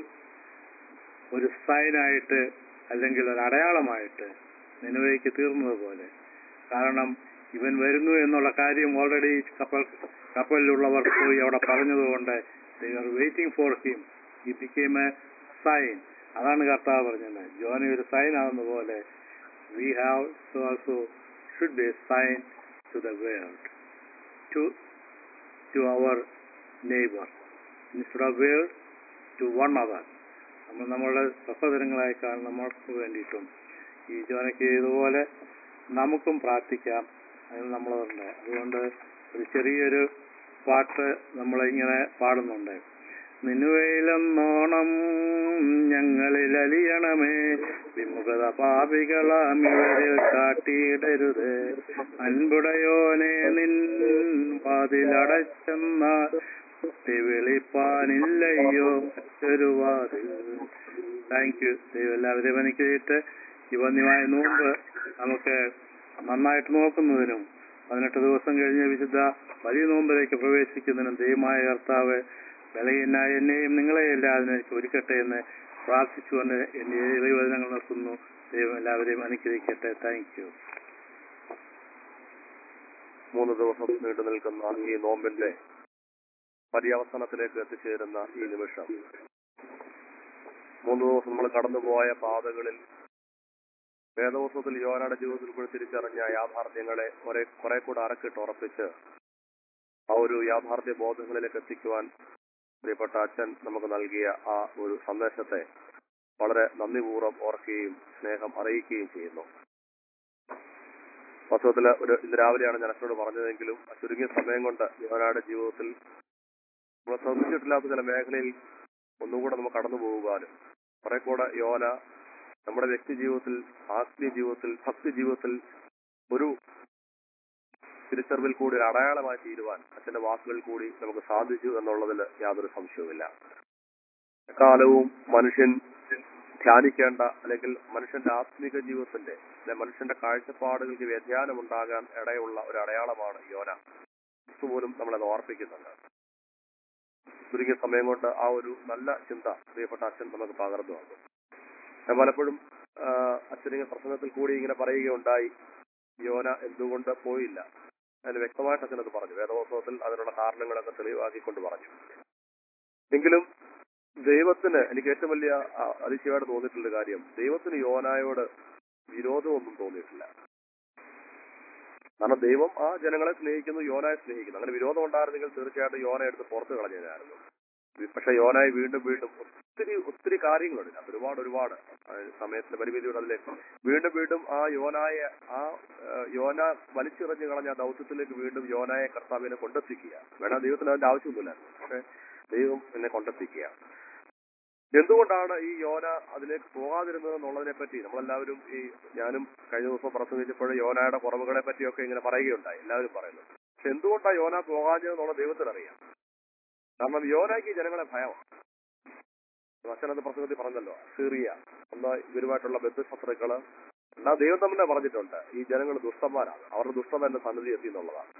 Speaker 4: ഒരു സൈനായിട്ട് അല്ലെങ്കിൽ ഒരു അടയാളമായിട്ട് നിലവിലേക്ക് തീർന്നതുപോലെ കാരണം ഇവൻ വരുന്നു എന്നുള്ള കാര്യം ഓൾറെഡി കപ്പൽ കപ്പലിലുള്ളവർ പോയി അവിടെ പറഞ്ഞതുകൊണ്ട് they are waiting for him he became a sign അതാണ് കർത്താവ് പറഞ്ഞത് ജോന ഒരു സൈൻ ആവുന്ന പോലെ we have to also should be a sign to the world to to our neighbour instead of world to one our നമ്മൾ നമ്മളുടെ സഹോദരങ്ങളായി കാണുന്ന നമ്മൾക്ക് വേണ്ടിയിട്ടും ഈ ജോനയ്ക്ക് ഇതുപോലെ നമുക്കും പ്രാർത്ഥിക്കാം അതിന് നമ്മളുണ്ട് അതുകൊണ്ട് ഒരു ചെറിയൊരു പാട്ട് നമ്മളിങ്ങനെ പാടുന്നുണ്ട് നിന്നുവയിലെന്നോണം ഞങ്ങളിൽ അലിയണമേ വിമുഖത പാപികളാം ഇവരിൽ കാട്ടിയിടരുത് അൻപുടയോനെ നിൻ വാതിലടച്ചെന്നാൽ കുത്തി വിളിപ്പാനില്ലയോ മറ്റൊരു വാതിൽ താങ്ക് യു ദൈവം എല്ലാവരെയും അനുഗ്രഹിച്ചിട്ട് ഈ വന്യമായ നോമ്പ് നമുക്ക് നന്നായിട്ട് നോക്കുന്നതിനും പതിനെട്ട് ദിവസം കഴിഞ്ഞ് വിശുദ്ധ വലിയ നോമ്പിലേക്ക് പ്രവേശിക്കുന്നതിനും ദൈവമായ കർത്താവ് ബലഹീനായ എന്നെയും നിങ്ങളെയെല്ലാം അതിലേക്ക് ഒരുക്കട്ടെ എന്ന് പ്രാർത്ഥിച്ചുകൊണ്ട് എന്റെ ദൈവവചനങ്ങൾ നിർത്തുന്നു ദൈവം എല്ലാവരെയും അനുഗ്രഹിക്കട്ടെ താങ്ക് യു
Speaker 2: മൂന്ന് ദിവസം നീണ്ടു നിൽക്കുന്ന ഈ നോമ്പിന്റെ പര്യവസാനത്തിലേക്ക് എത്തിച്ചേരുന്ന ഈ നിമിഷം മൂന്ന് ദിവസം നമ്മൾ കടന്നുപോയ പാതകളിൽ വേദവസ്വത്തിൽ യോനയുടെ ജീവിതത്തിൽ കൂടി തിരിച്ചറിഞ്ഞ യാഥാർത്ഥ്യങ്ങളെ കുറെ കുറെ കൂടെ അറക്കിട്ട് ഉറപ്പിച്ച് ആ ഒരു യാഥാർത്ഥ്യ ബോധങ്ങളിലേക്ക് എത്തിക്കുവാൻ പ്രിയപ്പെട്ട അച്ഛൻ നമുക്ക് നൽകിയ ആ ഒരു സന്ദേശത്തെ വളരെ നന്ദിപൂർവ്വം ഓർക്കുകയും സ്നേഹം അറിയിക്കുകയും ചെയ്യുന്നു വാസ്തവത്തില് ഒരു ഇന്ന് രാവിലെയാണ് ഞാൻ അച്ഛനോട് പറഞ്ഞതെങ്കിലും ആ ചുരുങ്ങിയ സമയം കൊണ്ട് യോനയുടെ ജീവിതത്തിൽ നമ്മൾ ശ്രദ്ധിച്ചിട്ടില്ലാത്ത ചില മേഖലയിൽ ഒന്നുകൂടെ നമുക്ക് കടന്നു പോകുവാനും കുറെ കൂടെ യോന നമ്മുടെ വ്യക്തി ജീവിതത്തിൽ ആത്മീയ ജീവിതത്തിൽ ഭക്തി ജീവിതത്തിൽ ഒരു തിരിച്ചറിവിൽ കൂടി ഒരു അടയാളമായി തീരുവാൻ അച്ഛന്റെ വാക്കുകളിൽ കൂടി നമുക്ക് സാധിച്ചു എന്നുള്ളതിൽ യാതൊരു സംശയവുമില്ല എക്കാലവും മനുഷ്യൻ ധ്യാനിക്കേണ്ട അല്ലെങ്കിൽ മനുഷ്യന്റെ ആത്മീക ജീവിതത്തിന്റെ അല്ലെ മനുഷ്യന്റെ കാഴ്ചപ്പാടുകൾക്ക് വ്യതിയാനം ഉണ്ടാകാൻ ഇടയുള്ള ഒരു അടയാളമാണ് യോന ക്രിസ്തു പോലും നമ്മളത് ഓർപ്പിക്കുന്നുണ്ട് ചുരുങ്ങിയ സമയം കൊണ്ട് ആ ഒരു നല്ല ചിന്ത പ്രിയപ്പെട്ട അച്ഛൻ നമുക്ക് പകർന്നു വന്നു ഞാൻ പലപ്പോഴും ആ, അച്ഛനിങ്ങനെ പ്രസംഗത്തിൽ കൂടി ഇങ്ങനെ പറയുകയുണ്ടായി യോന എന്തുകൊണ്ട് പോയില്ല അതിന് വ്യക്തമായിട്ട് അച്ഛനത് പറഞ്ഞു വേദോത്സവത്തിൽ അതിനുള്ള കാരണങ്ങളൊക്കെ തെളിവാക്കിക്കൊണ്ട് പറഞ്ഞു എങ്കിലും ദൈവത്തിന് എനിക്ക് ഏറ്റവും വലിയ ആ, അതിശയമായിട്ട് തോന്നിയിട്ടുള്ള കാര്യം ദൈവത്തിന് യോനായോട് വിരോധമൊന്നും തോന്നിയിട്ടില്ല കാരണം ദൈവം ആ ജനങ്ങളെ സ്നേഹിക്കുന്നു യോനായെ സ്നേഹിക്കുന്നു അങ്ങനെ വിരോധം ഉണ്ടായിരുന്നെങ്കിൽ തീർച്ചയായിട്ടും യോന എടുത്ത് പുറത്ത് കളഞ്ഞതായിരുന്നു പക്ഷെ യോനായി വീണ്ടും വീണ്ടും ഒത്തിരി ഒത്തിരി കാര്യങ്ങളുണ്ട് ഇതിനകത്ത്. ഒരുപാട് ഒരുപാട് ആ, സമയത്തിന്റെ പരിമിതിയുടെ അതിലേക്ക് വീണ്ടും വീണ്ടും ആ യോനായ ആ ആ, യോന വലിച്ചെറിഞ്ഞു കളഞ്ഞ ആ ദൗത്യത്തിലേക്ക് വീണ്ടും യോനായെ കർത്താവിനെ കൊണ്ടെത്തിക്കുക വേണം ദൈവത്തിന് അതിന്റെ ആവശ്യമൊന്നുമില്ല പക്ഷെ ദൈവം എന്നെ കൊണ്ടെത്തിക്കുക എന്തുകൊണ്ടാണ് ഈ യോന അതിലേക്ക് പോകാതിരുന്നത് എന്നുള്ളതിനെ പറ്റി നമ്മളെല്ലാവരും ഈ ഞാനും കഴിഞ്ഞ ദിവസം പ്രസംഗിച്ചപ്പോൾ യോനയുടെ കുറവുകളെ പറ്റിയൊക്കെ ഇങ്ങനെ പറയുകയുണ്ടായി എല്ലാവരും പറയുന്നു പക്ഷെ എന്തുകൊണ്ടാണ് യോന പോകാഞ്ഞത് എന്നുള്ള ദൈവത്തിനറിയാം കാരണം യോനയ്ക്ക് ഈ ജനങ്ങളെ ഭയമാണ് അച്ഛനത് പ്രസംഗത്തിൽ പറഞ്ഞല്ലോ സിറിയ എന്ന ഇവരുമായിട്ടുള്ള ബന്ധുശത്രുക്കള് എന്നാ ദൈവം തന്നെ പറഞ്ഞിട്ടുണ്ട് ഈ ജനങ്ങൾ ദുഷ്ടന്മാരാണ് അവരുടെ ദുഷ്ടത എന്റെ സന്നിധി എത്തി എന്നുള്ളതാണ്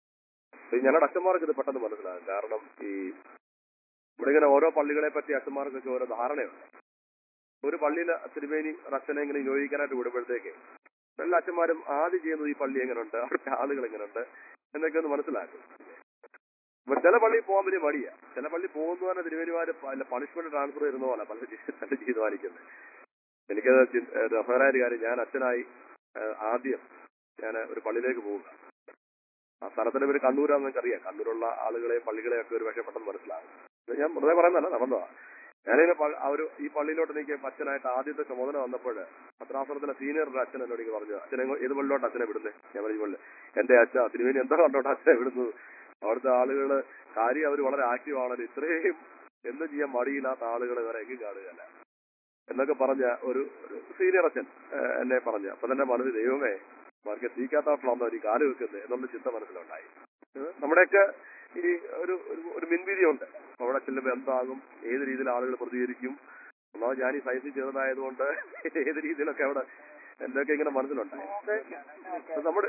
Speaker 2: ഈ ഞങ്ങളുടെ അച്ഛന്മാർക്ക് ഇത് പെട്ടെന്ന് മനസ്സിലാകും കാരണം ഈ ഇവിടെ ഇങ്ങനെ ഓരോ പള്ളികളെ പറ്റി അച്ഛന്മാർക്കൊക്കെ ഓരോ ധാരണയുണ്ട് ഒരു പള്ളിയിൽ തിരുമേനി ഒരു അച്ഛനെ ഇങ്ങനെ യോജിക്കാനായിട്ട് വിടുമ്പോഴത്തേക്ക് എല്ലാ അച്ഛന്മാരും ആദ്യം ചെയ്യുന്നത് ഈ പള്ളി എങ്ങനെയുണ്ട് അവിടുത്തെ ആളുകൾ എങ്ങനെയുണ്ട് എന്നൊക്കെ ഒന്ന് മനസ്സിലാക്കും അപ്പൊ ചില പള്ളിയിൽ പോകാൻ വലിയ മടിയാ ചില പള്ളി പോകുന്ന തന്നെ തിരുവേലിമാര് പണിഷ്മെന്റ് ട്രാൻസ്ഫർ ചെയ്യുന്ന പോലെ പല പല തീരുമാനിക്കുന്നത് എനിക്കത് ചി- ഏഹ് രസകരമായ ഒരു കാര്യം ഞാൻ അച്ഛനായി ഏഹ് ആദ്യം ഞാൻ ഒരു പള്ളിയിലേക്ക് പോവുക ആ സ്ഥലത്തിന്റെ പേര് കണ്ണൂരാന്ന് എനിക്കറിയാം കണ്ണൂരുള്ള ആളുകളെ പള്ളികളെ ഒക്കെ ഒരു പക്ഷേ പെട്ടെന്ന് മനസ്സിലാകും ഇത് ഞാൻ വെറുതെ പറയുന്നതല്ല നടന്നതാ ഞാനിങ്ങനെ പ- ആ ഒരു ഈ പള്ളിയിലോട്ട് എനിക്ക് അച്ഛനായിട്ട് ആദ്യത്തെ ചുമതല വന്നപ്പോൾ പത്രാസനത്തിലെ സീനിയർ ഒരു അച്ഛൻ എന്നോട് ഇങ്ങനെ പറഞ്ഞു അച്ഛനെ ഏത് പള്ളിയിലോട്ട് അച്ഛനെ വിടുന്നത് ഞാൻ പറഞ്ഞു പള്ളി എന്റെ അച്ഛ തിരുവേനി എന്താ കണ്ടോട്ട് അച്ഛനെ വിടുന്നത് അവിടുത്തെ ആളുകള് കാര്യം അവർ വളരെ ആക്റ്റീവ് ആണല്ലോ ഇത്രയും എന്തും ചെയ്യാൻ മടിയില്ലാത്ത ആളുകൾ വേറെ എങ്ങും കാണുകയല്ല എന്നൊക്കെ പറഞ്ഞ ഒരു ഒരു സീനിയർ അച്ഛൻ ഏഹ്, എന്നെ പറഞ്ഞു അപ്പൊ തന്നെ മനസ്സിൽ ദൈവമേ അവർക്ക് തീക്കാത്താട്ടിലാണോ ഈ കാല് വെക്കുന്നത് എന്നുള്ള ചിന്ത മനസ്സിലുണ്ടായി ഏഹ്, നമ്മുടെയൊക്കെ ഈ ഒരു ഒരു- ഒരു മുൻവിധിയുണ്ട് അവിടെ ചെല്ലുമ്പോൾ എന്താകും ഏത് രീതിയിൽ ആളുകൾ പ്രതികരിക്കും ഒന്നാമത് ഞാൻ ഈ സയൻസിൽ ചെറുതായതുകൊണ്ട് ഏത് രീതിയിലൊക്കെ അവിടെ എന്തൊക്കെ ഇങ്ങനെ മനസ്സിലുണ്ടായി പക്ഷേ നമ്മുടെ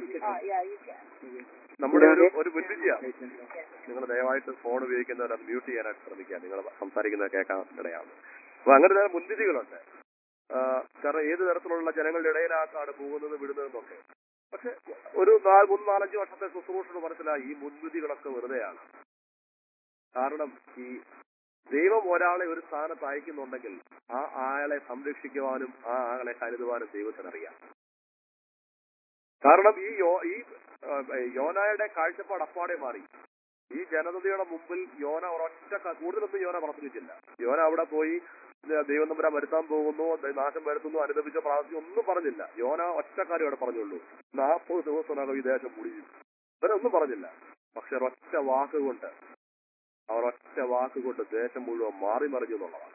Speaker 2: നമ്മുടെ ഒരു ഒരു മുൻവിധിയാണ് നിങ്ങൾ ദയവായിട്ട് ഫോൺ ഉപയോഗിക്കുന്നവർ അത് മ്യൂട്ട് ചെയ്യാനായിട്ട് ശ്രമിക്കുക നിങ്ങൾ സംസാരിക്കുന്നത് കേൾക്കാൻ ഇടയാണ് അപ്പൊ അങ്ങനെ ചില മുൻവിധികളുണ്ട് ആ, കാരണം ഏത് തരത്തിലുള്ള ജനങ്ങളുടെ ഇടയിലാക്കാണ് പോകുന്നത് വിടുന്നതെന്നൊക്കെ പക്ഷെ ഒരു നാല് മൂന്ന് നാലഞ്ച് വർഷത്തെ ശുശ്രൂഷ മനസ്സിലായി ഈ മുൻവിധികളൊക്കെ വെറുതെയാണ് കാരണം ഈ ദൈവം ഒരാളെ ഒരു സ്ഥാനത്ത് അയക്കുന്നുണ്ടെങ്കിൽ ആ ആളെ സംരക്ഷിക്കുവാനും ആ ആളെ കരുതുവാനും ദൈവത്തിനറിയാം കാരണം ഈ യോ ഈ ആ, യോനായുടെ കാഴ്ചപ്പാട് അപ്പാടെ മാറി ഈ ജനതയുടെ മുമ്പിൽ യോന ഒരൊറ്റ ക- കൂടുതലൊന്നും യോന പ്രസംഗിച്ചില്ല യോന അവിടെ പോയി ദ- ദൈവം തമ്പുരാൻ വരുത്താൻ പോകുന്നു ദ- നാശം വരുത്തുന്നു അനുദപിച്ച പ്രാർത്ഥി ഒന്നും പറഞ്ഞില്ല യോന ഒറ്റ കാര്യം അവിടെ പറഞ്ഞുള്ളൂ നാൽപ്പത് ദിവസത്തിനകം ഈ ദേശം മുടിയും ഇവരൊന്നും പറഞ്ഞില്ല പക്ഷെ ഒരൊറ്റ വാക്കുകൊണ്ട് അവർ ഒറ്റ വാക്കുകൊണ്ട് ദേശം മുഴുവൻ മാറി മറിഞ്ഞു എന്നുള്ളതാണ്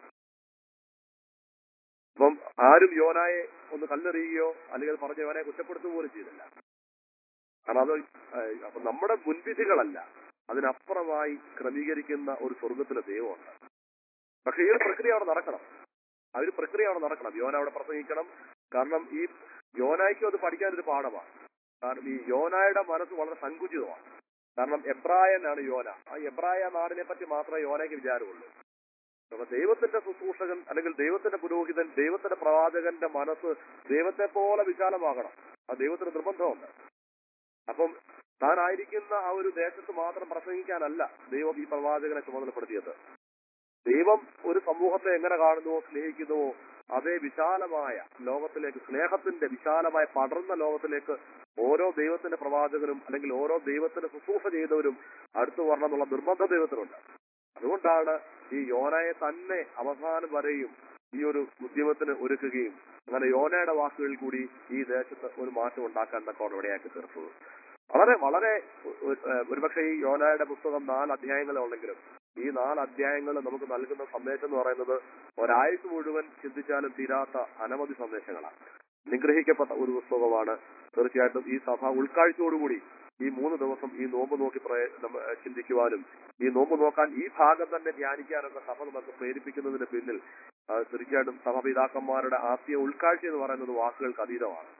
Speaker 2: അപ്പം ആരും യോനായെ ഒന്ന് കല്ലെറിയുകയോ അല്ലെങ്കിൽ പറഞ്ഞ യോനായെ കുറ്റപ്പെടുത്തുക പോലും ചെയ്തില്ല കാരണം അത് ഏഹ്, അപ്പൊ നമ്മുടെ മുൻവിധികളല്ല അതിനപ്പുറമായി ക്രമീകരിക്കുന്ന ഒരു സ്വർഗത്തിലെ ദൈവമുണ്ട് പക്ഷെ ഈ ഒരു പ്രക്രിയ അവിടെ നടക്കണം ആ ഒരു പ്രക്രിയ അവിടെ നടക്കണം യോന അവിടെ പ്രസംഗിക്കണം കാരണം ഈ യോനായ്ക്കും അത് പഠിക്കാനൊരു പാഠമാണ് കാരണം ഈ യോനായുടെ മനസ്സ് വളരെ സങ്കുചിതമാണ് കാരണം എബ്രായനാണ് യോന ആ എബ്രായ നാടിനെ പറ്റി മാത്രമേ യോനയ്ക്ക് വിചാരമുള്ളൂ അപ്പൊ ദൈവത്തിന്റെ ശുശ്രൂഷകൻ അല്ലെങ്കിൽ ദൈവത്തിന്റെ പുരോഹിതൻ ദൈവത്തിന്റെ പ്രവാചകന്റെ മനസ്സ് ദൈവത്തെ പോലെ വിശാലമാകണം ആ ദൈവത്തിന് നിർബന്ധമുണ്ട് അപ്പം താനായിരിക്കുന്ന ആ ഒരു ദേശത്ത് മാത്രം പ്രസംഗിക്കാനല്ല ദൈവം ഈ പ്രവാചകനെ ചുമതലപ്പെടുത്തിയത് ദൈവം ഒരു സമൂഹത്തെ എങ്ങനെ കാണുന്നുവോ സ്നേഹിക്കുന്നുവോ അതേ വിശാലമായ ലോകത്തിലേക്ക് സ്നേഹത്തിന്റെ വിശാലമായ പടർന്ന ലോകത്തിലേക്ക് ഓരോ ദൈവത്തിന്റെ പ്രവാചകനും അല്ലെങ്കിൽ ഓരോ ദൈവത്തിന്റെ ശുശ്രൂഷ ചെയ്തവരും അടുത്തു വരണം എന്നുള്ള നിർബന്ധ ദൈവത്തിനുണ്ട് അതുകൊണ്ടാണ് ഈ യോനയെ തന്നെ അവസാനം വരെയും ഈ ഒരു ഉദ്യമത്തിന് ഒരുക്കുകയും അങ്ങനെ യോനയുടെ വാക്കുകളിൽ കൂടി ഈ ദേശത്ത് ഒരു മാറ്റം ഉണ്ടാക്കാൻ തക്കോണം ഇവിടെയാക്കി തീർത്തത് വളരെ വളരെ ഒ- ഏഹ് ഒരുപക്ഷെ ഈ യോനയുടെ പുസ്തകം നാല് അധ്യായങ്ങളെ ഉള്ളെങ്കിലും ഈ നാല് അധ്യായങ്ങൾ നമുക്ക് നൽകുന്ന സന്ദേശം എന്ന് പറയുന്നത് ഒരാഴ്ച മുഴുവൻ ചിന്തിച്ചാലും തീരാത്ത അനവധി സന്ദേശങ്ങളാണ് നിഗ്രഹിക്കപ്പെട്ട ഒരു പുസ്തകമാണ് തീർച്ചയായിട്ടും ഈ സഭ ഉൾക്കാഴ്ചയോടുകൂടി ഈ മൂന്ന് ദിവസം ഈ നോമ്പ് നോക്കി പ്രയ- നമ്മ- ഏഹ് ചിന്തിക്കുവാനും ഈ നോമ്പ് നോക്കാൻ ഈ ഭാഗം തന്നെ ധ്യാനിക്കാനൊക്കെ സഭ നമുക്ക് പ്രേരിപ്പിക്കുന്നതിന് പിന്നിൽ ആ, തീർച്ചയായിട്ടും സഭപിതാക്കന്മാരുടെ ആത്മീയ ഉൾക്കാഴ്ച എന്ന് പറയുന്നത് വാക്കുകൾക്ക് അതീതമാണ്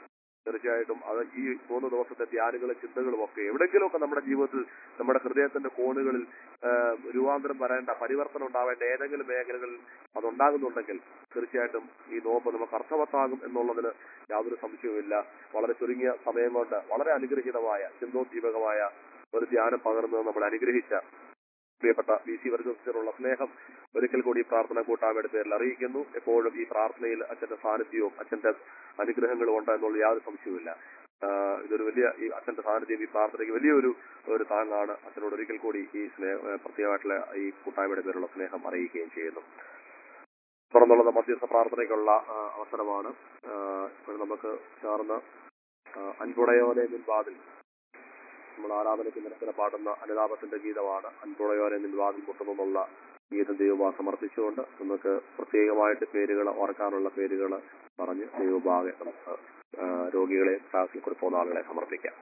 Speaker 2: തീർച്ചയായിട്ടും അത് ഈ മൂന്ന് ദിവസത്തെ ധ്യാനങ്ങളും ചിന്തകളും ഒക്കെ എവിടെയെങ്കിലുമൊക്കെ നമ്മുടെ ജീവിതത്തിൽ നമ്മുടെ ഹൃദയത്തിന്റെ കോണുകളിൽ ആ, രൂപാന്തരം വരേണ്ട പരിവർത്തനം ഉണ്ടാവേണ്ട ഏതെങ്കിലും മേഖലകളിൽ അതുണ്ടാകുന്നുണ്ടെങ്കിൽ തീർച്ചയായിട്ടും ഈ നോമ്പ് നമുക്ക് അർത്ഥവത്താകും എന്നുള്ളതിന് യാതൊരു സംശയവുമില്ല വളരെ ചുരുങ്ങിയ സമയം കൊണ്ട് വളരെ അനുഗ്രഹീതമായ ചിന്തോദ്ദീപകമായ ഒരു ധ്യാനം പകർന്ന് നമ്മൾ അനുഗ്രഹിച്ച പ്രിയപ്പെട്ട വി സി വർഗത്തിലുള്ള സ്നേഹം ഒരിക്കൽ കൂടി ഈ പ്രാർത്ഥന കൂട്ടായ്മയുടെ പേരിൽ അറിയിക്കുന്നു എപ്പോഴും ഈ പ്രാർത്ഥനയിൽ അച്ഛന്റെ സാന്നിധ്യവും അച്ഛന്റെ അനുഗ്രഹങ്ങളും ഉണ്ട് എന്നുള്ള യാതൊരു സംശയവുമില്ല ആഹ് ഇതൊരു വലിയ ഈ അച്ഛന്റെ സാന്നിധ്യം ഈ പ്രാർത്ഥനയ്ക്ക് വലിയൊരു ഒരു താങ്ങാണ് അച്ഛനോട് ഒരിക്കൽ കൂടി ഈ സ്നേഹ ഏഹ് പ്രത്യേകമായിട്ടുള്ള ഈ കൂട്ടായ്മയുടെ പേരുള്ള സ്നേഹം അറിയിക്കുകയും ചെയ്യുന്നു തുറന്നുള്ളത് മധ്യസ്ഥ പ്രാർത്ഥനയ്ക്കുള്ള ആഹ് അവസരമാണ് ആഹ് ഇപ്പോൾ നമുക്ക് ചേർന്ന് ആഹ് അൻപുടയോനെ നിൻവാതിൽ നമ്മൾ ആരാധനയ്ക്ക് നിരത്തിനെ പാടുന്ന അനുതാപത്തിന്റെ ഗീതമാണ് അൻപുടയോനെ നിൻവാതിൽ മുട്ടുന്നുള്ള ഗീതം ദൈവഭാ സമർപ്പിച്ചുകൊണ്ട് നമുക്ക് പ്രത്യേകമായിട്ട് പേരുകൾ ഓർക്കാനുള്ള പേരുകൾ പറഞ്ഞ് ദൈവഭാഗെ നമുക്ക് ആ, രോഗികളെ ക്ലാസ്സിൽ കൂടി പോകുന്ന ആളുകളെ സമർപ്പിക്കാം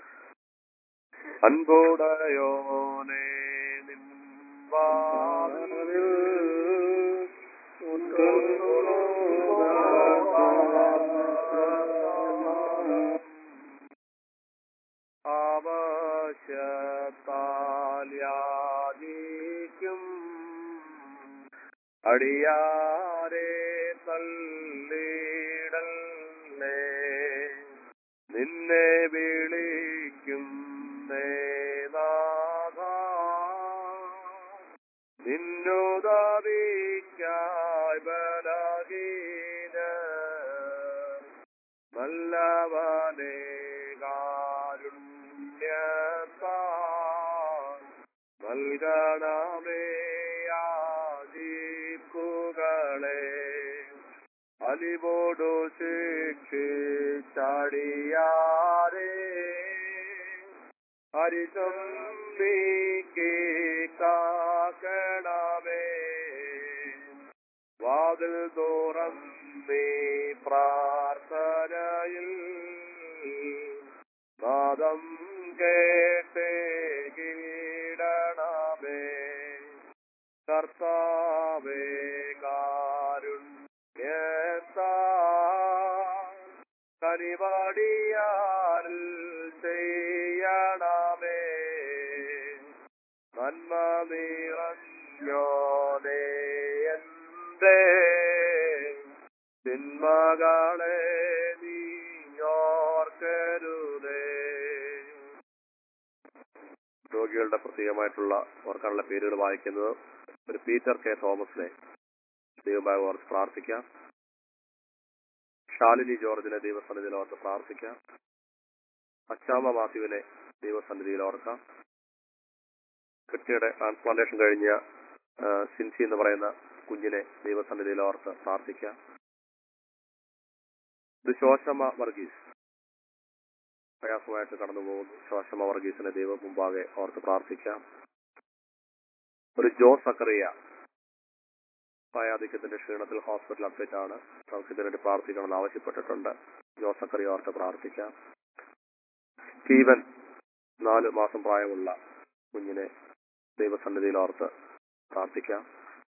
Speaker 2: അൻപുടയോനെ നിൻവാതിൽ ആവശ്യത്താലിക്കും അടിയാരെ തള്ളിടല്ലേ നിന്നെ വിളിക്കും നിന്നുദാവിക്കായി ബലഹീന നല്ലവനെ കാരുണ്യത്താൽ നൽകണമേ യാചിപ്പുകളെ അലിവോടു ശിക്ഷിച്ചടിയാരെ ഹരിചമ്പിക്ക് കാക്കണമേ വാതിൽ തുറന്നീ പ്രാർത്ഥനയിൽ നാദം കേട്ടേ കീടണമേ കർത്താവേ കാരുണ്യത്താ കനിവാടിയാൽ ചെയ്യണമേ നന്മ നിറഞ്ഞോനേ എന്റെ തിന്മകളെ നീയോർക്കരുതേ രോഗികളുടെ പ്രത്യേകമായിട്ടുള്ള ഓർക്കാനുള്ള പേരുകൾ വായിക്കുന്നത് ഒരു പീറ്റർ കെ തോമസിനെ ദൈവമായി ഓർത്ത് പ്രാർത്ഥിക്കാം ശാലിനി ജോർജിനെ ദൈവസന്നിധിയിൽ ഓർത്ത് പ്രാർത്ഥിക്കാം അച്ചാമ മാത്യുവിനെ ദൈവസന്നിധിയിൽ ഓർക്കാം കിഡ്നിയുടെ ട്രാൻസ്പ്ലാന്റേഷൻ കഴിഞ്ഞ ആ, സിൻസി എന്ന് പറയുന്ന കുഞ്ഞിനെ ദൈവസന്നിധിയിൽ ഓർത്ത് പ്രാർത്ഥിക്കാം ഇത് ശോശമ വർഗീസ് പ്രയാസമായിട്ട് കടന്നു പോകുന്നു ശോശമ വർഗീസിനെ ദൈവം മുമ്പാകെ ഓർത്ത് പ്രാർത്ഥിക്കാം ഒരു ജോ സക്കറിയ പ്രായാധിക്യത്തിന്റെ ക്ഷീണത്തിൽ ഹോസ്പിറ്റൽ അപ്ഡേറ്റ് ആണ് നമുക്ക് വേണ്ടി പ്രാർത്ഥിക്കണമെന്ന് ആവശ്യപ്പെട്ടിട്ടുണ്ട് ജോ സക്കറിയ ഓർത്ത് പ്രാർത്ഥിക്കാം സ്റ്റീവൻ നാല് മാസം പ്രായമുള്ള കുഞ്ഞിനെ ദൈവസന്നിധിയിൽ ഓർത്ത് പ്രാർത്ഥിക്കാം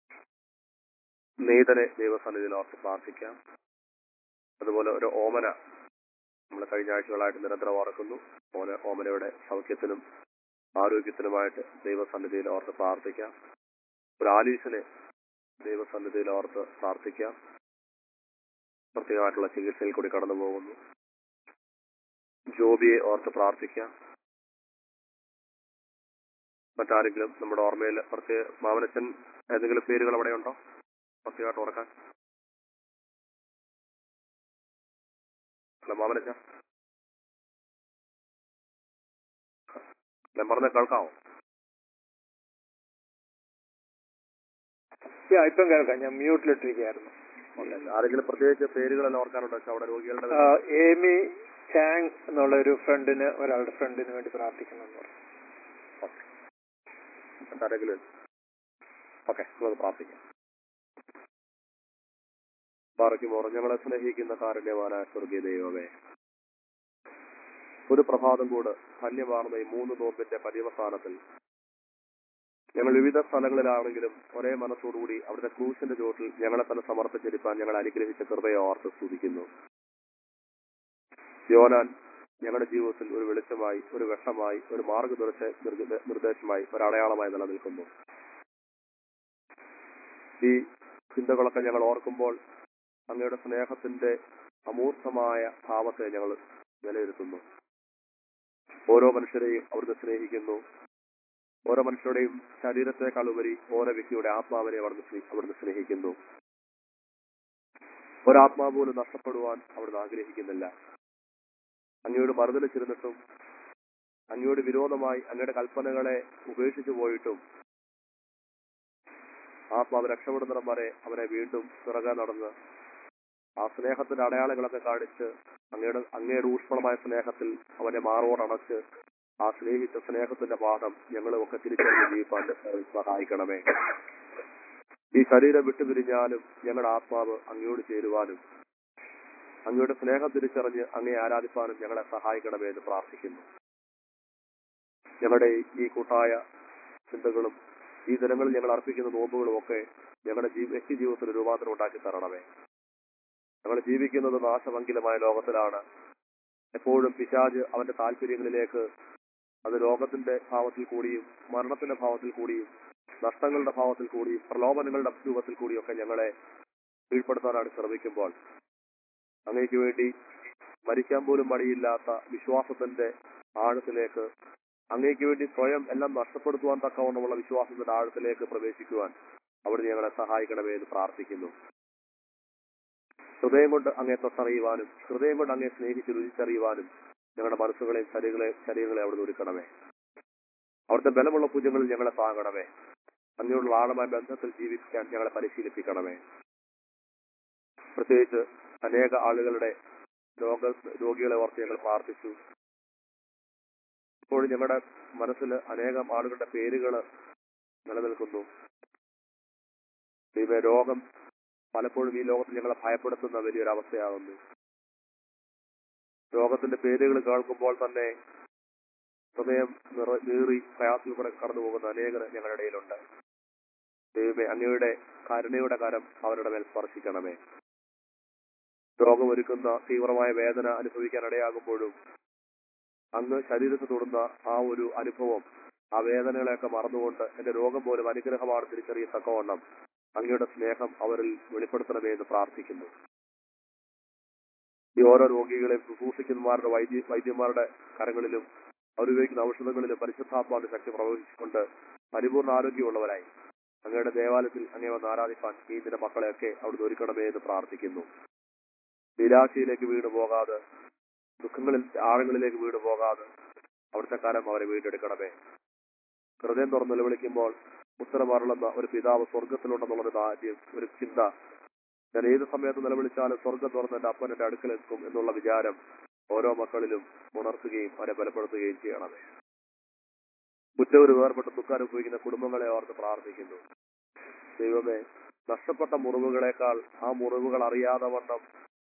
Speaker 2: നീതനെ ദൈവസന്നിധിയിൽ ഓർത്ത് പ്രാർത്ഥിക്കാം അതുപോലെ ഒരു ഓമന നമ്മൾ കഴിഞ്ഞ ആഴ്ചകളായിട്ട് നിരന്തരം ഓർക്കുന്നു ഓമന ഓമനയുടെ സൗഖ്യത്തിനും ആരോഗ്യത്തിനുമായിട്ട് ദൈവസന്നിധിയിൽ ഓർത്ത് പ്രാർത്ഥിക്കാം ഒരു ആലീസിനെ ദൈവസന്നിധിയിൽ ഓർത്ത് പ്രാർത്ഥിക്കാം പ്രത്യേകമായിട്ടുള്ള ചികിത്സയിൽ കൂടി കടന്നു പോകുന്നു ജോബിയെ ഓർത്ത് പ്രാർത്ഥിക്കാം മറ്റാരെങ്കിലും നമ്മുടെ ഓർമ്മയിൽ പ്രത്യേക മാമനച്ചൻ ഏതെങ്കിലും പേരുകൾ അവിടെ ഉണ്ടോ പ്രത്യേകമായിട്ട് ഓർക്കാൻ അല്ല മാമനച്ച ഞാൻ പറഞ്ഞ കേൾക്കാമോ
Speaker 3: യാ, ഇപ്പം കേൾക്കാം ഞാൻ മ്യൂട്ടിലിട്ടിരിക്കുകയായിരുന്നു
Speaker 2: ഓക്കെ. ആരെങ്കിലും പ്രത്യേകിച്ച് പേരുകളെല്ലാം ഓർക്കാനുണ്ടോ വെച്ചാൽ അവിടെ രോഗികളുടെ
Speaker 3: ആ, ഏമി ചാങ് എന്നുള്ള ഒരു ഫ്രണ്ടിന് ഒരാളുടെ ഫ്രണ്ടിന് വേണ്ടി പ്രാർത്ഥിക്കുന്നെന്ന് പറഞ്ഞു
Speaker 2: മറ്റാരെങ്കിലും ഓക്കെ നമുക്ക് പ്രാർത്ഥിക്കാം പാറയ്ക്കുമോർ ഞങ്ങളെ സ്നേഹിക്കുന്ന കാരുണ്യവാനായ സ്വർഗീയ ദൈവമേ ഒരു പ്രഭാതം കൂടെ ധന്യമാർന്ന ഈ മൂന്ന് നോമ്പിന്റെ പര്യവസാനത്തിൽ ഞങ്ങൾ വിവിധ സ്ഥലങ്ങളിലാണെങ്കിലും ഒരേ മനസ്സോടുകൂടി അവിടുത്തെ ക്രൂശിന്റെ ചോട്ടിൽ ഞങ്ങളെ തന്നെ സമർപ്പിച്ചിരിക്കാൻ ഞങ്ങൾ അനുഗ്രഹിച്ച കൃപയെ ഓർത്ത് സ്തുതിക്കുന്നു യോനാൻ ഞങ്ങളുടെ ജീവിതത്തിൽ ഒരു വെളിച്ചമായി ഒരു വെട്ടമായി ഒരു മാർഗനിർദ്ദേശ നിർദ്ദ- നിർദ്ദേശമായി ഒരു അടയാളമായി നിലനിൽക്കുന്നു ഈ ചിന്തകളൊക്കെ ഞങ്ങൾ ഓർക്കുമ്പോൾ അങ്ങയുടെ സ്നേഹത്തിന്റെ അമൂർത്തമായ ഭാവത്തെ ഞങ്ങൾ വിലയിരുത്തുന്നു ഓരോ മനുഷ്യരെയും അവിടുന്ന് സ്നേഹിക്കുന്നു ഓരോ മനുഷ്യരുടെയും ശരീരത്തെക്കാൾ ഉപരി ഓരോ വ്യക്തിയുടെ ആത്മാവിനെ അവിടുന്ന് സ്നേ- അവിടുന്ന് സ്നേഹിക്കുന്നു ഒരാത്മാവ് പോലും നഷ്ടപ്പെടുവാൻ അവിടുന്ന് ആഗ്രഹിക്കുന്നില്ല അങ്ങയോട് മറുതലിച്ചിരുന്നിട്ടും അങ്ങയോട് വിരോധമായി അങ്ങയുടെ കൽപ്പനകളെ ഉപേക്ഷിച്ചു പോയിട്ടും ആത്മാവ് രക്ഷപ്പെടുന്നിടം വരെ അവനെ വീണ്ടും പിറകെ നടന്ന് ആ സ്നേഹത്തിന്റെ അടയാളങ്ങളൊക്കെ കാണിച്ച് അങ്ങയുടെ അങ്ങയുടെ ഊഷ്മളമായ സ്നേഹത്തിൽ അവനെ മാറോടണച്ച് ആ സ്നേഹിച്ച സ്നേഹത്തിന്റെ പാഠം ഞങ്ങളുമൊക്കെ തിരിച്ചറിഞ്ഞ് ജീവിപ്പാൻ സഹായിക്കണമേ ഈ ശരീരം വിട്ടുപിരിഞ്ഞാലും ഞങ്ങളുടെ ആത്മാവ് അങ്ങയോട് ചേരുവാനും അങ്ങയുടെ സ്നേഹം തിരിച്ചറിഞ്ഞ് അങ്ങയെ ആരാധിപ്പാനും ഞങ്ങളെ സഹായിക്കണമേ എന്ന് പ്രാർത്ഥിക്കുന്നു ഞങ്ങളുടെ ഈ കൂട്ടായ ചിന്തകളും ഈ ദിനങ്ങളിൽ ഞങ്ങൾ അർപ്പിക്കുന്ന നോമ്പുകളും ഒക്കെ ഞങ്ങളുടെ ജീ വ്യക്തി ജീവിതത്തിൽ രൂപാന്തരം ഉണ്ടാക്കി തരണമേ ഞങ്ങൾ ജീവിക്കുന്നത് നാശമംഗിലമായ ലോകത്തിലാണ് എപ്പോഴും പിശാജ് അവന്റെ താല്പര്യങ്ങളിലേക്ക് അത് ലോകത്തിന്റെ ഭാവത്തിൽ കൂടിയും മരണത്തിന്റെ ഭാവത്തിൽ കൂടിയും നഷ്ടങ്ങളുടെ ഭാവത്തിൽ കൂടിയും പ്രലോഭനങ്ങളുടെ രൂപത്തിൽ കൂടിയൊക്കെ ഞങ്ങളെ കീഴ്പ്പെടുത്താനാണ് ശ്രമിക്കുമ്പോൾ അങ്ങേക്ക് വേണ്ടി മരിക്കാൻ പോലും മടിയില്ലാത്ത വിശ്വാസത്തിന്റെ ആഴത്തിലേക്ക് അങ്ങേക്ക് വേണ്ടി സ്വയം എല്ലാം നഷ്ടപ്പെടുത്തുവാൻ തക്കവണ്ണമുള്ള വിശ്വാസത്തിന്റെ ആഴത്തിലേക്ക് പ്രവേശിക്കുവാൻ അവിടെ ഞങ്ങളെ സഹായിക്കണമേ എന്ന് പ്രാർത്ഥിക്കുന്നു ഹൃദയം കൊണ്ട് അങ്ങേ തൊട്ടറിയുവാനും ഹൃദയം കൊണ്ട് അങ്ങേ സ്നേഹിച്ച് രുചിച്ചറിയുവാനും ഞങ്ങളുടെ മനസ്സുകളെയും ശരീരങ്ങളെ ശരീരങ്ങളെ അവിടെ ഒരുക്കണമേ അവിടുത്തെ ബലമുള്ള പൂജകളിൽ ഞങ്ങളെ താങ്ങണമേ അങ്ങയോടുള്ള ആഴമായ ബന്ധത്തിൽ ജീവിക്കാൻ ഞങ്ങളെ പരിശീലിപ്പിക്കണമേ പ്രത്യേകിച്ച് അനേക ആളുകളുടെ രോഗ രോഗികളെ ഓർത്ത് ഞങ്ങൾ പ്രാർത്ഥിച്ചു ഇപ്പോൾ ഞങ്ങളുടെ മനസ്സിൽ അനേകം ആളുകളുടെ പേരുകൾ നിലനിൽക്കുന്നു ദൈവ രോഗം പലപ്പോഴും ഈ ലോകത്തിൽ ഞങ്ങളെ ഭയപ്പെടുത്തുന്ന വലിയൊരു അവസ്ഥയാകുന്നു രോഗത്തിന്റെ പേരുകൾ കേൾക്കുമ്പോൾ തന്നെ ഹൃദയം നിറ നീറി പ്രയാസത്തിലൂടെ കടന്നു പോകുന്ന അനേകർ ഞങ്ങളുടെ ഇടയിലുണ്ട് ദൈവമേ അങ്ങയുടെ കരുണയുടെ കരം അവരുടെ മേൽ സ്പർശിക്കണമേ രോഗമൊരുക്കുന്ന തീവ്രമായ വേദന അനുഭവിക്കാൻ ഇടയാകുമ്പോഴും അങ്ങ് ശരീരത്തിൽ തൊടുന്ന ആ ഒരു അനുഭവം ആ വേദനകളെയൊക്കെ മറന്നുകൊണ്ട് എന്റെ രോഗം പോലും അനുഗ്രഹമാണ് തിരിച്ചറിയത്തക്കവണ്ണം അങ്ങയുടെ സ്നേഹം അവരിൽ വെളിപ്പെടുത്തണമേ എന്ന് പ്രാർത്ഥിക്കുന്നു ഈ ഓരോ രോഗികളെ ശുശ്രൂഷിക്കുന്നമാരുടെ വൈദ്യ വൈദ്യന്മാരുടെ കരങ്ങളിലും അവരുപയോഗിക്കുന്ന ഔഷധങ്ങളിലും പരിശുദ്ധാത്മാവിന്റെ ശക്തി പ്രവഹിച്ചുകൊണ്ട് പരിപൂർണ ആരോഗ്യമുള്ളവരായി അങ്ങയുടെ ദേവാലയത്തിൽ അങ്ങേ വന്ന് ആരാധിപ്പാൻ ഈ ദിന മക്കളെയൊക്കെ അവിടുന്ന് ഒരുക്കണമേ എന്ന് പ്രാർത്ഥിക്കുന്നു നിരാശയിലേക്ക് വീണു പോകാതെ ദുഃഖങ്ങളിൽ ആഴങ്ങളിലേക്ക് വീണു പോകാതെ അവിടുത്തെ കാലം അവരെ വീണ്ടെടുക്കണമേ ഹൃദയം തുറന്ന് നിലവിളിക്കുമ്പോൾ ഉത്തരമറളുന്ന ഒരു പിതാവ് സ്വർഗത്തിലുണ്ടെന്നുള്ളൊരു ആദ്യം ഒരു ചിന്ത ഞാൻ ഏത് സമയത്ത് നിലവിളിച്ചാലും സ്വർഗം തുറന്ന് എന്റെ അപ്പൻ എന്റെ അടുക്കലെത്തും എന്നുള്ള വിചാരം ഓരോ മക്കളിലും ഉണർത്തുകയും അവരെ ബലപ്പെടുത്തുകയും ചെയ്യണമേ കുറ്റവര് വേർപെട്ട് ദുഃഖം അനുഭവിക്കുന്ന കുടുംബങ്ങളെ ഓർത്ത് പ്രാർത്ഥിക്കുന്നു ദൈവമേ നഷ്ടപ്പെട്ട മുറിവുകളെക്കാൾ ആ മുറിവുകൾ അറിയാതെ വണ്ണം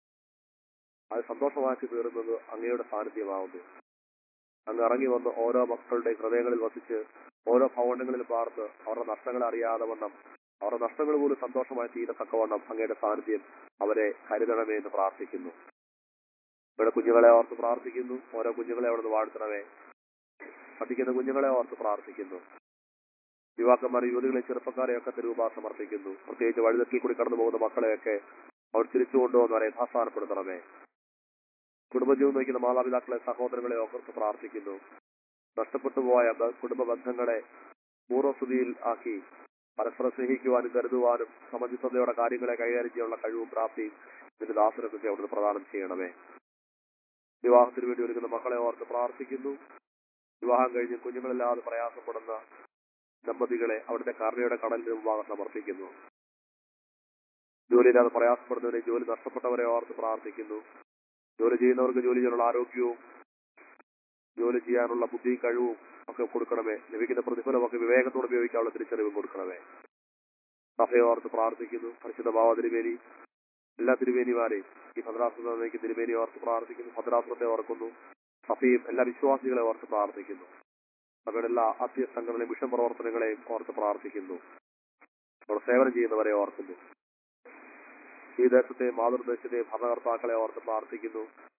Speaker 2: അത് സന്തോഷമാക്കി തീർന്നത് അങ്ങയുടെ സാന്നിധ്യമാവുന്നു അങ്ങ് ഇറങ്ങി വന്ന് ഓരോ മക്കളുടെ ഹൃദയങ്ങളിൽ വസിച്ച് ഓരോ ഭവനങ്ങളിൽ പാർത്ത് അവരുടെ നഷ്ടങ്ങളെ അറിയാതെ വണ്ണം അവരുടെ നഷ്ടങ്ങൾ പോലും സന്തോഷമായി തീരത്തക്കവണ്ണം അങ്ങയുടെ സാന്നിധ്യം അവരെ കരുതണമേ എന്ന് പ്രാർത്ഥിക്കുന്നു ഇവിടെ കുഞ്ഞുങ്ങളെ ഓർത്ത് പ്രാർത്ഥിക്കുന്നു ഓരോ കുഞ്ഞുങ്ങളെ അവിടെ നിന്ന് വാഴ്ത്തണമേ പഠിക്കുന്ന കുഞ്ഞുങ്ങളെ ഓർത്ത് പ്രാർത്ഥിക്കുന്നു യുവാക്കന്മാർ യുവതികളെ ചെറുപ്പക്കാരെയൊക്കെ തിരുവുപാ സമർപ്പിക്കുന്നു പ്രത്യേകിച്ച് വഴിതെറ്റിൽ കൂടി കടന്നു പോകുന്ന മക്കളെയൊക്കെ അവർ തിരിച്ചു കൊണ്ടുവന്നവരെ യഥാസ്ഥാനപ്പെടുത്തണമേ കുടുംബജീവൻ നയിക്കുന്ന മാതാപിതാക്കളെ സഹോദരങ്ങളെ ഓർത്ത് പ്രാർത്ഥിക്കുന്നു നഷ്ടപ്പെട്ടു പോയ ബ- കുടുംബ ബന്ധങ്ങളെ പൂർവ്വസ്ഥിതിയിൽ ആക്കി പരസ്പരം സ്നേഹിക്കുവാനും കരുതുവാനും സമചിത്തതയോടെ കാര്യങ്ങളെ കൈകാര്യം ചെയ്യാനുള്ള കഴിവും പ്രാപ്തിയും ഇതിന്റെ ദാസനൊക്കെ അവിടുന്ന് പ്രദാനം ചെയ്യണമേ വിവാഹത്തിന് വേണ്ടി ഒരുങ്ങുന്ന മക്കളെ ഓർത്ത് പ്രാർത്ഥിക്കുന്നു വിവാഹം കഴിഞ്ഞ് കുഞ്ഞുങ്ങളില്ലാതെ പ്രയാസപ്പെടുന്ന ദമ്പതികളെ അവിടുത്തെ കരുണയുടെ കടലിന് മുമ്പാകെ സമർപ്പിക്കുന്നു ജോലിയില്ലാതെ പ്രയാസപ്പെടുന്നവരെ ജോലി നഷ്ടപ്പെട്ടവരെ ഓർത്ത് പ്രാർത്ഥിക്കുന്നു ജോലി ചെയ്യുന്നവർക്ക് ജോലി ചെയ്യാനുള്ള ആരോഗ്യവും ജോലി ചെയ്യാനുള്ള ബുദ്ധിയും കഴിവും ഒക്കെ കൊടുക്കണമേ ലഭിക്കുന്ന പ്രതിഫലമൊക്കെ വിവേകത്തോടെ ഉപയോഗിക്കാനുള്ള തിരിച്ചറിവും കൊടുക്കണമേ സഭയെ ഓർത്ത് പ്രാർത്ഥിക്കുന്നു പരിശുദ്ധ ഭാവ തിരുമേനി എല്ലാ തിരുമേനിമാരെയും ഈ ഭദ്രാസനത്തിലേക്ക് തിരുമേനി ഓർത്ത് പ്രാർത്ഥിക്കുന്നു ഭദ്രാസനത്തെ ഓർക്കുന്നു സഭയും എല്ലാ വിശ്വാസികളെ ഓർത്ത് പ്രാർത്ഥിക്കുന്നു സഭയുടെ എല്ലാ ആത്മീയ സംഘടനയും മിഷൻ പ്രവർത്തനങ്ങളെയും ഓർത്ത് പ്രാർത്ഥിക്കുന്നു അവിടെ സേവനം ചെയ്യുന്നവരെ ഓർക്കുന്നു ഈ ദേശത്തെ മാതൃദേശത്തെ ഭരണകർത്താക്കളെ ഓർത്ത് പ്രാർത്ഥിക്കുന്നു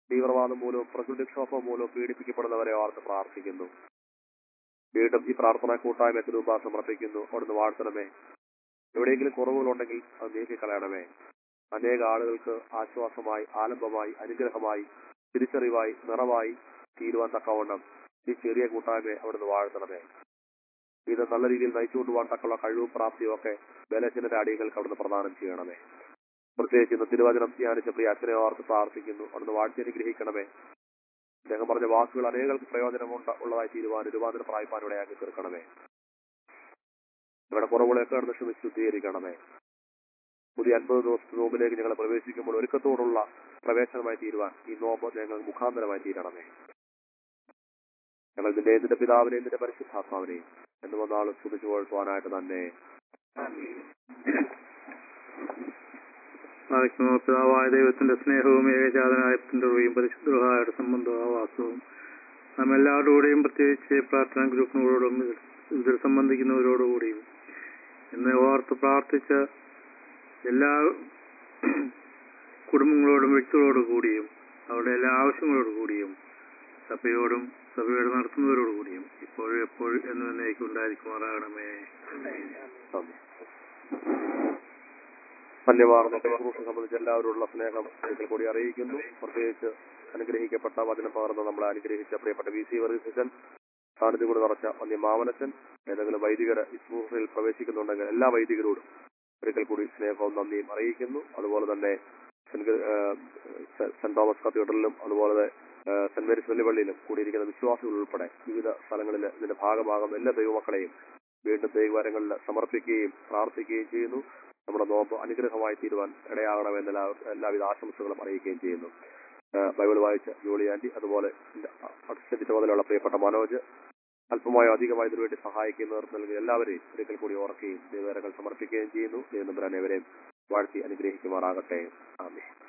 Speaker 2: തീവ്രവാദം മൂലവും പ്രകൃതിക്ഷോഭം മൂലവും പീഡിപ്പിക്കപ്പെടുന്നവരെ ഓർത്ത് പ്രാർത്ഥിക്കുന്നു വീണ്ടും ഈ പ്രാർത്ഥന കൂട്ടായ്മയ്ക്ക് രൂപ സമർപ്പിക്കുന്നു അവിടുന്ന് വാഴ്ത്തണമേ എവിടെയെങ്കിലും കുറവുകളുണ്ടെങ്കിൽ അത് നീക്കിക്കളയണമേ അനേക ആളുകൾക്ക് ആശ്വാസമായി ആലംബമായി അനുഗ്രഹമായി തിരിച്ചറിവായി നിറവായി തീരുവാൻ തക്കവണ്ണം ഈ ചെറിയ കൂട്ടായ്മയെ അവിടുന്ന് വാഴ്ത്തണമേ ഇത് നല്ല രീതിയിൽ നയിച്ചുകൊണ്ട് പോകാൻ തക്കുള്ള കഴിവും പ്രാപ്തിയും ഒക്കെ ബലഹീനരുടെ അടികൾക്ക് അവിടുന്ന് പ്രദാനം ചെയ്യണമേ പ്രത്യേകിച്ച് ഇന്ന് തിരുവചനം ധ്യാനിച്ച പ്രിയ അച്ഛനെ ഓർത്ത് പ്രാർത്ഥിക്കുന്നു അവിടുന്ന് വാഴ്ത്തി അനുഗ്രഹിക്കണമേ അദ്ദേഹം പറഞ്ഞ വാക്കുകൾ അനേകൾക്ക് പ്രയോജനമുണ്ട് ഉള്ളതായി തീരുവാൻ രൂപാന്തര പ്രായപ്പാൻ ഇടയാക്കി തീർക്കണമേ ഇവിടെ കുറവുകളൊക്കെ അവിടുന്ന് ക്ഷമിച്ച് ശുദ്ധീകരിക്കണമേ പുതിയ അൻപത് ദിവസത്തെ നോമ്പിലേക്ക് ഞങ്ങൾ പ്രവേശിക്കുമ്പോൾ ഒരുക്കത്തോടുള്ള പ്രവേശനമായി തീരുവാൻ ഈ നോമ്പ് ഞങ്ങൾ മുഖാന്തരമായി തീരണമേ ഞങ്ങൾ നിന്റെ നിന്റെ പിതാവിനെയും നിന്റെ പരിശുദ്ധാത്മാവിനെയും എന്ന് വന്നാളും സ്തുതിച്ചു കൊഴുത്തുവാനായിട്ട് തന്നെ
Speaker 4: ആവശ്യമോ പിതാവായ ദൈവത്തിന്റെ സ്നേഹവും ഏകജാതനായ പിന്തുണയും പരിശുദ്ധയുടെ സംബന്ധവും ആവാസവും നാം എല്ലാവരോടുകൂടെയും പ്രത്യേകിച്ച് പ്രാർത്ഥനാ ഗ്രൂപ്പിനോടും ഇതിൽ ഇതിൽ സംബന്ധിക്കുന്നവരോടുകൂടിയും എന്ന് ഓർത്ത് പ്രാർത്ഥിച്ച എല്ലാ കുടുംബങ്ങളോടും വ്യക്തികളോടും കൂടിയും അവരുടെ എല്ലാ ആവശ്യങ്ങളോടും കൂടിയും സഭയോടും സഭയോട് നടത്തുന്നവരോട് കൂടിയും ഇപ്പോഴും എപ്പോഴും എന്നും എന്നേക്കും ഉണ്ടായിരിക്കുമാറാകണമേ
Speaker 2: ധന്യവാദം ശുശ്രൂഷ സംബന്ധിച്ച് എല്ലാവരോടുള്ള സ്നേഹം ഒരിക്കൽ കൂടി അറിയിക്കുന്നു പ്രത്യേകിച്ച് അനുഗ്രഹിക്കപ്പെട്ട വചനം പകർന്ന് നമ്മളെ അനുഗ്രഹിച്ച പ്രിയപ്പെട്ട വി സി വർഗീസൻ സാന്നിധ്യം കൊണ്ട് നിറച്ച വന്യ മാമനച്ചൻ ഏതെങ്കിലും വൈദികർ ഈ ശുശ്രൂഷയിൽ പ്രവേശിക്കുന്നുണ്ടെങ്കിൽ എല്ലാ വൈദികരോടും ഒരിക്കൽ കൂടി സ്നേഹവും നന്ദിയും അറിയിക്കുന്നു അതുപോലെ തന്നെ സെന്റ് ഗ- ഏഹ് സെ- സെന്റ് തോമസ് കത്തീഡ്രലിലും അതുപോലെ ഏഹ് സെന്റ് മേരീസ് വെല്ലുപള്ളിയിലും കൂടിയിരിക്കുന്ന വിശ്വാസികൾ ഉൾപ്പെടെ വിവിധ സ്ഥലങ്ങളിൽ ഇതിന്റെ ഭാഗമാകുന്ന എല്ലാ ദൈവമക്കളെയും വീണ്ടും ദൈവകരങ്ങളിൽ സമർപ്പിക്കുകയും പ്രാർത്ഥിക്കുകയും ചെയ്യുന്നു നമ്മുടെ നോമ്പ് അനുഗ്രഹമായി തീരുവാൻ ഇടയാകണമെന്ന് എല്ലാ എല്ലാവിധ ആശംസകളും അറിയിക്കുകയും ചെയ്യുന്നു ഏഹ് ബൈബിൾ വായിച്ച ജോളി ആന്റി അതുപോലെ അക്ഷര ചുമതലയുള്ള പ്രിയപ്പെട്ട മനോജ് അല്പമായോ അധികമായി ഇതിനുവേണ്ടി സഹായിക്കുന്നവർ നൽകിയ എല്ലാവരെയും ഒരിക്കൽ കൂടി ഓർക്കുകയും ദൈവകരങ്ങൾ സമർപ്പിക്കുകയും ചെയ്യുന്നു ദൈവം നമ്പുരാൻ ഏവരെയും വാഴ്ത്തി അനുഗ്രഹിക്കുമാറാകട്ടെ ആമേ